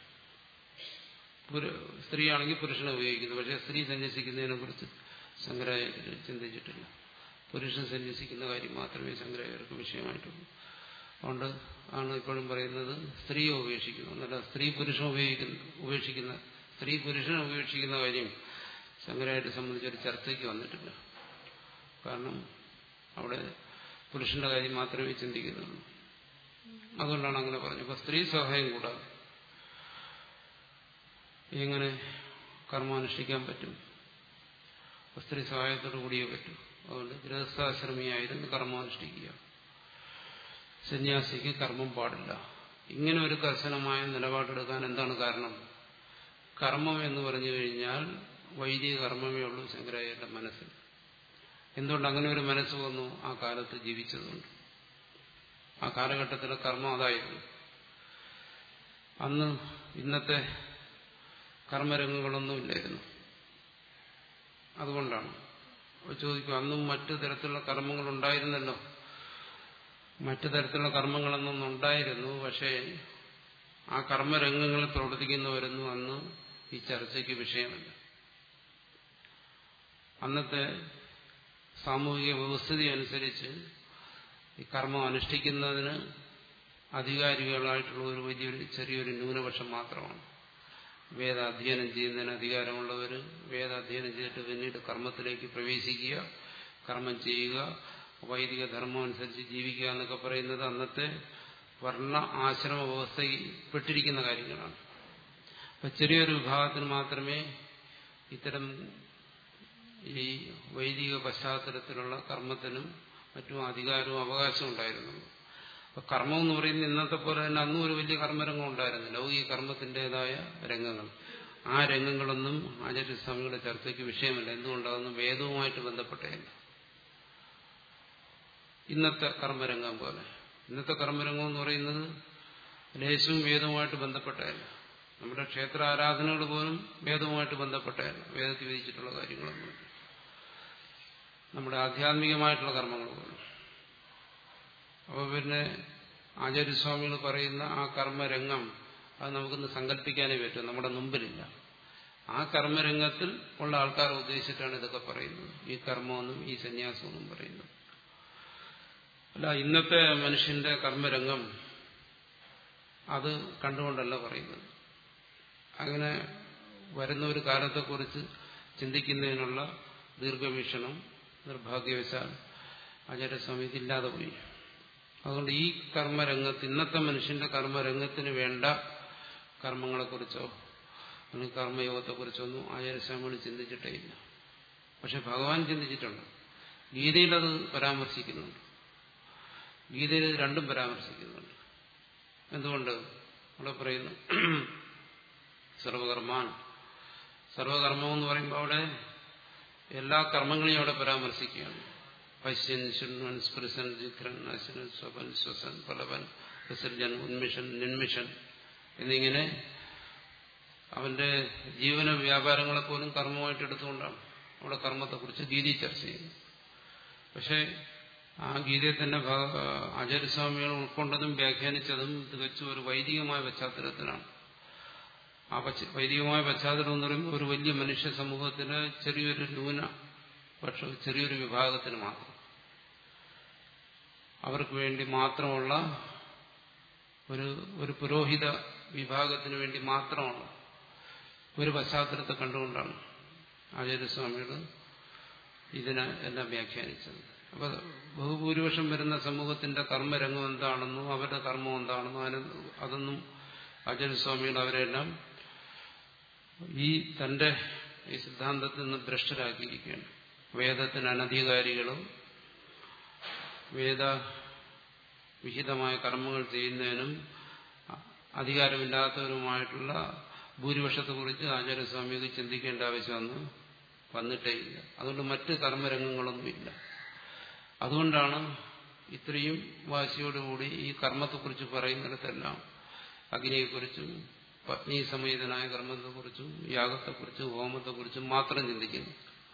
സ്ത്രീയാണെങ്കിൽ പുരുഷനെ ഉപയോഗിക്കുന്നു പക്ഷെ സ്ത്രീ സന്യസിക്കുന്നതിനെ കുറിച്ച് ശങ്കരാചാര്യർ ചിന്തിച്ചിട്ടില്ല പുരുഷൻ സന്യസിക്കുന്ന കാര്യം മാത്രമേ ശങ്കരാചാര്യർക്ക് വിഷയമായിട്ടുള്ളൂ അതുകൊണ്ട് ആണ് ഇപ്പോഴും പറയുന്നത് സ്ത്രീയെ ഉപേക്ഷിക്കുന്നു എന്നല്ല സ്ത്രീ പുരുഷൻ ഉപയോഗിക്കുന്ന ഉപേക്ഷിക്കുന്ന സ്ത്രീ പുരുഷനെ ഉപേക്ഷിക്കുന്ന കാര്യം ശങ്കരാചാര്യെ സംബന്ധിച്ചൊരു ചർച്ചയ്ക്ക് വന്നിട്ടില്ല കാരണം അവിടെ പുരുഷന്റെ കാര്യം മാത്രമേ ചിന്തിക്കുന്നുള്ളൂ അതുകൊണ്ടാണ് അങ്ങനെ പറഞ്ഞത് അപ്പൊ സ്ത്രീ സഹായം കൂടാതെ എങ്ങനെ കർമ്മം അനുഷ്ഠിക്കാൻ പറ്റും സ്ത്രീ സഹായത്തോടു കൂടിയേ പറ്റൂ അതുകൊണ്ട് ഗൃഹസ്ഥാശ്രമിയായിരുന്നു കർമ്മം അനുഷ്ഠിക്കുക സന്യാസിക്ക് കർമ്മം പാടില്ല ഇങ്ങനെ ഒരു കർശനമായ നിലപാടെടുക്കാൻ എന്താണ് കാരണം കർമ്മം എന്ന് പറഞ്ഞു കഴിഞ്ഞാൽ വൈദിക കർമ്മമേ ഉള്ളൂ ശങ്കരാചാര്യന്റെ മനസ്സിൽ എന്തുകൊണ്ട് അങ്ങനെ ഒരു മനസ്സ് വന്നു ആ കാലത്ത് ജീവിച്ചതുകൊണ്ട് ആ കാലഘട്ടത്തിലെ കർമ്മം അതായിരുന്നു അന്ന് ഇന്നത്തെ കർമ്മരംഗങ്ങളൊന്നും ഇല്ലായിരുന്നു അതുകൊണ്ടാണ് ചോദിക്കും അന്നും മറ്റു തരത്തിലുള്ള കർമ്മങ്ങൾ ഉണ്ടായിരുന്നല്ലോ മറ്റു തരത്തിലുള്ള കർമ്മങ്ങളൊന്നും ഉണ്ടായിരുന്നു പക്ഷേ ആ കർമ്മരംഗങ്ങളിൽ പ്രവർത്തിക്കുന്നവരൊന്നും അന്ന് ഈ ചർച്ചയ്ക്ക് വിഷയമല്ല അന്നത്തെ സാമൂഹിക വ്യവസ്ഥിതി അനുസരിച്ച് ഈ കർമ്മം അനുഷ്ഠിക്കുന്നതിന് അധികാരികളായിട്ടുള്ള ഒരു വലിയൊരു ചെറിയൊരു ന്യൂനപക്ഷം മാത്രമാണ് വേദാധ്യയനം ചെയ്യുന്നതിന് അധികാരമുള്ളവർ വേദാധ്യയനം ചെയ്തിട്ട് പിന്നീട് കർമ്മത്തിലേക്ക് പ്രവേശിക്കുക കർമ്മം ചെയ്യുക വൈദിക ധർമ്മം അനുസരിച്ച് ജീവിക്കുക എന്നൊക്കെ പറയുന്നത് അന്നത്തെ വർണ്ണ ആശ്രമ വ്യവസ്ഥയിൽ പെട്ടിരിക്കുന്ന കാര്യങ്ങളാണ് അപ്പൊ ചെറിയൊരു വിഭാഗത്തിന് മാത്രമേ ഇത്തരം ഈ വൈദിക പശ്ചാത്തലത്തിലുള്ള കർമ്മത്തിനും മറ്റും അധികാരവും അവകാശവും ഉണ്ടായിരുന്നുള്ളൂ അപ്പൊ കർമ്മം എന്ന് പറയുന്നത് ഇന്നത്തെ പോലെ തന്നെ അന്നും ഒരു വലിയ കർമ്മരംഗം ഉണ്ടായിരുന്നു ലൗകിക കർമ്മത്തിൻ്റെതായ രംഗങ്ങൾ ആ രംഗങ്ങളൊന്നും ആചാര്യസ്വാമികളുടെ ചർച്ചയ്ക്ക് വിഷയമല്ല എന്തുകൊണ്ടാകുന്നു വേദവുമായിട്ട് ബന്ധപ്പെട്ടതല്ല ഇന്നത്തെ കർമ്മരംഗം പോലെ ഇന്നത്തെ കർമ്മരംഗം എന്ന് പറയുന്നത് ലേശവും വേദവുമായിട്ട് ബന്ധപ്പെട്ടതല്ല നമ്മുടെ ക്ഷേത്ര ആരാധനകൾ പോലും വേദവുമായിട്ട് ബന്ധപ്പെട്ടതല്ല വേദത്തിൽ വിധിച്ചിട്ടുള്ള കാര്യങ്ങളൊന്നും നമ്മുടെ ആധ്യാത്മികമായിട്ടുള്ള കർമ്മങ്ങൾ പോലും അപ്പോൾ പിന്നെ ആചാര്യസ്വാമികൾ പറയുന്ന ആ കർമ്മരംഗം അത് നമുക്കൊന്ന് സങ്കല്പിക്കാനേ പറ്റും നമ്മുടെ മുമ്പിലില്ല ആ കർമ്മരംഗത്തിൽ ഉള്ള ആൾക്കാരെ ഉദ്ദേശിച്ചിട്ടാണ് ഇതൊക്കെ പറയുന്നത് ഈ കർമ്മമെന്നും ഈ സന്യാസമെന്നും പറയുന്നത് അല്ല ഇന്നത്തെ മനുഷ്യന്റെ കർമ്മരംഗം അത് കണ്ടുകൊണ്ടല്ല പറയുന്നത് അങ്ങനെ വരുന്ന ഒരു കാലത്തെക്കുറിച്ച് ചിന്തിക്കുന്നതിനുള്ള ദീർഘവീക്ഷണം നിർഭാഗ്യവശാൽ ആചാര്യസ്വാമിക്ക് ഇല്ലാതെ പോയി അതുകൊണ്ട് ഈ കർമ്മരംഗത്ത് ഇന്നത്തെ മനുഷ്യന്റെ കർമ്മരംഗത്തിന് വേണ്ട കർമ്മങ്ങളെക്കുറിച്ചോ അല്ലെങ്കിൽ കർമ്മയോഗത്തെക്കുറിച്ചൊന്നും ആചാര്യസ്വാമികൾ ചിന്തിച്ചിട്ടേ ഇല്ല പക്ഷെ ഭഗവാൻ ചിന്തിച്ചിട്ടുണ്ട് ഗീതയിലത് പരാമർശിക്കുന്നുണ്ട് ഗീതയിൽ രണ്ടും പരാമർശിക്കുന്നുണ്ട് എന്തുകൊണ്ട് അവിടെ പറയുന്നു സർവകർമാൻ സർവകർമ്മം എന്ന് പറയുമ്പോൾ അവിടെ എല്ലാ കർമ്മങ്ങളെയും അവിടെ പരാമർശിക്കുകയാണ് പശ്യൻ ശുണ്വൻ സ്പൃശൻ ജിഖ്രൻ അശ്വൻ സ്വപൻ ശ്വസൻ പലവൻ വിസർജൻ ഉന്മിഷൻ നിന്മിഷൻ എന്നിങ്ങനെ അവന്റെ ജീവന വ്യാപാരങ്ങളെ പോലും കർമ്മമായിട്ട് എടുത്തുകൊണ്ടാണ് അവിടെ കർമ്മത്തെക്കുറിച്ച് ഗീതി ചർച്ച ചെയ്യുന്നത് പക്ഷേ ആ ഗീതയെ തന്നെ ആചാര്യസ്വാമികൾ ഉൾക്കൊണ്ടതും വ്യാഖ്യാനിച്ചതും തികച്ചും ഒരു വൈദികമായ പശ്ചാത്തലത്തിലാണ് ആ വൈദികമായ പശ്ചാത്തലം എന്ന് പറയുമ്പോൾ ഒരു വലിയ മനുഷ്യ സമൂഹത്തിന് ചെറിയൊരു ന്യൂന പക്ഷെ ചെറിയൊരു വിഭാഗത്തിന് മാത്രം അവർക്ക് വേണ്ടി മാത്രമുള്ള ഒരു ഒരു പുരോഹിത വിഭാഗത്തിന് വേണ്ടി മാത്രമുള്ള ഒരു പശ്ചാത്തലത്തെ കണ്ടുകൊണ്ടാണ് ആചാര്യസ്വാമികൾ ഇതിനെ എല്ലാം വ്യാഖ്യാനിച്ചത് അപ്പൊ ബഹുഭൂരിപക്ഷം വരുന്ന സമൂഹത്തിന്റെ കർമ്മരംഗം എന്താണെന്നും അവരുടെ കർമ്മം എന്താണെന്നും അതിന് അതൊന്നും ആചാര്യസ്വാമികൾ അവരെല്ലാം ഈ തന്റെ ഈ സിദ്ധാന്തത്തിൽ നിന്ന് ഭ്രഷ്ടരാക്കിയിരിക്കുകയാണ് വേദത്തിന് അനധികാരികളും വേദ വിഹിതമായ കർമ്മങ്ങൾ ചെയ്യുന്നതിനും അധികാരമില്ലാത്തവരുമായിട്ടുള്ള ഭൂരിപക്ഷത്തെക്കുറിച്ച് ആചാര്യസ്വാമിക്ക് ചിന്തിക്കേണ്ട ആവശ്യമൊന്നും വന്നിട്ടേ ഇല്ല അതുകൊണ്ട് മറ്റ് കർമ്മരംഗങ്ങളൊന്നുമില്ല അതുകൊണ്ടാണ് ഇത്രയും വാശിയോടുകൂടി ഈ കർമ്മത്തെക്കുറിച്ച് പറയുന്നിടത്തെല്ലാം അഗ്നിയെക്കുറിച്ചും പത്നി സമേതനായ കർമ്മത്തെക്കുറിച്ചും യാഗത്തെക്കുറിച്ചും ഹോമത്തെക്കുറിച്ചും മാത്രം ചിന്തിക്കുന്നു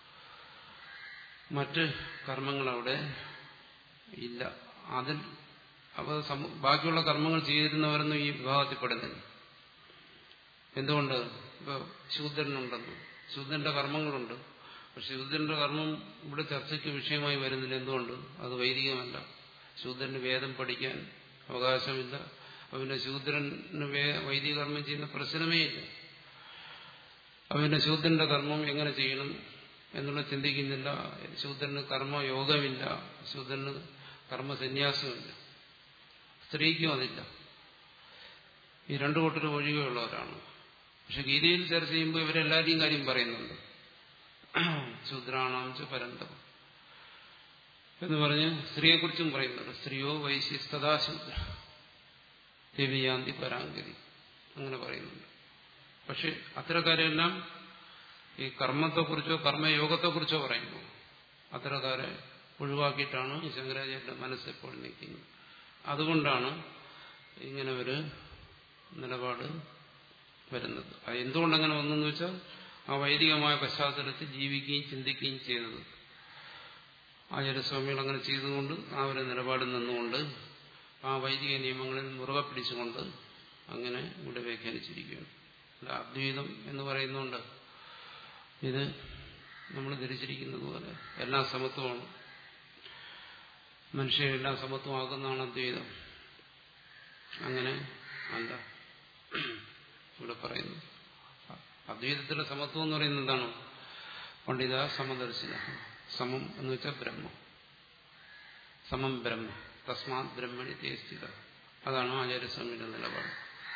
മറ്റ് കർമ്മങ്ങളവിടെ ഇല്ല അതിൽ അപ്പോൾ ബാക്കിയുള്ള കർമ്മങ്ങൾ ചെയ്തിരുന്നവരൊന്നും ഈ വിഭാഗത്തിൽപ്പെടുന്നില്ല എന്തുകൊണ്ട് ഇപ്പോൾ ശൂദ്രനുണ്ടെന്ന് ശൂദ്രന്റെ കർമ്മങ്ങളുണ്ട് പക്ഷെ ശൂദ്രന്റെ കർമ്മം ഇവിടെ ചർച്ചയ്ക്ക് വിഷയമായി വരുന്നില്ല എന്തുകൊണ്ട് അത് വൈദികമല്ല ശൂദ്രന് വേദം പഠിക്കാൻ അവകാശമില്ല അവന്റെ ശൂദ്രന് വൈദിക കർമ്മം ചെയ്യുന്ന പ്രശ്നമേ ഇല്ല അവന്റെ ശൂദ്രന്റെ കർമ്മം എങ്ങനെ ചെയ്യണം എന്നുള്ള ചിന്തിക്കുന്നില്ല ശൂദ്രന് കർമ്മയോഗമില്ല ശൂദ്രന് കർമ്മസന്യാസമില്ല സ്ത്രീക്കും അതില്ല ഈ രണ്ടു കൂട്ടരും ഒഴികെയുള്ളവരാണ് പക്ഷെ ഗീതയിൽ ചർച്ച ചെയ്യുമ്പോൾ ഇവരെല്ലാവരെയും കാര്യം പറയുന്നുണ്ട് ശൂദ്രാണാം ച പരന്തം എന്ന് പറഞ്ഞ് സ്ത്രീയെക്കുറിച്ചും പറയുന്നുണ്ട് സ്ത്രീയോ വൈശ്യസ്തതാ ശൂദ്ര ദേവിയാന്തി പരാങ്കരി അങ്ങനെ പറയുന്നുണ്ട് പക്ഷെ അത്തരക്കാരെല്ലാം ഈ കർമ്മത്തെക്കുറിച്ചോ കർമ്മയോഗത്തെക്കുറിച്ചോ പറയുന്നു അത്തരക്കാരെ ഒഴിവാക്കിയിട്ടാണ് ഈ ശങ്കരാചാര്യന്റെ മനസ്സെപ്പോൾ നിൽക്കുന്നത് അതുകൊണ്ടാണ് ഇങ്ങനെ ഒരു നിലപാട് വരുന്നത് അത് എന്തുകൊണ്ടങ്ങനെ വന്നെന്ന് വെച്ചാൽ ആ വൈദികമായ പശ്ചാത്തലത്തിൽ ജീവിക്കുകയും ചിന്തിക്കുകയും ചെയ്തത് ആചാര്യസ്വാമികൾ അങ്ങനെ ചെയ്തുകൊണ്ട് ആ ഒരു നിലപാടിൽ നിന്നുകൊണ്ട് ആ വൈദിക നിയമങ്ങളിൽ മുറുകെ പിടിച്ചുകൊണ്ട് അങ്ങനെ ഇവിടെ വ്യാഖ്യാനിച്ചിരിക്കുകയാണ് അല്ല അദ്വൈതം എന്ന് പറയുന്നുണ്ട് ഇത് നമ്മൾ ധരിച്ചിരിക്കുന്നത് പോലെ എല്ലാം സമത്വമാണ് മനുഷ്യരെല്ലാം സമത്വമാക്കുന്നതാണ് അദ്വൈതം അങ്ങനെ അല്ല ഇവിടെ പറയുന്നു അദ്വൈതത്തിലെ സമത്വം എന്ന് പറയുന്നത് എന്താണ് പണ്ഡിത സമദർശിന സമം എന്ന് വെച്ചാൽ ബ്രഹ്മം സമം ബ്രഹ്മ തസ്മാത് ബ്രഹ്മണി തേസ്ഥിത അതാണ് ആചാര്യസ്വാമിയുടെ നിലപാട്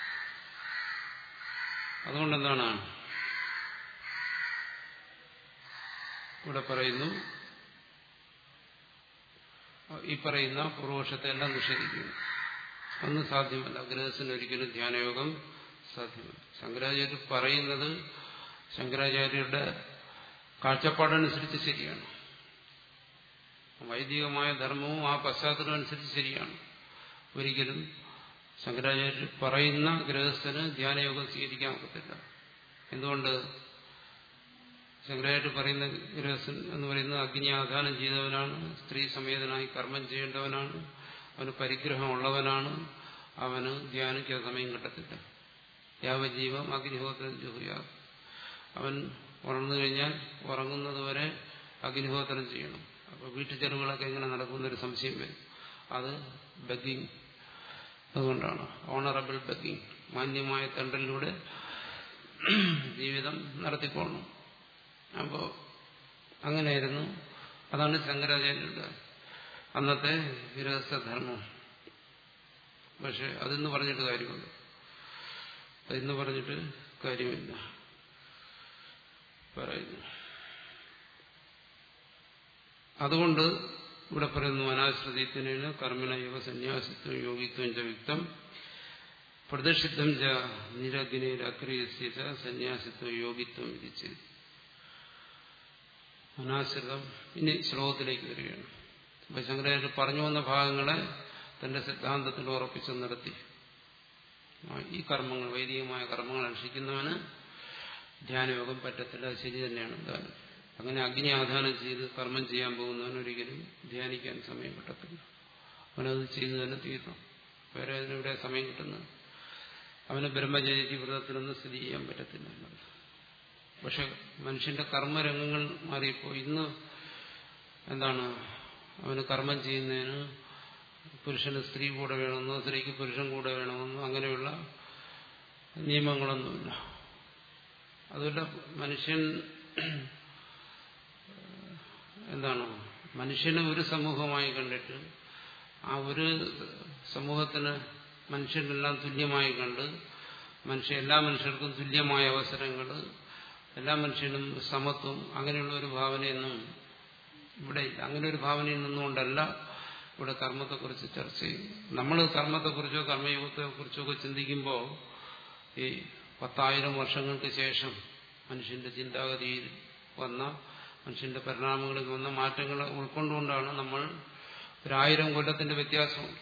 അതുകൊണ്ടെന്താണ് ഇവിടെ പറയുന്നു ഈ പറയുന്ന പൂർവപക്ഷത്തെ എല്ലാം നിഷേധിക്കുന്നു ഒന്നും സാധ്യമല്ല ഗൃഹസ്ഥന് ഒരിക്കലും ധ്യാനയോഗം സാധ്യമല്ല ശങ്കരാചാര്യർ പറയുന്നത് ശങ്കരാചാര്യരുടെ കാഴ്ചപ്പാടനുസരിച്ച് ശരിയാണ് വൈദികമായ ധർമ്മവും ആ പശ്ചാത്തലം അനുസരിച്ച് ശരിയാണ് ഒരിക്കലും ശങ്കരാചാര്യർ പറയുന്ന ഗൃഹസ്ഥന് ധ്യാനയോഗം സ്വീകരിക്കാൻ ഒക്കത്തില്ല എന്തുകൊണ്ട് ശങ്കരാചാര്യ പറയുന്ന ഗൃഹസ്ഥൻ എന്ന് പറയുന്നത് അഗ്നി ആധാനം ചെയ്തവനാണ് സ്ത്രീ സമേതനായി കർമ്മം ചെയ്യേണ്ടവനാണ് അവന് പരിഗ്രഹമുള്ളവനാണ് അവന് ധ്യാനിക്കാൻ സമയം കിട്ടത്തില്ല യാവജീവം അഗ്നിഹോത്രം ജുഹുയ അവൻ ഉണർന്നു കഴിഞ്ഞാൽ ഉറങ്ങുന്നത് വരെ അഗ്നിഹോത്രം ചെയ്യണം അപ്പോൾ വീട്ടു ചെലവുകളൊക്കെ എങ്ങനെ നടക്കുന്നൊരു സംശയം വരും അത് ബഗ്ഗിങ് അതുകൊണ്ടാണ് ഓണറബിൾ ബഗ്ഗിങ് മാന്യമായ തണ്ടലിലൂടെ ജീവിതം നടത്തിക്കൊള്ളണം അപ്പോൾ അങ്ങനെയായിരുന്നു അതാണ് ശങ്കരാചാര്യരുടെ അന്നത്തെ ഗൃഹസ്ഥധർമ്മം പക്ഷെ അതിന്ന് പറഞ്ഞിട്ട് കാര്യമുണ്ട് അതിന്ന് പറഞ്ഞിട്ട് കാര്യമില്ല പറയുന്നു അതുകൊണ്ട് ഇവിടെ പറയുന്നു അനാശ്രതിത്വനേന കർമ്മന യോഗ സന്യാസിത്വം യോഗിത്വം ച യുക്തം പ്രതിഷിദ്ധം ച നിരഗ്നേരക്രിയസ്യ സന്യാസിത്വം യോഗിത്വം വിധിച്ചത് അനാശ്രിതം ഇനി ശ്ലോകത്തിലേക്ക് വരികയാണ് അപ്പൊ ശങ്കരാചാര്യ പറഞ്ഞു വന്ന ഭാഗങ്ങളെ തന്റെ സിദ്ധാന്തത്തിൽ ഉറപ്പിച്ചു നിർത്തി ഈ കർമ്മങ്ങൾ വൈദികമായ കർമ്മങ്ങൾ അനുഷ്ഠിക്കുന്നവന് ധ്യാനയോഗം പറ്റത്തില്ല അത് ശരി തന്നെയാണ് എന്തായാലും അങ്ങനെ അഗ്നി ആധാനം ചെയ്ത് കർമ്മം ചെയ്യാൻ പോകുന്നവൻ ഒരിക്കലും ധ്യാനിക്കാൻ സമയം കിട്ടത്തില്ല അവനത് ചെയ്തു തന്നെ തീരണം വേറെ അതിനിവിടെ സമയം കിട്ടുന്നത് അവന് ബ്രഹ്മചര്യ വ്രതത്തിനൊന്നും സ്ഥിതി ചെയ്യാൻ പറ്റത്തില്ല എന്നുള്ളത് പക്ഷെ മനുഷ്യന്റെ കർമ്മരംഗങ്ങൾ മാറിയപ്പോൾ ഇന്ന് എന്താണ് അവന് കർമ്മം ചെയ്യുന്നതിന് പുരുഷന് സ്ത്രീ കൂടെ വേണമെന്നോ സ്ത്രീക്ക് പുരുഷൻ കൂടെ വേണമെന്നോ അങ്ങനെയുള്ള നിയമങ്ങളൊന്നുമില്ല അതുമല്ല മനുഷ്യൻ എന്താണ് മനുഷ്യനെ ഒരു സമൂഹമായി കണ്ടിട്ട് ആ ഒരു സമൂഹത്തിന് മനുഷ്യരെല്ലാം തുല്യമായി കണ്ട് മനുഷ്യ എല്ലാ മനുഷ്യർക്കും തുല്യമായ അവസരങ്ങൾ എല്ലാ മനുഷ്യനും സമത്വം അങ്ങനെയുള്ള ഒരു ഭാവനയൊന്നും ഇവിടെ ഇല്ല അങ്ങനെ ഒരു ഭാവനയിൽ നിന്നുകൊണ്ടല്ല ഇവിടെ കർമ്മത്തെക്കുറിച്ച് ചർച്ച ചെയ്യും നമ്മൾ കർമ്മത്തെക്കുറിച്ചോ കർമ്മയോഗത്തെക്കുറിച്ചോ ഒക്കെ ചിന്തിക്കുമ്പോൾ ഈ പത്തായിരം വർഷങ്ങൾക്ക് ശേഷം മനുഷ്യന്റെ ചിന്താഗതിയിൽ വന്ന മനുഷ്യന്റെ പരിണാമങ്ങളിൽ വന്ന മാറ്റങ്ങൾ ഉൾക്കൊണ്ടുകൊണ്ടാണ് നമ്മൾ ഒരായിരം കൊല്ലത്തിന്റെ വ്യത്യാസമുണ്ട്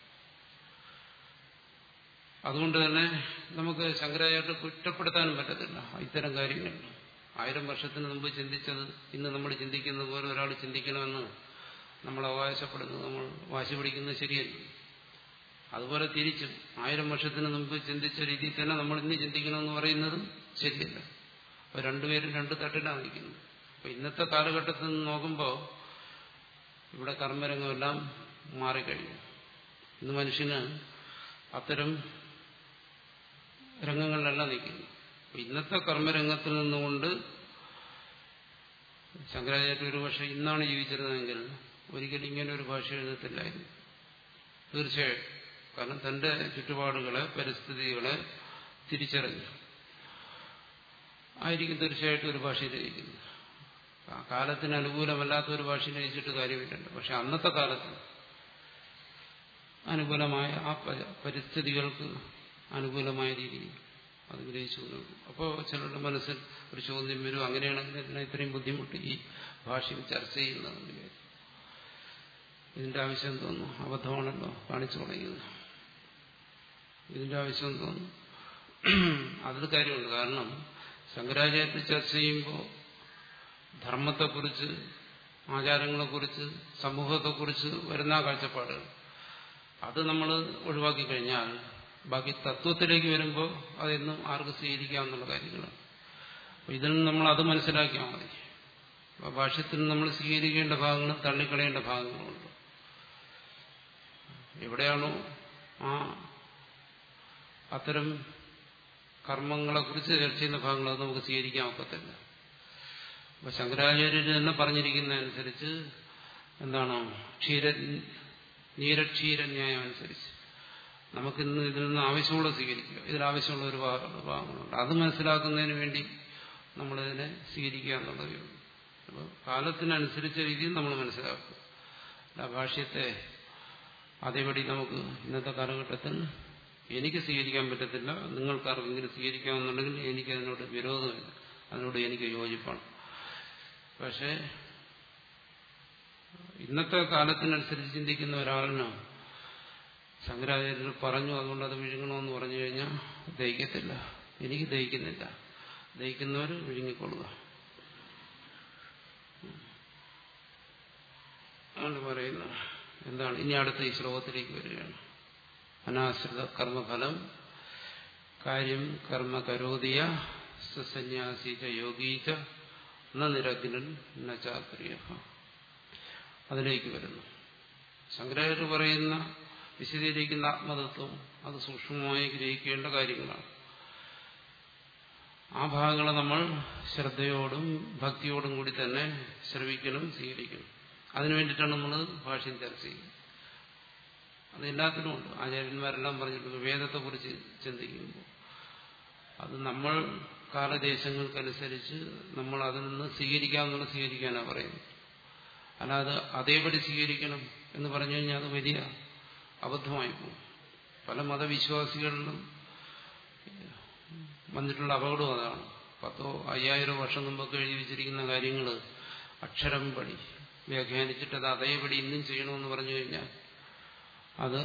അതുകൊണ്ട് തന്നെ നമുക്ക് ശങ്കരാചാര്യ കുറ്റപ്പെടുത്താനും പറ്റത്തില്ല ഇത്തരം കാര്യങ്ങൾ ആയിരം വർഷത്തിന് മുമ്പ് ചിന്തിച്ചത് ഇന്ന് നമ്മൾ ചിന്തിക്കുന്നത് പോലെ ഒരാൾ ചിന്തിക്കണമെന്ന് നമ്മൾ അവകാശപ്പെടുന്നത് നമ്മൾ വാശി പിടിക്കുന്നത് ശരിയല്ല അതുപോലെ തിരിച്ചും ആയിരം വർഷത്തിന് മുമ്പ് ചിന്തിച്ച രീതിയിൽ തന്നെ നമ്മൾ ഇന്ന് ചിന്തിക്കണമെന്ന് പറയുന്നത് ശരിയല്ല അപ്പോൾ രണ്ടുപേരും രണ്ട് തട്ടിലാണ് നിൽക്കുന്നത് അപ്പോൾ ഇന്നത്തെ കാലഘട്ടത്തിൽ നിന്ന് നോക്കുമ്പോൾ ഇവിടെ കർമ്മരംഗമെല്ലാം മാറിക്കഴിഞ്ഞു ഇന്ന് മനുഷ്യന് അത്തരം രംഗങ്ങളിലല്ല നിൽക്കുന്നു ഇന്നത്തെ കർമ്മരംഗത്തിൽ നിന്നുകൊണ്ട് ശങ്കരാചാര്യ ഒരു പക്ഷെ ഇന്നാണ് ജീവിച്ചിരുന്നതെങ്കിൽ ഒരിക്കലും ഇങ്ങനെ ഒരു ഭാഷ എഴുതത്തില്ലായിരുന്നു തീർച്ചയായും കാരണം തന്റെ ചുറ്റുപാടുകളെ പരിസ്ഥിതികളെ തിരിച്ചറിഞ്ഞു ആയിരിക്കും തീർച്ചയായിട്ടും ഒരു ഭാഷയിൽ രചിക്കുന്നത് ആ കാലത്തിന് അനുകൂലമല്ലാത്ത ഒരു ഭാഷയിൽ രചിച്ചിട്ട് കാര്യമില്ലല്ലോ പക്ഷെ അന്നത്തെ കാലത്ത് അനുകൂലമായ ആ പരിസ്ഥിതികൾക്ക് അനുകൂലമായ രീതിയിൽ അത് ഗ്രഹിച്ചു അപ്പോൾ ചിലരുടെ മനസ്സിൽ ഒരു ചോദ്യം വരും അങ്ങനെയാണെങ്കിൽ ഇതിനെ ഇത്രയും ബുദ്ധിമുട്ട് ഈ ഭാഷയിൽ ചർച്ച ചെയ്യുന്നതെന്ന് വിചാരിച്ചു ഇതിന്റെ ആവശ്യം തോന്നുന്നു അബദ്ധമാണല്ലോ കാണിച്ചു തുടങ്ങിയത് ഇതിന്റെ ആവശ്യം തോന്നുന്നു അതിൽ കാര്യമുണ്ട് കാരണം ശങ്കരാചാര്യത്തിൽ ചർച്ച ചെയ്യുമ്പോൾ ധർമ്മത്തെക്കുറിച്ച് ആചാരങ്ങളെക്കുറിച്ച് സമൂഹത്തെക്കുറിച്ച് വരുന്ന കാഴ്ചപ്പാടുകൾ അത് നമ്മൾ ഒഴിവാക്കി കഴിഞ്ഞാൽ ബാക്കി തത്വത്തിലേക്ക് വരുമ്പോൾ അതെന്നും ആർക്ക് സ്വീകരിക്കാമെന്നുള്ള കാര്യങ്ങളാണ് ഇതിൽ നിന്ന് നമ്മൾ അത് മനസ്സിലാക്കിയാൽ മതി ഭാഷ്യത്തിൽ നമ്മൾ സ്വീകരിക്കേണ്ട ഭാഗങ്ങളും തള്ളിക്കളയേണ്ട ഭാഗങ്ങളുമുണ്ട് എവിടെയാണോ ആ അത്തരം കർമ്മങ്ങളെക്കുറിച്ച് ചർച്ച ചെയ്യുന്ന ഭാഗങ്ങൾ അത് നമുക്ക് സ്വീകരിക്കാൻ ഒക്കത്തില്ല അപ്പൊ ശങ്കരാചാര്യർ തന്നെ പറഞ്ഞിരിക്കുന്നതനുസരിച്ച് എന്താണ് ക്ഷീര നീരക്ഷീരന്യായം അനുസരിച്ച് നമുക്കിന്ന് ഇതിൽ നിന്ന് ആവശ്യമുള്ള സ്വീകരിക്കുക ഇതിലാവശ്യമുള്ള ഒരു ഭാഗങ്ങളുണ്ട് അത് മനസ്സിലാക്കുന്നതിന് വേണ്ടി നമ്മളിതിനെ സ്വീകരിക്കുക എന്നുള്ളതേ ഉള്ളൂ അപ്പോൾ കാലത്തിനനുസരിച്ച രീതിയിൽ നമ്മൾ മനസ്സിലാക്കുക ഭാഷ്യത്തെ അതേപടി നമുക്ക് ഇന്നത്തെ കാലഘട്ടത്തിൽ എനിക്ക് സ്വീകരിക്കാൻ പറ്റത്തില്ല നിങ്ങൾക്കാർക്കെങ്കിലും സ്വീകരിക്കാമെന്നുണ്ടെങ്കിൽ എനിക്ക് അതിനോട് വിരോധമില്ല അതിനോട് എനിക്ക് യോജിപ്പാണ് പക്ഷേ ഇന്നത്തെ കാലത്തിനനുസരിച്ച് ചിന്തിക്കുന്ന ഒരാളിന് ശങ്കരാചാര്യർ പറഞ്ഞു അതുകൊണ്ട് അത് വിഴുങ്ങണമെന്ന് പറഞ്ഞു കഴിഞ്ഞാൽ ദഹിക്കത്തില്ല എനിക്ക് ദഹിക്കുന്നില്ല ദഹിക്കുന്നവർ വിഴുങ്ങിക്കൊള്ളുക അതുകൊണ്ട് പറയുന്നു എന്താണ് ഇനി അടുത്ത ഈ ശ്ലോകത്തിലേക്ക് വരികയാണ് അനാശ്രിത കർമ്മഫലം കാര്യം കർമ്മ കരോതിയ സന്യാസീച യോഗീച ന നിരഗ്നൻ ന ചാക്രിയ അതിലേക്ക് വരുന്നു ശങ്കരാചാര്യ പറയുന്ന വിശദീകരിക്കുന്ന ആത്മതത്വം അത് സൂക്ഷ്മമായി ഗ്രഹിക്കേണ്ട കാര്യങ്ങളാണ് ആ ഭാഗങ്ങളെ നമ്മൾ ശ്രദ്ധയോടും ഭക്തിയോടും കൂടി തന്നെ ശ്രവിക്കണം സ്വീകരിക്കണം അതിനു വേണ്ടിയിട്ടാണ് നമ്മൾ ഭാഷ്യം ചർച്ച ചെയ്യുന്നത് അത് എല്ലാത്തിനുമുണ്ട് ആചാര്യന്മാരെല്ലാം പറഞ്ഞിട്ടുണ്ട് വേദത്തെക്കുറിച്ച് ചിന്തിക്കുമ്പോൾ അത് നമ്മൾ കാലദേശങ്ങൾക്കനുസരിച്ച് നമ്മൾ അതിൽ നിന്ന് സ്വീകരിക്കാമെന്നുള്ള സ്വീകരിക്കാനാണ് പറയുന്നത് അല്ലാതെ അതേപടി സ്വീകരിക്കണം എന്ന് പറഞ്ഞു കഴിഞ്ഞാൽ അത് വലിയ അബദ്ധമായി പോകും പല മതവിശ്വാസികളിലും വന്നിട്ടുള്ള അപകടവും അതാണ് പത്തോ അയ്യായിരോ വർഷം മുമ്പൊക്കെ എഴുതി വെച്ചിരിക്കുന്ന കാര്യങ്ങൾ അക്ഷരം പടി വ്യാഖ്യാനിച്ചിട്ട് അത് അതേപടി ഇന്നും ചെയ്യണമെന്ന് പറഞ്ഞു കഴിഞ്ഞാൽ അത്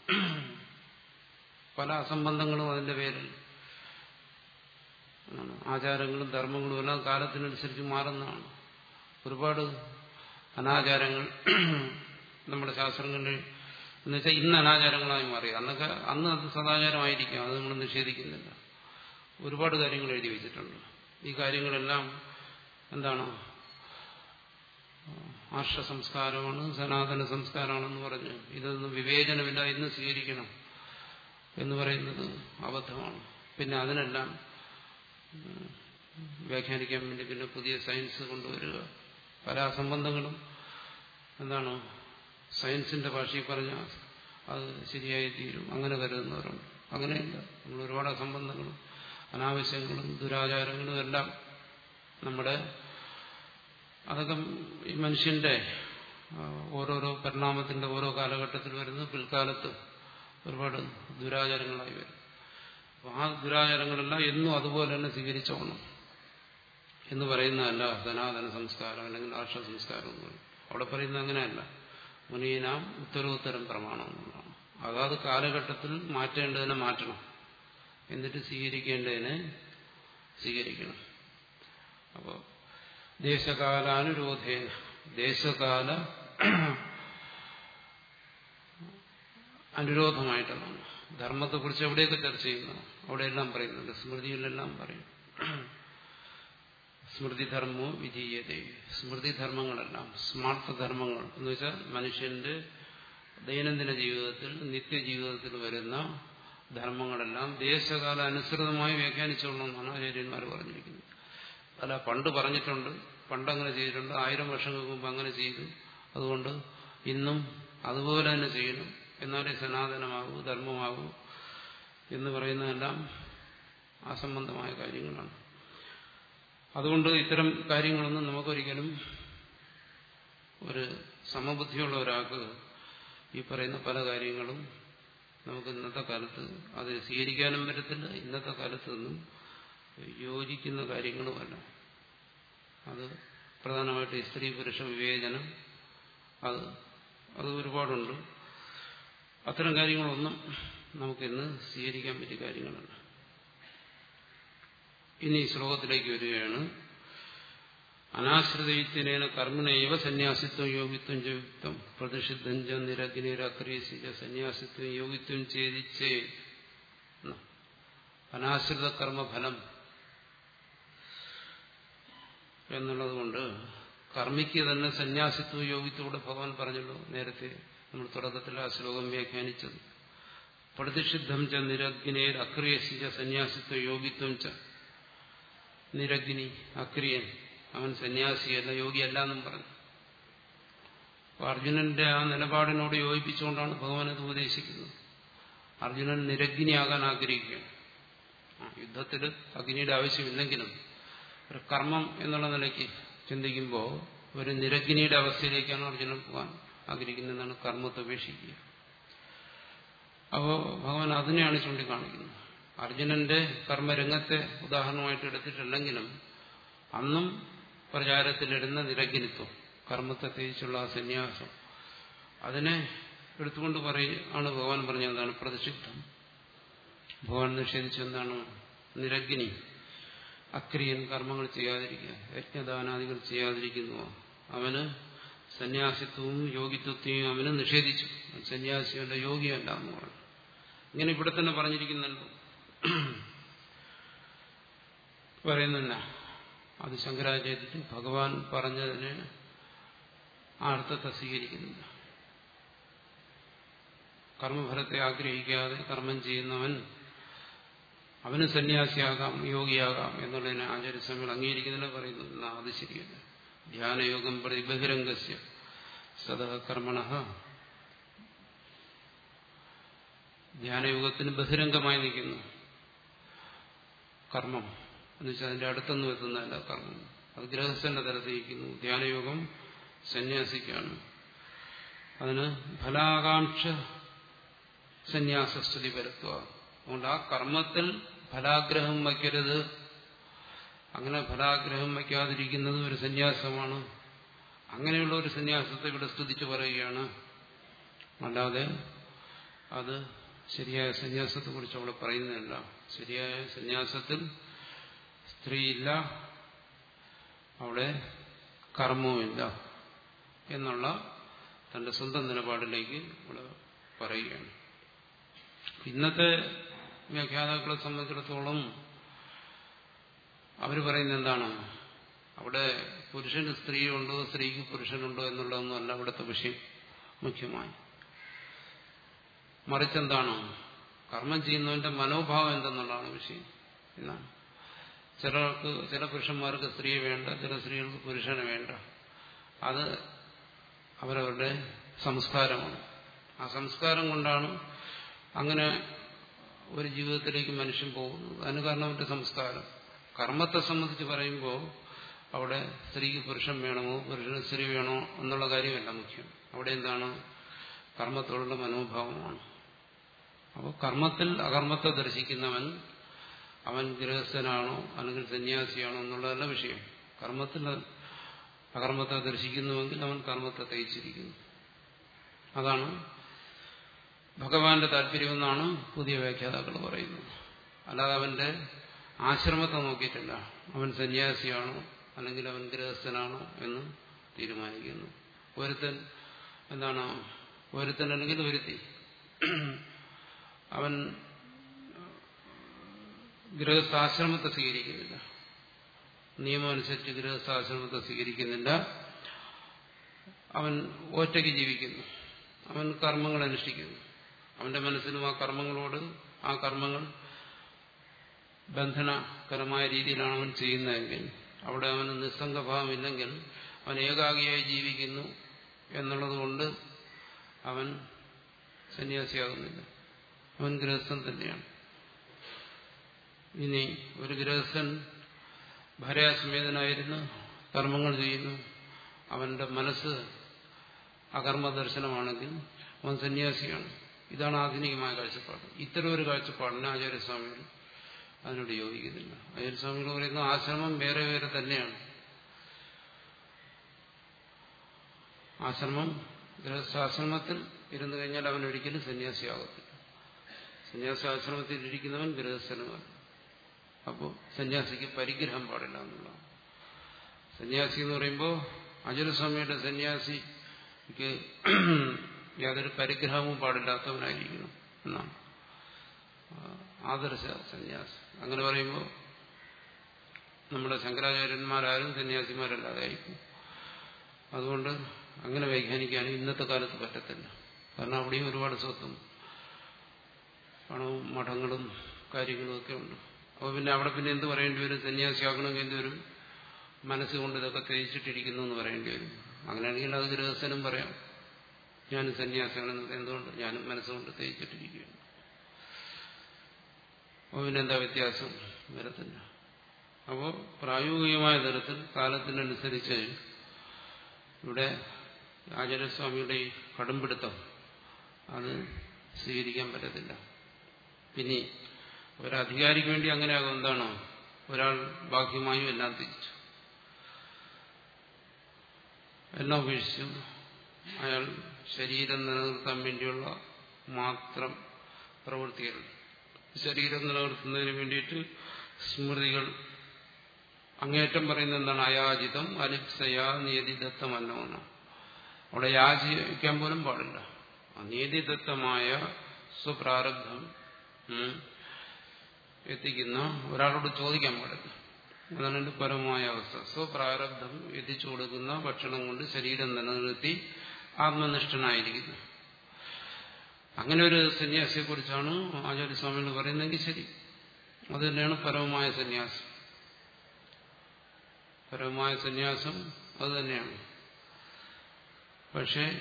പല അസംബന്ധങ്ങളും അതിന്റെ പേരിൽ ആചാരങ്ങളും ധർമ്മങ്ങളും എല്ലാം കാലത്തിനനുസരിച്ച് മാറുന്നതാണ് ഒരുപാട് അനാചാരങ്ങൾ നമ്മുടെ ശാസ്ത്രങ്ങളിൽ എന്നുവെച്ചാൽ ഇന്ന് അനാചാരങ്ങളായി മാറി അന്നൊക്കെ അന്ന് അത് സദാചാരമായിരിക്കാം അത് നമ്മൾ നിഷേധിക്കുന്നില്ല ഒരുപാട് കാര്യങ്ങൾ എഴുതി വെച്ചിട്ടുണ്ട് ഈ കാര്യങ്ങളെല്ലാം എന്താണ് ആർഷ സംസ്കാരമാണ് സനാതന സംസ്കാരമാണെന്ന് പറഞ്ഞ് ഇതൊന്നും വിവേചനമില്ല ഇന്ന് സ്വീകരിക്കണം എന്ന് പറയുന്നത് അബദ്ധമാണ് പിന്നെ അതിനെല്ലാം വ്യാഖ്യാനിക്കാൻ വേണ്ടി പിന്നെ പുതിയ സയൻസ് കൊണ്ടുവരിക പല അസംബന്ധങ്ങളും എന്താണ് സയൻസിന്റെ ഭാഷയിൽ പറഞ്ഞാൽ അത് ശരിയായി തീരും അങ്ങനെ കരുതുന്നവരുണ്ട് അങ്ങനെയല്ല നമ്മൾ ഒരുപാട് അസംബന്ധങ്ങളും അനാവശ്യങ്ങളും ദുരാചാരങ്ങളും എല്ലാം നമ്മുടെ അതൊക്കെ ഈ മനുഷ്യന്റെ ഓരോരോ പരിണാമത്തിന്റെ ഓരോ കാലഘട്ടത്തിൽ വരുന്നത് പിൽക്കാലത്ത് ഒരുപാട് ദുരാചാരങ്ങളായി വരും അപ്പോൾ ആ ദുരാചാരങ്ങളെല്ലാം എന്നും അതുപോലെ തന്നെ സ്വീകരിച്ചോണം എന്ന് പറയുന്നതല്ല സനാതന സംസ്കാരം അല്ലെങ്കിൽ ആർഷ സംസ്കാരം എന്ന് പറയും അവിടെ പറയുന്നത് അങ്ങനെയല്ല മുനീനാം ഉത്തരോത്തരം പ്രമാണം എന്നുള്ളതാണ് അതാത് കാലഘട്ടത്തിൽ മാറ്റേണ്ടതിനെ മാറ്റണം എന്നിട്ട് സ്വീകരിക്കേണ്ടതിനെ സ്വീകരിക്കണം അപ്പോൾ ദേശകാലാനുരോധേന ദേശകാല അനുരോധമായിട്ടുള്ളതാണ് ധർമ്മത്തെക്കുറിച്ച് എവിടെയൊക്കെ ചർച്ച ചെയ്യുന്നു അവിടെയെല്ലാം പറയുന്നുണ്ട് സ്മൃതിയിലെല്ലാം പറയും സ്മൃതിധർമ്മോ വിധീയത സ്മൃതിധർമ്മങ്ങളെല്ലാം സ്മാർത്ഥ ധർമ്മങ്ങൾ എന്ന് വെച്ചാൽ മനുഷ്യന്റെ ദൈനംദിന ജീവിതത്തിൽ നിത്യജീവിതത്തിൽ വരുന്ന ധർമ്മങ്ങളെല്ലാം ദേശകാല അനുസൃതമായി വ്യാഖ്യാനിച്ചോളണമെന്നാണ് ആചാര്യന്മാർ പറഞ്ഞിരിക്കുന്നത് അല്ല പണ്ട് പറഞ്ഞിട്ടുണ്ട് പണ്ട് അങ്ങനെ ചെയ്തിട്ടുണ്ട് ആയിരം വർഷങ്ങൾക്ക് മുമ്പ് അങ്ങനെ ചെയ്തു അതുകൊണ്ട് ഇന്നും അതുപോലെ തന്നെ ചെയ്യണം എന്നാലേ സനാതനമാകൂ ധർമ്മമാകൂ എന്ന് പറയുന്നതെല്ലാം അസംബന്ധമായ കാര്യങ്ങളാണ് അതുകൊണ്ട് ഇത്തരം കാര്യങ്ങളൊന്നും നമുക്കൊരിക്കലും ഒരു സമബുദ്ധിയുള്ള ഒരാൾക്ക് ഈ പറയുന്ന പല കാര്യങ്ങളും നമുക്ക് ഇന്നത്തെ കാലത്ത് അത് സ്വീകരിക്കാനും പറ്റത്തില്ല ഇന്നത്തെ കാലത്ത് നിന്നും യോജിക്കുന്ന കാര്യങ്ങളുമല്ല അത് പ്രധാനമായിട്ട് ഈ സ്ത്രീ പുരുഷ വിവേചനം അത് അത് ഒരുപാടുണ്ട് അത്തരം കാര്യങ്ങളൊന്നും നമുക്കിന്ന് സ്വീകരിക്കാൻ പറ്റിയ കാര്യങ്ങളല്ല ഇനി ഈ ശ്ലോകത്തിലേക്ക് വരികയാണ് അനാശ്രിതയുത്തിനേന കർമ്മണേവ സന്യാസിത്വം യോഗിത്വം ചയുക്തം പ്രതിഷിദ്ധം ച നിരഗ്നിരക്രിയസിച്ച സന്യാസിത്വം യോഗിത്വം ചെയ്തിച്ചേ അനാശ്രിത കർമ്മഫലം എന്നുള്ളതുകൊണ്ട് കർമ്മിക്ക് തന്നെ സന്യാസിത്വ യോഗിത്വൂടെ ഭഗവാൻ പറഞ്ഞല്ലോ നേരത്തെ നമ്മൾ തുടക്കത്തിൽ ആ ശ്ലോകം വ്യാഖ്യാനിച്ചത് പ്രതിഷിദ്ധം ച നിരഗ്നേർ അക്രിയസിച്ച സന്യാസിത്വ യോഗിത്വം ച നിരഗ്നി അക്രിയൻ അവൻ സന്യാസിയല്ല യോഗിയല്ല എന്നും പറഞ്ഞു അപ്പൊ അർജുനന്റെ ആ നിലപാടിനോട് യോജിപ്പിച്ചുകൊണ്ടാണ് ഭഗവാൻ അത് ഉപദേശിക്കുന്നത് അർജുനൻ നിരഗ്നിയാകാൻ ആഗ്രഹിക്കുകയാണ് യുദ്ധത്തിൽ അഗ്നിയുടെ ആവശ്യമില്ലെങ്കിലും ഒരു കർമ്മം എന്നുള്ള നിലയ്ക്ക് ചിന്തിക്കുമ്പോൾ ഒരു നിരഗ്നിയുടെ അവസ്ഥയിലേക്കാണ് അർജുനൻ പോകാൻ ആഗ്രഹിക്കുന്നതെന്നാണ് കർമ്മത്തെ ഉപേക്ഷിക്കുക അപ്പോൾ ഭഗവാൻ അതിനെയാണ് ചൂണ്ടിക്കാണിക്കുന്നത് അർജുനന്റെ കർമ്മരംഗത്തെ ഉദാഹരണമായിട്ട് എടുത്തിട്ടില്ലെങ്കിലും അന്നും പ്രചാരത്തിലിടുന്ന നിരഗ്നിത്വം കർമ്മത്തെ തേച്ചുള്ള ആ സന്യാസം അതിനെ എടുത്തുകൊണ്ട് പറയാണ് ഭഗവാൻ പറഞ്ഞ എന്താണ് പ്രതിഷിദ്ധം ഭഗവാൻ നിഷേധിച്ചെന്താണ് നിരഗ്നി അക്രിയൻ കർമ്മങ്ങൾ ചെയ്യാതിരിക്കുക യജ്ഞദാനാദികൾ ചെയ്യാതിരിക്കുന്നു അവന് സന്യാസിത്വവും യോഗിത്വത്തെയും അവന് നിഷേധിച്ചു സന്യാസിയല്ല യോഗിയല്ല എന്ന് പറഞ്ഞു ഇങ്ങനെ ഇവിടെ തന്നെ പറഞ്ഞിരിക്കുന്നുണ്ടോ പറയുന്നില്ല അത് ശങ്കരാചാര്യത്തിൽ ഭഗവാൻ പറഞ്ഞതിന് ആ അർത്ഥത്തെ സ്വീകരിക്കുന്നില്ല കർമ്മഫലത്തെ ആഗ്രഹിക്കാതെ കർമ്മം ചെയ്യുന്നവൻ അവന് സന്യാസിയാകാം യോഗിയാകാം എന്നുള്ളതിനെ ആചാര്യസ്വാമികൾ അംഗീകരിക്കുന്നില്ല പറയുന്നു എന്നാ അത് ശരിയല്ല ധ്യാനയോഗം പ്രതി ബഹിരംഗസ്യ സദ കർമ്മണ ധ്യാനയോഗത്തിന് ബഹിരംഗമായി നിൽക്കുന്നു കർമ്മം എന്നുവെച്ചാൽ അതിന്റെ അടുത്തൊന്നും എത്തുന്നതല്ല കർമ്മം അത് ഗൃഹസ്ഥന്റെ തലത്തിരിക്കുന്നു ധ്യാനയോഗം സന്യാസിക്കാണ് അതിന് ഫലാകാംക്ഷ സന്യാസസ്തുതി പരത്തുക അതുകൊണ്ട് ആ കർമ്മത്തിൽ ഫലാഗ്രഹം വയ്ക്കരുത് അങ്ങനെ ഫലാഗ്രഹം വയ്ക്കാതിരിക്കുന്നത് ഒരു സന്യാസമാണ് അങ്ങനെയുള്ള ഒരു സന്യാസത്തെ ഇവിടെ സ്തുതിച്ച് പറയുകയാണ് അല്ലാതെ അത് ശരിയായ സന്യാസത്തെ കുറിച്ച് അവിടെ പറയുന്നതല്ല ശരിയായ സന്യാസത്തിൽ സ്ത്രീയില്ല അവിടെ കർമ്മവുമില്ല എന്നുള്ള തന്റെ സ്വന്തം നിലപാടിലേക്ക് ഇവിടെ പറയുകയാണ് ഇന്നത്തെ വ്യാഖ്യാതാക്കളെ സംബന്ധിച്ചിടത്തോളം അവർ പറയുന്നത് എന്താണ് അവിടെ പുരുഷന് സ്ത്രീയുണ്ടോ സ്ത്രീക്ക് പുരുഷനുണ്ടോ എന്നുള്ളതൊന്നുമല്ല അവിടുത്തെ വിഷയം മുഖ്യമായി മറിച്ചെന്താണ് കർമ്മം ചെയ്യുന്നവന്റെ മനോഭാവം എന്തെന്നുള്ളതാണ് വിഷയം എന്നാണ് ചിലർക്ക് ചില പുരുഷന്മാർക്ക് സ്ത്രീയെ വേണ്ട ചില സ്ത്രീകൾക്ക് പുരുഷനെ വേണ്ട അത് അവരവരുടെ സംസ്കാരമാണ് ആ സംസ്കാരം കൊണ്ടാണ് അങ്ങനെ ഒരു ജീവിതത്തിലേക്ക് മനുഷ്യൻ പോകുന്നത് അതിന് കാരണം അവന്റെ സംസ്കാരം കർമ്മത്തെ സംബന്ധിച്ച് പറയുമ്പോൾ അവിടെ സ്ത്രീക്ക് പുരുഷൻ വേണമോ പുരുഷന് സ്ത്രീ വേണോ എന്നുള്ള കാര്യമല്ല മുഖ്യം അവിടെ എന്താണ് കർമ്മത്തോടുള്ള മനോഭാവമാണ് അപ്പോൾ കർമ്മത്തിൽ അകർമ്മത്തെ ദർശിക്കുന്നവൻ അവൻ ഗൃഹസ്ഥനാണോ അല്ലെങ്കിൽ സന്യാസിയാണോ എന്നുള്ളതല്ല വിഷയം കർമ്മത്തിൽ അകർമ്മത്തെ ദർശിക്കുന്നുവെങ്കിൽ അവൻ കർമ്മത്തെ തയ്ച്ചിരിക്കുന്നു അതാണ് ഭഗവാന്റെ താല്പര്യമെന്നാണ് പുതിയ വ്യാഖ്യാതാക്കൾ പറയുന്നത് അല്ലാതെ അവന്റെ ആശ്രമത്തെ നോക്കിയിട്ടില്ല അവൻ സന്യാസിയാണോ അല്ലെങ്കിൽ അവൻ ഗൃഹസ്ഥനാണോ എന്ന് തീരുമാനിക്കുന്നു ഒരുത്തൻ എന്താണ് ഒരുത്തൻ അല്ലെങ്കിൽ ഒരുത്തി അവൻ ഗൃഹസ്ഥാശ്രമത്തെ സ്വീകരിക്കുന്നില്ല നിയമമനുസരിച്ച് ഗൃഹസ്ഥാശ്രമത്തെ സ്വീകരിക്കുന്നില്ല അവൻ ഒറ്റയ്ക്ക് ജീവിക്കുന്നു അവൻ കർമ്മങ്ങൾ അനുഷ്ഠിക്കുന്നു അവന്റെ മനസ്സിലും ആ കർമ്മങ്ങളോട് ആ കർമ്മങ്ങൾ ബന്ധനകരമായ രീതിയിലാണ് അവൻ ചെയ്യുന്നതെങ്കിൽ അവിടെ അവന് നിസ്സംഗഭാവമില്ലെങ്കിൽ അവൻ ഏകാഗിയായി ജീവിക്കുന്നു എന്നുള്ളതുകൊണ്ട് അവൻ സന്യാസിയാകുന്നില്ല അവൻ ഗൃഹസ്ഥൻ തന്നെയാണ് ഇനി ഒരു ഗൃഹസ്ഥൻ ഭാര്യാസമേതനായിരുന്നു കർമ്മങ്ങൾ ചെയ്യുന്നു അവന്റെ മനസ്സ് അകർമ്മ ദർശനമാണെങ്കിൽ അവൻ സന്യാസിയാണ് ഇതാണ് ആധുനികമായ കാഴ്ചപ്പാട് ഇത്തരം ഒരു കാഴ്ചപ്പാടിന് ആചാര്യസ്വാമികൾ അതിനോട് യോജിക്കുന്നില്ല ആചാര്യസ്വാമികൾ പറയുന്ന ആശ്രമം വേറെ വേറെ തന്നെയാണ് ആശ്രമം ഗൃഹസ്ഥാശ്രമത്തിൽ ഇരുന്നു കഴിഞ്ഞാൽ അവൻ ഒരിക്കലും സന്യാസിയാകത്തില്ല സന്യാസാശ്രമത്തിൽ ഇരിക്കുന്നവൻ ഗൃഹസ്ഥനുമാണ് അപ്പോൾ സന്യാസിക്ക് പരിഗ്രഹം പാടില്ല എന്നുള്ളതാണ് സന്യാസി എന്ന് പറയുമ്പോൾ അജുരസ്വാമിയുടെ സന്യാസിക്ക് യാതൊരു പരിഗ്രഹവും പാടില്ലാത്തവനായിരിക്കണം എന്നാണ് ആദർശ സന്യാസി അങ്ങനെ പറയുമ്പോൾ നമ്മുടെ ശങ്കരാചാര്യന്മാരാരും സന്യാസിമാരല്ലാതെ ആയിരിക്കും അതുകൊണ്ട് അങ്ങനെ വ്യാഖ്യാനിക്കാൻ ഇന്നത്തെ കാലത്ത് പറ്റത്തില്ല കാരണം അവിടെയും ഒരുപാട് സ്വത്തും പണവും മഠങ്ങളും കാര്യങ്ങളും ഒക്കെ ഉണ്ട് അപ്പോൾ പിന്നെ അവിടെ പിന്നെ എന്ത് പറയേണ്ടി വരും സന്യാസിയാക്കണമെങ്കിൽ എന്ത് വരും മനസ്സുകൊണ്ട് ഇതൊക്കെ തേച്ചിട്ടിരിക്കുന്നു എന്ന് പറയേണ്ടി വരും അങ്ങനെയാണെങ്കിൽ അത് ഗൃഹസ്ഥനും പറയാം ഞാനും സന്യാസിയാണെന്ന് എന്തുകൊണ്ട് ഞാനും മനസ്സുകൊണ്ട് തേച്ചിട്ടിരിക്കുകയാണ് അപ്പോൾ പിന്നെന്താ വ്യത്യാസം വരത്തില്ല അപ്പോൾ പ്രായോഗികമായ തരത്തിൽ കാലത്തിനനുസരിച്ച് ഇവിടെ ആചാര്യസ്വാമിയുടെ ഈ കടുംപിടുത്തം അത് സ്വീകരിക്കാൻ പറ്റത്തില്ല ഇനി ഒരധികാരിക്ക് വേണ്ടി അങ്ങനെയാകും എന്താണോ ഒരാൾ ബാഹ്യമായും എല്ലാം തിരിച്ചു എല്ലാം ഉപേക്ഷിച്ചു അയാൾ ശരീരം നിലനിർത്താൻ വേണ്ടിയുള്ള മാത്രം പ്രവൃത്തികൾ ശരീരം നിലനിർത്തുന്നതിന് വേണ്ടിയിട്ട് സ്മൃതികൾ അങ്ങേറ്റം പറയുന്നത് എന്താണ് അയാചിതം അലിപ്സയാ നിയതിദത്തമല്ലോ എന്ന് അവിടെ യാചിക്കാൻ പോലും പാടില്ല അനിയതിദത്തമായ സ്വപ്രാരബ്ധം എത്തിക്കുന്ന ഒരാളോട് ചോദിക്കാൻ പാടില്ല അതാണ് എന്റെ പരമമായ അവസ്ഥ സ്വപ്രാരബ്ധം എത്തിച്ചു കൊടുക്കുന്ന ഭക്ഷണം കൊണ്ട് ശരീരം നിലനിർത്തി ആത്മനിഷ്ഠനായിരിക്കുന്നു അങ്ങനെ ഒരു സന്യാസിയെ കുറിച്ചാണ് ആചാര്യസ്വാമികൾ പറയുന്നതെങ്കിൽ ശരി അത് തന്നെയാണ് പരമമായ സന്യാസം പരമമായ സന്യാസം അത് തന്നെയാണ് പക്ഷേ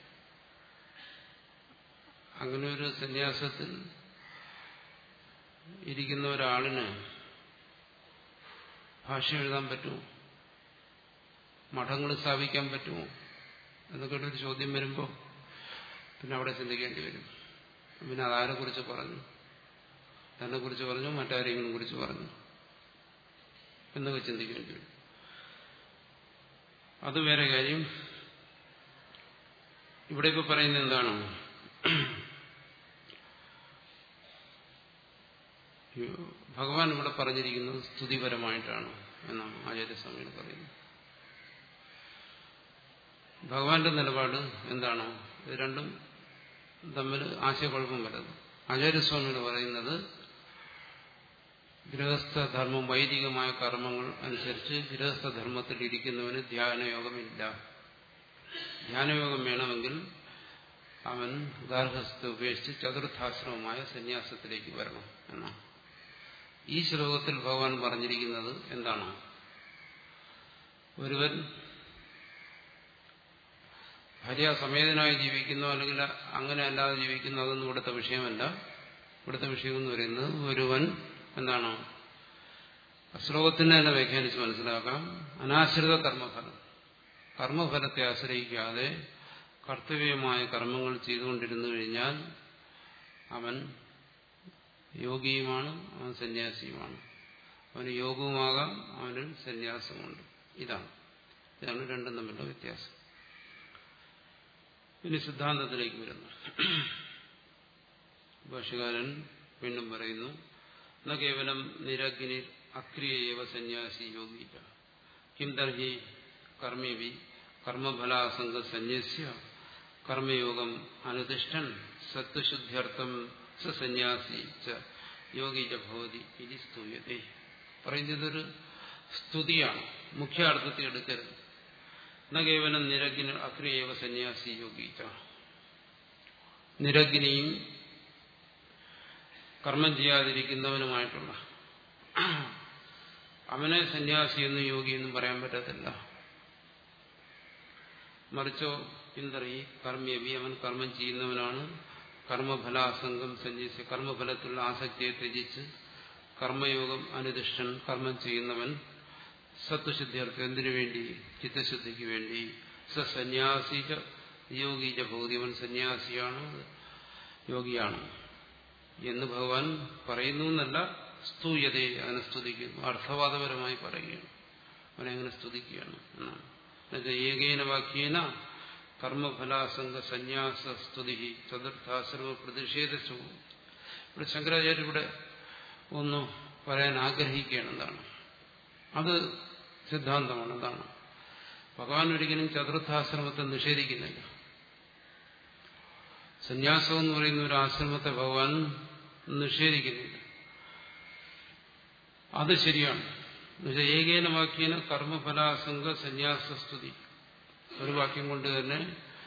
അങ്ങനെ ഒരു സന്യാസത്തിൽ ഇരിക്കുന്ന ഒരാളിന് ഭാഷ എഴുതാൻ പറ്റുമോ മഠങ്ങൾ സ്ഥാപിക്കാൻ പറ്റുമോ എന്നൊക്കെ ഒരു ചോദ്യം വരുമ്പോൾ പിന്നെ അവിടെ ചിന്തിക്കേണ്ടി വരും പിന്നെ അതാരെ കുറിച്ച് പറഞ്ഞു തന്നെ കുറിച്ച് പറഞ്ഞു മറ്റാരെങ്കിലും കുറിച്ച് പറഞ്ഞു എന്നൊക്കെ ചിന്തിക്കേണ്ടി വരും അത് വേറെ കാര്യം ഇവിടെ ഇപ്പൊ പറയുന്നത് എന്താണ് ഭഗവാൻ ഇവിടെ പറഞ്ഞിരിക്കുന്നത് സ്തുതിപരമായിട്ടാണ് എന്നാണ് ആചാര്യസ്വാമികൾ പറയുന്നത് ഭഗവാന്റെ നിലപാട് എന്താണ് ഇത് രണ്ടും തമ്മിൽ ആശയക്കുഴപ്പം വരുന്നത് ആചാര്യസ്വാമികൾ പറയുന്നത് ഗൃഹസ്ഥധർമ്മം വൈദികമായ കർമ്മങ്ങൾ അനുസരിച്ച് ഗൃഹസ്ഥധർമ്മത്തിൽ ഇരിക്കുന്നവന് ധ്യാനയോഗമില്ല ധ്യാനയോഗം വേണമെങ്കിൽ അവൻ ഗാർഹസ്ഥ ഉപേക്ഷിച്ച് ചതുർത്ഥാശ്രമമായ സന്യാസത്തിലേക്ക് വരണം എന്നാണ് ഈ ശ്ലോകത്തിൽ ഭഗവാൻ പറഞ്ഞിരിക്കുന്നത് എന്താണ് ഒരുവൻ ഭാര്യാസമേതനായി ജീവിക്കുന്നു അല്ലെങ്കിൽ അങ്ങനെ അല്ലാതെ ജീവിക്കുന്നു അതൊന്നും ഇവിടുത്തെ വിഷയമല്ല ഇവിടുത്തെ വിഷയം എന്ന് പറയുന്നത് ഒരുവൻ എന്താണ് ശ്ലോകത്തിന് തന്നെ വ്യാഖ്യാനിച്ച് മനസ്സിലാക്കാം അനാശ്രിത കർമ്മഫലം കർമ്മഫലത്തെ ആശ്രയിക്കാതെ കർത്തവ്യമായ കർമ്മങ്ങൾ ചെയ്തുകൊണ്ടിരുന്നു കഴിഞ്ഞാൽ അവൻ യോഗിയുമാണ് അവൻ സന്യാസിയുമാണ് അവന് യോഗവുമാകാം അവന് സന്യാസമുണ്ട് ഇതാണ് ഇതാണ് രണ്ടും തമ്മിലുള്ള വ്യത്യാസം ഇനി സിദ്ധാന്തത്തിലേക്ക് വരുന്നു ഭാഷകാരൻ വീണ്ടും പറയുന്നു ന കേവലം നിരഗ്നി അക്രിയവ സന്യാസി യോഗിച്ച കിം തർഹി കർമ്മവി കർമ്മഫലാസംഗ സന്യസ്യ കർമ്മയോഗം അനുതിഷ്ഠൻ സത്വശുദ്ധ്യർത്ഥം സന്യാസി ച യോഗി ച ഭവതി ഇത് സ്തൂയതേ പറയുന്നതൊരു സ്തുതിയാണ് മുഖ്യ അർത്ഥത്തിൽ എടുക്കരുത് ന കേവലം നിരഗ്ന അക്രിയവ സന്യാസി യോഗീച്ച നിരഗ്നിയും കർമ്മം ചെയ്യാതിരിക്കുന്നവനുമായിട്ടുള്ള അവനെ സന്യാസിയെന്നും യോഗിയെന്നും പറയാൻ പറ്റത്തില്ല മറിച്ചോ എന്തറി കർമ്മ്യവി അവൻ കർമ്മം ചെയ്യുന്നവനാണ് കർമ്മഫലാസംഗം സന്യസിച്ച് കർമ്മഫലത്തിലുള്ള ആസക്തിയെ ത്യജിച്ച് കർമ്മയോഗം അനുദിഷ്ടൻ കർമ്മം ചെയ്യുന്നവൻ സത്വശുദ്ധിയർത്ഥം എന്തിനു വേണ്ടി ചിത്തശുദ്ധിക്ക് വേണ്ടി സന്യാസിക യോഗീജ ഭൗതിവൻ സന്യാസിയാണ് യോഗിയാണ് എന്ന് ഭഗവാൻ പറയുന്നു എന്നല്ല സ്തൂയതയെ അതിനെ സ്തുതിക്കുന്നു അർത്ഥവാദപരമായി പറയുകയാണ് അവനെ അങ്ങനെ സ്തുതിക്കുകയാണ് എന്നാണ് എന്നുവെച്ചാൽ ഏകേന വാക്യേന കർമ്മഫലാസംഗ സന്യാസ സ്തുതി ചതുർത്ഥാശ്രമ പ്രതിഷേധിച്ചു ഇവിടെ ശങ്കരാചാര്യ ഇവിടെ ഒന്ന് പറയാൻ ആഗ്രഹിക്കുകയാണ് എന്താണ് അത് സിദ്ധാന്തമാണ് അതാണ് ഭഗവാൻ ഒരിക്കലും ചതുർത്ഥാശ്രമത്തെ നിഷേധിക്കുന്നില്ല സന്യാസം എന്ന് പറയുന്ന ഒരു ആശ്രമത്തെ ഭഗവാൻ നിഷേധിക്കുന്നില്ല അത് ശരിയാണ് എന്നുവെച്ചാൽ ഏകേന വാക്യേന കർമ്മഫലാസംഗ സന്യാസസ്തുതി ഒരു വാക്യം കൊണ്ട് തന്നെ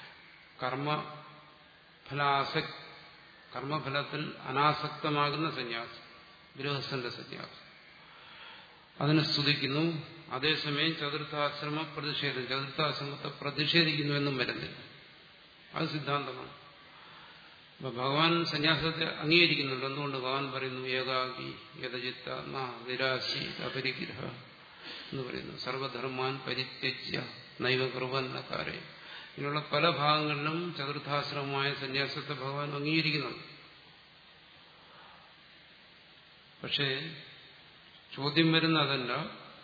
കർമ്മഫലാസ കർമ്മഫലത്തിൽ അനാസക്തമാകുന്ന സന്യാസം ഗൃഹസ്ഥന്റെ സന്യാസം അതിനെ സ്തുതിക്കുന്നു അതേസമയം ചതുർത്ഥാശ്രമ പ്രതിഷേധം ചതുർത്ഥാശ്രമത്തെ പ്രതിഷേധിക്കുന്നു എന്നും വരുന്നില്ല അത് സിദ്ധാന്തമാണ് അപ്പൊ ഭഗവാൻ സന്യാസത്തെ അംഗീകരിക്കുന്നുണ്ട് എന്തുകൊണ്ട് ഭഗവാൻ പറയുന്നു ഏകാഗി യഥചിത്ത നിരാശി അപരിഗ്രഹ എന്ന് പറയുന്നു സർവധർമാൻ പരിത്യജ്യ നൈവ കൃപന്നക്കാരെ ഇങ്ങനെയുള്ള പല ഭാഗങ്ങളിലും ചതുർത്ഥാശ്രമമായ സന്യാസത്തെ ഭഗവാൻ അംഗീകരിക്കുന്നുണ്ട് പക്ഷേ ചോദ്യം വരുന്ന അതല്ല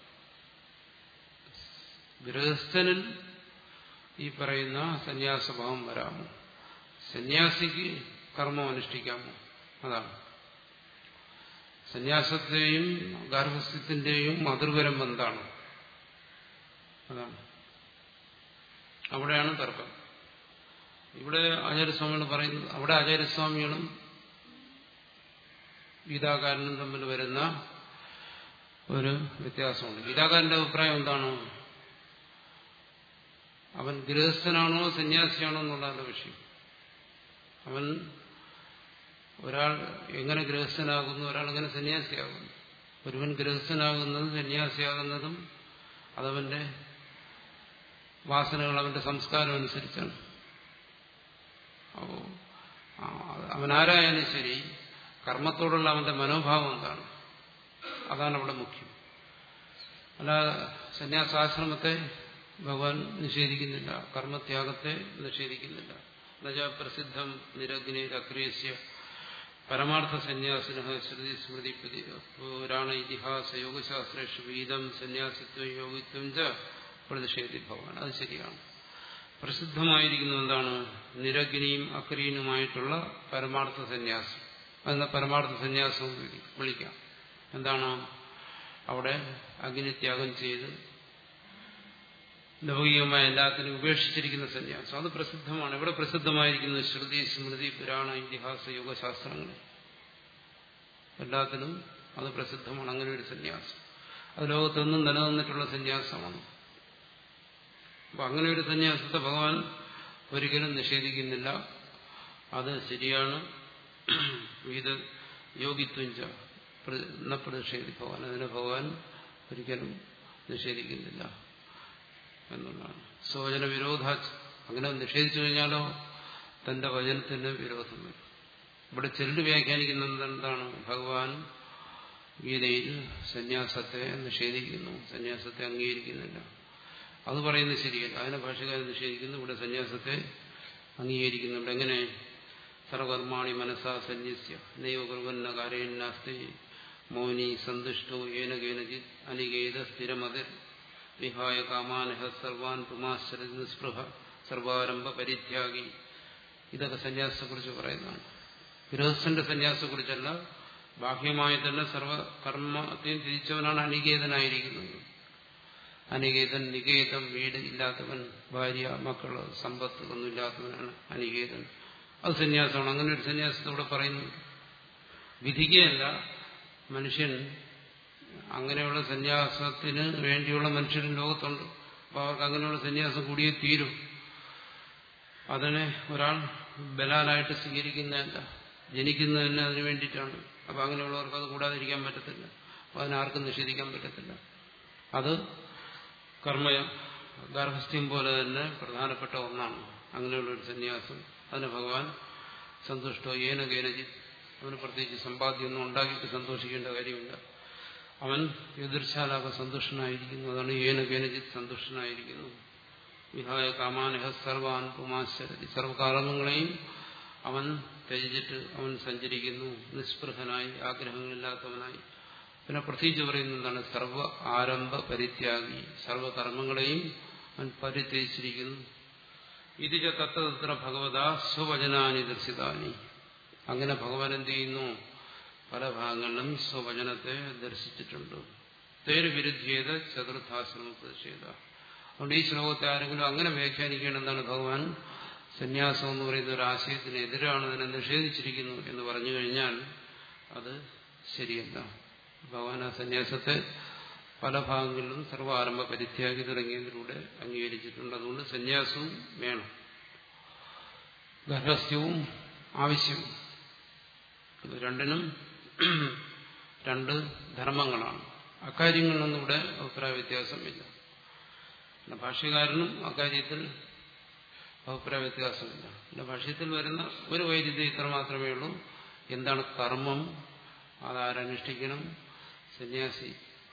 ഗൃഹസ്ഥനിൽ ഈ പറയുന്ന സന്യാസഭാവം വരാമോ സന്യാസിക്ക് കർമ്മം അനുഷ്ഠിക്കാമോ അതാണ് സന്യാസത്തെയും ഗാർഹസ്ഥ്യത്തിന്റെയും മാതൃപരം എന്താണ് അതാണ് അവിടെയാണ് തർക്കം ഇവിടെ ആചാര്യസ്വാമികൾ പറയുന്നത് അവിടെ ആചാര്യസ്വാമികളും ഗീതാകാരനും തമ്മിൽ വരുന്ന ഒരു വ്യത്യാസമുണ്ട് ഗീതാകാരന്റെ അഭിപ്രായം എന്താണ് അവൻ ഗൃഹസ്ഥനാണോ സന്യാസിയാണോ എന്നുള്ളതാണ് വിഷയം അവൻ ഒരാൾ എങ്ങനെ ഗൃഹസ്ഥനാകുന്നു ഒരാൾ എങ്ങനെ സന്യാസിയാകുന്നു ഒരുവൻ ഗൃഹസ്ഥനാകുന്നതും സന്യാസിയാകുന്നതും അതവന്റെ വാസനകൾ അവന്റെ സംസ്കാരം അനുസരിച്ചാണ് അപ്പോ അവനാരായാലും ശരി കർമ്മത്തോടുള്ള അവന്റെ മനോഭാവം എന്താണ് അതാണ് അവിടെ മുഖ്യം അല്ല സന്യാസാശ്രമത്തെ ഭഗവാൻ നിഷേധിക്കുന്നില്ല കർമ്മത്യാഗത്തെ നിഷേധിക്കുന്നില്ല എന്നുവെച്ചാൽ പ്രസിദ്ധം നിരഗ്നേരക്രിയസ്യ പരമാർത്ഥ സന്യാസിന ശ്രുതി സ്മൃതി പുരാണ ഇതിഹാസ യോഗശാസ്ത്രേഷു വീതം സന്യാസിത്വം യോഗിത്വം ച പ്രതിഷേധി ഭഗവാൻ അത് ശരിയാണ് പ്രസിദ്ധമായിരിക്കുന്ന എന്താണ് നിരഗ്നിയും അക്രിയനുമായിട്ടുള്ള പരമാർത്ഥ സന്യാസം അതിനെ പരമാർത്ഥ സന്യാസം വിളിക്കാം എന്താണ് അവിടെ അഗ്നിത്യാഗം ചെയ്ത് ലൗകികമായ എല്ലാത്തിനും ഉപേക്ഷിച്ചിരിക്കുന്ന സന്യാസം അത് പ്രസിദ്ധമാണ് ഇവിടെ പ്രസിദ്ധമായിരിക്കുന്നത് ശ്രുതി സ്മൃതി പുരാണ ഇതിഹാസ യോഗശാസ്ത്രങ്ങൾ എല്ലാത്തിനും അത് പ്രസിദ്ധമാണ് അങ്ങനെ ഒരു സന്യാസം അത് ലോകത്തൊന്നും നിലനിന്നിട്ടുള്ള സന്യാസമാണ് അപ്പൊ അങ്ങനെ ഒരു സന്യാസത്തെ ഭഗവാൻ ഒരിക്കലും നിഷേധിക്കുന്നില്ല അത് ശരിയാണ് ഇത് യോഗിത്വഞ്ച പ്രതിഷേധി ഭഗവാൻ അതിനെ ഭഗവാൻ ഒരിക്കലും നിഷേധിക്കുന്നില്ല എന്നുള്ളതാണ് സ്വജന വിരോധ അങ്ങനെ നിഷേധിച്ചു കഴിഞ്ഞാലോ തന്റെ വചനത്തിന് വിരോധം വരും ഇവിടെ ചെല്ലു വ്യാഖ്യാനിക്കുന്നത് എന്താണ് ഭഗവാൻ ഗീതയിൽ സന്യാസത്തെ നിഷേധിക്കുന്നു സന്യാസത്തെ അംഗീകരിക്കുന്നില്ല അത് പറയുന്നത് ശരിയല്ല അതിനെ ഭാഷകാരൻ നിഷേധിക്കുന്നു ഇവിടെ സന്യാസത്തെ അംഗീകരിക്കുന്നുണ്ട് എങ്ങനെ സർവകർമാണി മനസ്സാ സന്യസ്യ നൈവ കുർവന്ന കാര്യനാസ്തി മൗനി സന്തുഷ്ടോ ഏന കേനജിത് അനികേത സ്ഥിരമതിർ വിഹായ കാമാനഹ സർവാൻ പുമാശ്ചര നിസ്പൃഹ സർവാരംഭ പരിത്യാഗി ഇതൊക്കെ സന്യാസത്തെക്കുറിച്ച് പറയുന്നതാണ് ഗൃഹസ്ഥന്റെ സന്യാസത്തെക്കുറിച്ചല്ല ബാഹ്യമായി തന്നെ സർവകർമ്മത്തെയും തിരിച്ചവനാണ് അനികേതനായിരിക്കുന്നത് അനികേതൻ നികേതം വീട് ഇല്ലാത്തവൻ ഭാര്യ മക്കള് സമ്പത്ത് ഒന്നുമില്ലാത്തവനാണ് അനികേതൻ അത് സന്യാസമാണ് അങ്ങനെ ഒരു സന്യാസത്തോടെ പറയുന്നു വിധിക്കുകയല്ല മനുഷ്യൻ അങ്ങനെയുള്ള സന്യാസത്തിന് വേണ്ടിയുള്ള മനുഷ്യരും ലോകത്തുണ്ട് അപ്പോൾ അവർക്ക് അങ്ങനെയുള്ള സന്യാസം കൂടിയേ തീരും അതിനെ ഒരാൾ ബലാലായിട്ട് സ്വീകരിക്കുന്നതല്ല ജനിക്കുന്നത് തന്നെ അതിനു വേണ്ടിയിട്ടാണ് അപ്പം അങ്ങനെയുള്ളവർക്ക് അത് കൂടാതിരിക്കാൻ പറ്റത്തില്ല അപ്പം അതിനാർക്കും നിഷേധിക്കാൻ പറ്റത്തില്ല അത് കർമ്മ ഗാർഹസ്ഥ്യം പോലെ തന്നെ പ്രധാനപ്പെട്ട ഒന്നാണ് അങ്ങനെയുള്ള ഒരു സന്യാസം അതിന് ഭഗവാൻ സന്തുഷ്ടോ ഏന കേനജിത് അവന് പ്രത്യേകിച്ച് സമ്പാദ്യമൊന്നും ഉണ്ടാക്കിയിട്ട് സന്തോഷിക്കേണ്ട കാര്യമില്ല അവൻ എതിർശാലാക സന്തുഷ്ടനായിരിക്കുന്നു അതാണ് ഏന കേനജിത് സന്തുഷ്ടനായിരിക്കുന്നു വിഹായ കാമാനഹ സർവാൻ പുമാശരതി സർവകാരണങ്ങളെയും അവൻ ത്യജിച്ചിട്ട് അവൻ സഞ്ചരിക്കുന്നു നിസ്പൃഹനായി ആഗ്രഹങ്ങളില്ലാത്തവനായി പിന്നെ പ്രത്യേകിച്ച് പറയുന്നത് എന്താണ് സർവ ആരംഭ പരിത്യാഗി സർവകർമ്മങ്ങളെയും അവൻ പരിത്യജിച്ചിരിക്കുന്നു ഇതിജ തത്തത്ര ഭഗവത സ്വവചനാനി ദർശിതാനി അങ്ങനെ ഭഗവാൻ എന്ത് ചെയ്യുന്നു പല ഭാഗങ്ങളിലും സ്വവചനത്തെ ദർശിച്ചിട്ടുണ്ട് തേര് വിരുദ്ധ്യേത ചതുർത്ഥാശ്രമ പ്രതിഷേധ അതുകൊണ്ട് ഈ ശ്ലോകത്തെ ആരെങ്കിലും അങ്ങനെ വ്യാഖ്യാനിക്കണമെന്നാണ് ഭഗവാൻ സന്യാസം എന്ന് പറയുന്ന ഒരു ആശയത്തിന് എതിരാണ് ഇതിനെ നിഷേധിച്ചിരിക്കുന്നു എന്ന് പറഞ്ഞു കഴിഞ്ഞാൽ അത് ശരിയല്ല ഭഗവാൻ ആ സന്യാസത്തെ പല ഭാഗങ്ങളിലും സർവാരംഭ പരിത്യാഗി തുടങ്ങിയതിലൂടെ അംഗീകരിച്ചിട്ടുണ്ട് അതുകൊണ്ട് സന്യാസവും വേണം ഗർഭസ്ഥ്യവും ആവശ്യവും ഇത് രണ്ടിനും രണ്ട് ധർമ്മങ്ങളാണ് അക്കാര്യങ്ങളിലൊന്നും ഇവിടെ അഭിപ്രായ വ്യത്യാസമില്ല പിന്നെ ഭാഷ്യകാരനും അക്കാര്യത്തിൽ അഭിപ്രായ വ്യത്യാസമില്ല പിന്നെ ഭാഷ്യത്തിൽ വരുന്ന ഒരു വൈരുദ്ധ്യം ഇത്ര മാത്രമേ ഉള്ളൂ എന്താണ് കർമ്മം അതാരനുഷ്ഠിക്കണം സന്യാസി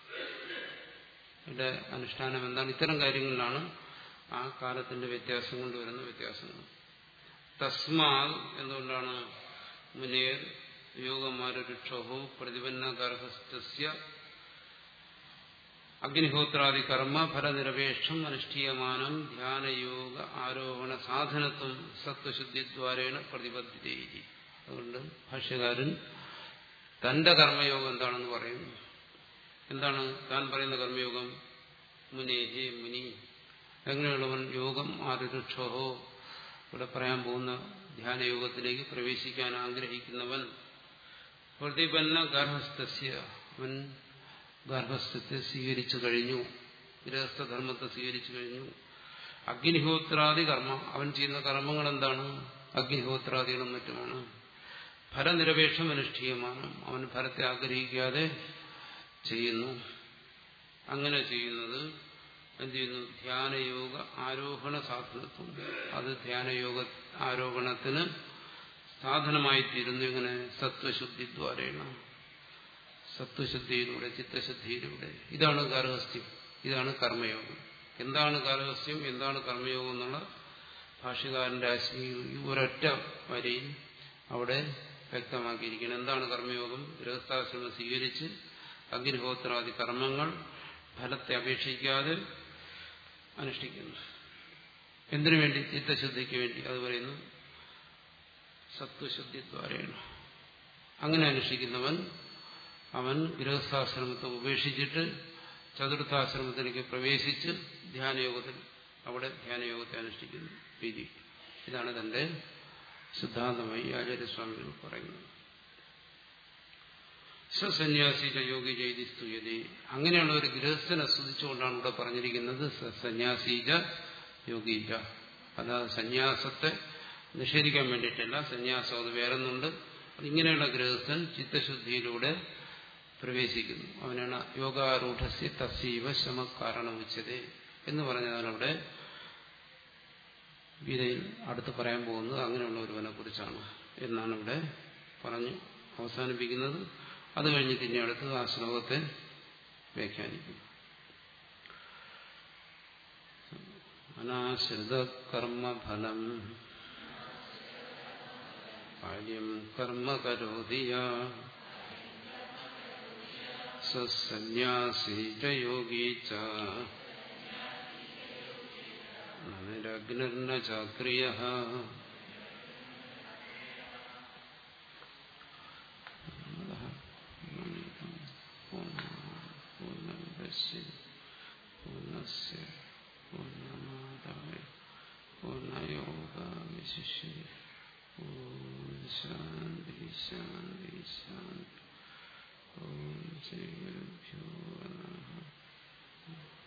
യുടെ അനുഷ്ഠാനം എന്താണ് ഇത്തരം കാര്യങ്ങളിലാണ് ആ കാലത്തിന്റെ വ്യത്യാസം കൊണ്ട് വരുന്ന വ്യത്യാസങ്ങൾ തസ്മാ എന്തുകൊണ്ടാണ് മുനേർ യോഗമാരക്ഷോഹോ പ്രതിപന്ന ഗർഭസ്ഥ്യ അഗ്നിഹോത്രാദി കർമ്മ ഫലനിരപേക്ഷം അനുഷ്ഠീയമാനം ധ്യാനയോഗ ആരോഹണ സാധനത്വം സത്വശുദ്ധിദ്വാരേണ പ്രതിബദ്ധിതേരി അതുകൊണ്ട് ഭാഷ്യകാരൻ തന്റെ കർമ്മയോഗം എന്താണെന്ന് പറയുന്നു എന്താണ് താൻ പറയുന്ന കർമ്മയോഗം മുനേഹി മുനി എങ്ങനെയുള്ളവൻ യോഗം ആരുക്ഷോഹോ ഇവിടെ പറയാൻ പോകുന്ന ധ്യാനയോഗത്തിലേക്ക് പ്രവേശിക്കാൻ ആഗ്രഹിക്കുന്നവൻ പ്രതിപന്ന ഗർഭസ്ഥസ്യ അവൻ ഗർഭസ്ഥത്തെ സ്വീകരിച്ചു കഴിഞ്ഞു ഗൃഹസ്ഥധർമ്മത്തെ സ്വീകരിച്ചു കഴിഞ്ഞു അഗ്നിഹോത്രാദി കർമ്മം അവൻ ചെയ്യുന്ന കർമ്മങ്ങൾ എന്താണ് അഗ്നിഹോത്രാദികളും മറ്റുമാണ് ഫലനിരപേക്ഷം അനുഷ്ഠീയമാണ് അവൻ ഫലത്തെ ആഗ്രഹിക്കാതെ ചെയ്യുന്നു അങ്ങനെ ചെയ്യുന്നത് എന്ത് ചെയ്യുന്നു ധ്യാനയോഗ ആരോഹണ സാധനത്വം അത് ധ്യാനയോഗ ആരോഹണത്തിന് സാധനമായി തീരുന്നു ഇങ്ങനെ സത്വശുദ്ധി ദ്വാരേണ സത്വശുദ്ധിയിലൂടെ ചിത്തശുദ്ധിയിലൂടെ ഇതാണ് ഗാർഹസ്ഥ്യം ഇതാണ് കർമ്മയോഗം എന്താണ് ഗാർഹസ്ഥ്യം എന്താണ് കർമ്മയോഗം എന്നുള്ള ഭാഷ്യകാരന്റെ ആശയം ഈ ഒരൊറ്റ വരിയിൽ അവിടെ വ്യക്തമാക്കിയിരിക്കണം എന്താണ് കർമ്മയോഗം ഗൃഹസ്ഥാശ്രമം സ്വീകരിച്ച് അഗ്നിഹോത്രാദി കർമ്മങ്ങൾ ഫലത്തെ അപേക്ഷിക്കാതെ അനുഷ്ഠിക്കുന്നു എന്തിനു വേണ്ടി ചിത്തശുദ്ധിക്ക് വേണ്ടി അത് പറയുന്നു സത്വശുദ്ധി ദ്വാരയാണ് അങ്ങനെ അനുഷ്ഠിക്കുന്നവൻ അവൻ ഗൃഹസ്ഥാശ്രമത്തെ ഉപേക്ഷിച്ചിട്ട് ചതുർത്ഥാശ്രമത്തിലേക്ക് പ്രവേശിച്ച് ധ്യാനയോഗത്തിൽ അവിടെ ധ്യാനയോഗത്തെ അനുഷ്ഠിക്കുന്നു രീതി ഇതാണ് തന്റെ സിദ്ധാന്തമായി ആചാര്യസ്വാമികൾ പറയുന്നത് സന്യാസി യോഗി ചെയ്തി സ്തുയതി അങ്ങനെയുള്ള ഒരു ഗൃഹസ്ഥനെ സ്തുതിച്ചുകൊണ്ടാണ് ഇവിടെ പറഞ്ഞിരിക്കുന്നത് സന്യാസീജ യോഗീജ അല്ലാതെ സന്യാസത്തെ നിഷേധിക്കാൻ വേണ്ടിയിട്ടല്ല സന്യാസം അത് വേറൊന്നുണ്ട് ഇങ്ങനെയുള്ള ഗൃഹസ്ഥൻ ചിത്തശുദ്ധിയിലൂടെ പ്രവേശിക്കുന്നു അവനാണ് യോഗാരൂഢസ്യ തസ്സീവ ശമകാരണം ഉച്ചതേ എന്ന് പറഞ്ഞതാണ് അവിടെ ഗീതയിൽ അടുത്ത് പറയാൻ പോകുന്നത് അങ്ങനെയുള്ള ഒരുവനെ കുറിച്ചാണ് എന്നാണ് ഇവിടെ പറഞ്ഞു അവസാനിപ്പിക്കുന്നത് അത് കഴിഞ്ഞിട്ട് ഇനി അടുത്ത് ആ ശ്ലോകത്തെ വ്യാഖ്യാനിക്കും അനാശ്രിത കർമ്മഫലം കാര്യം കർമ്മ കരോതിയ സന്യാസി ച യോഗീ ച നിരഗ്നിർന ചാക്രിയ പൂർണ്ണസ് പൂർണ്ണമാതായ പൂർണ്ണയോഗാവിശിഷ്യ ഓം ശാന്തി ശാന്തി ശാന്തി ഓം ശ്രീ ഗുരുഭ്യോ നമഃ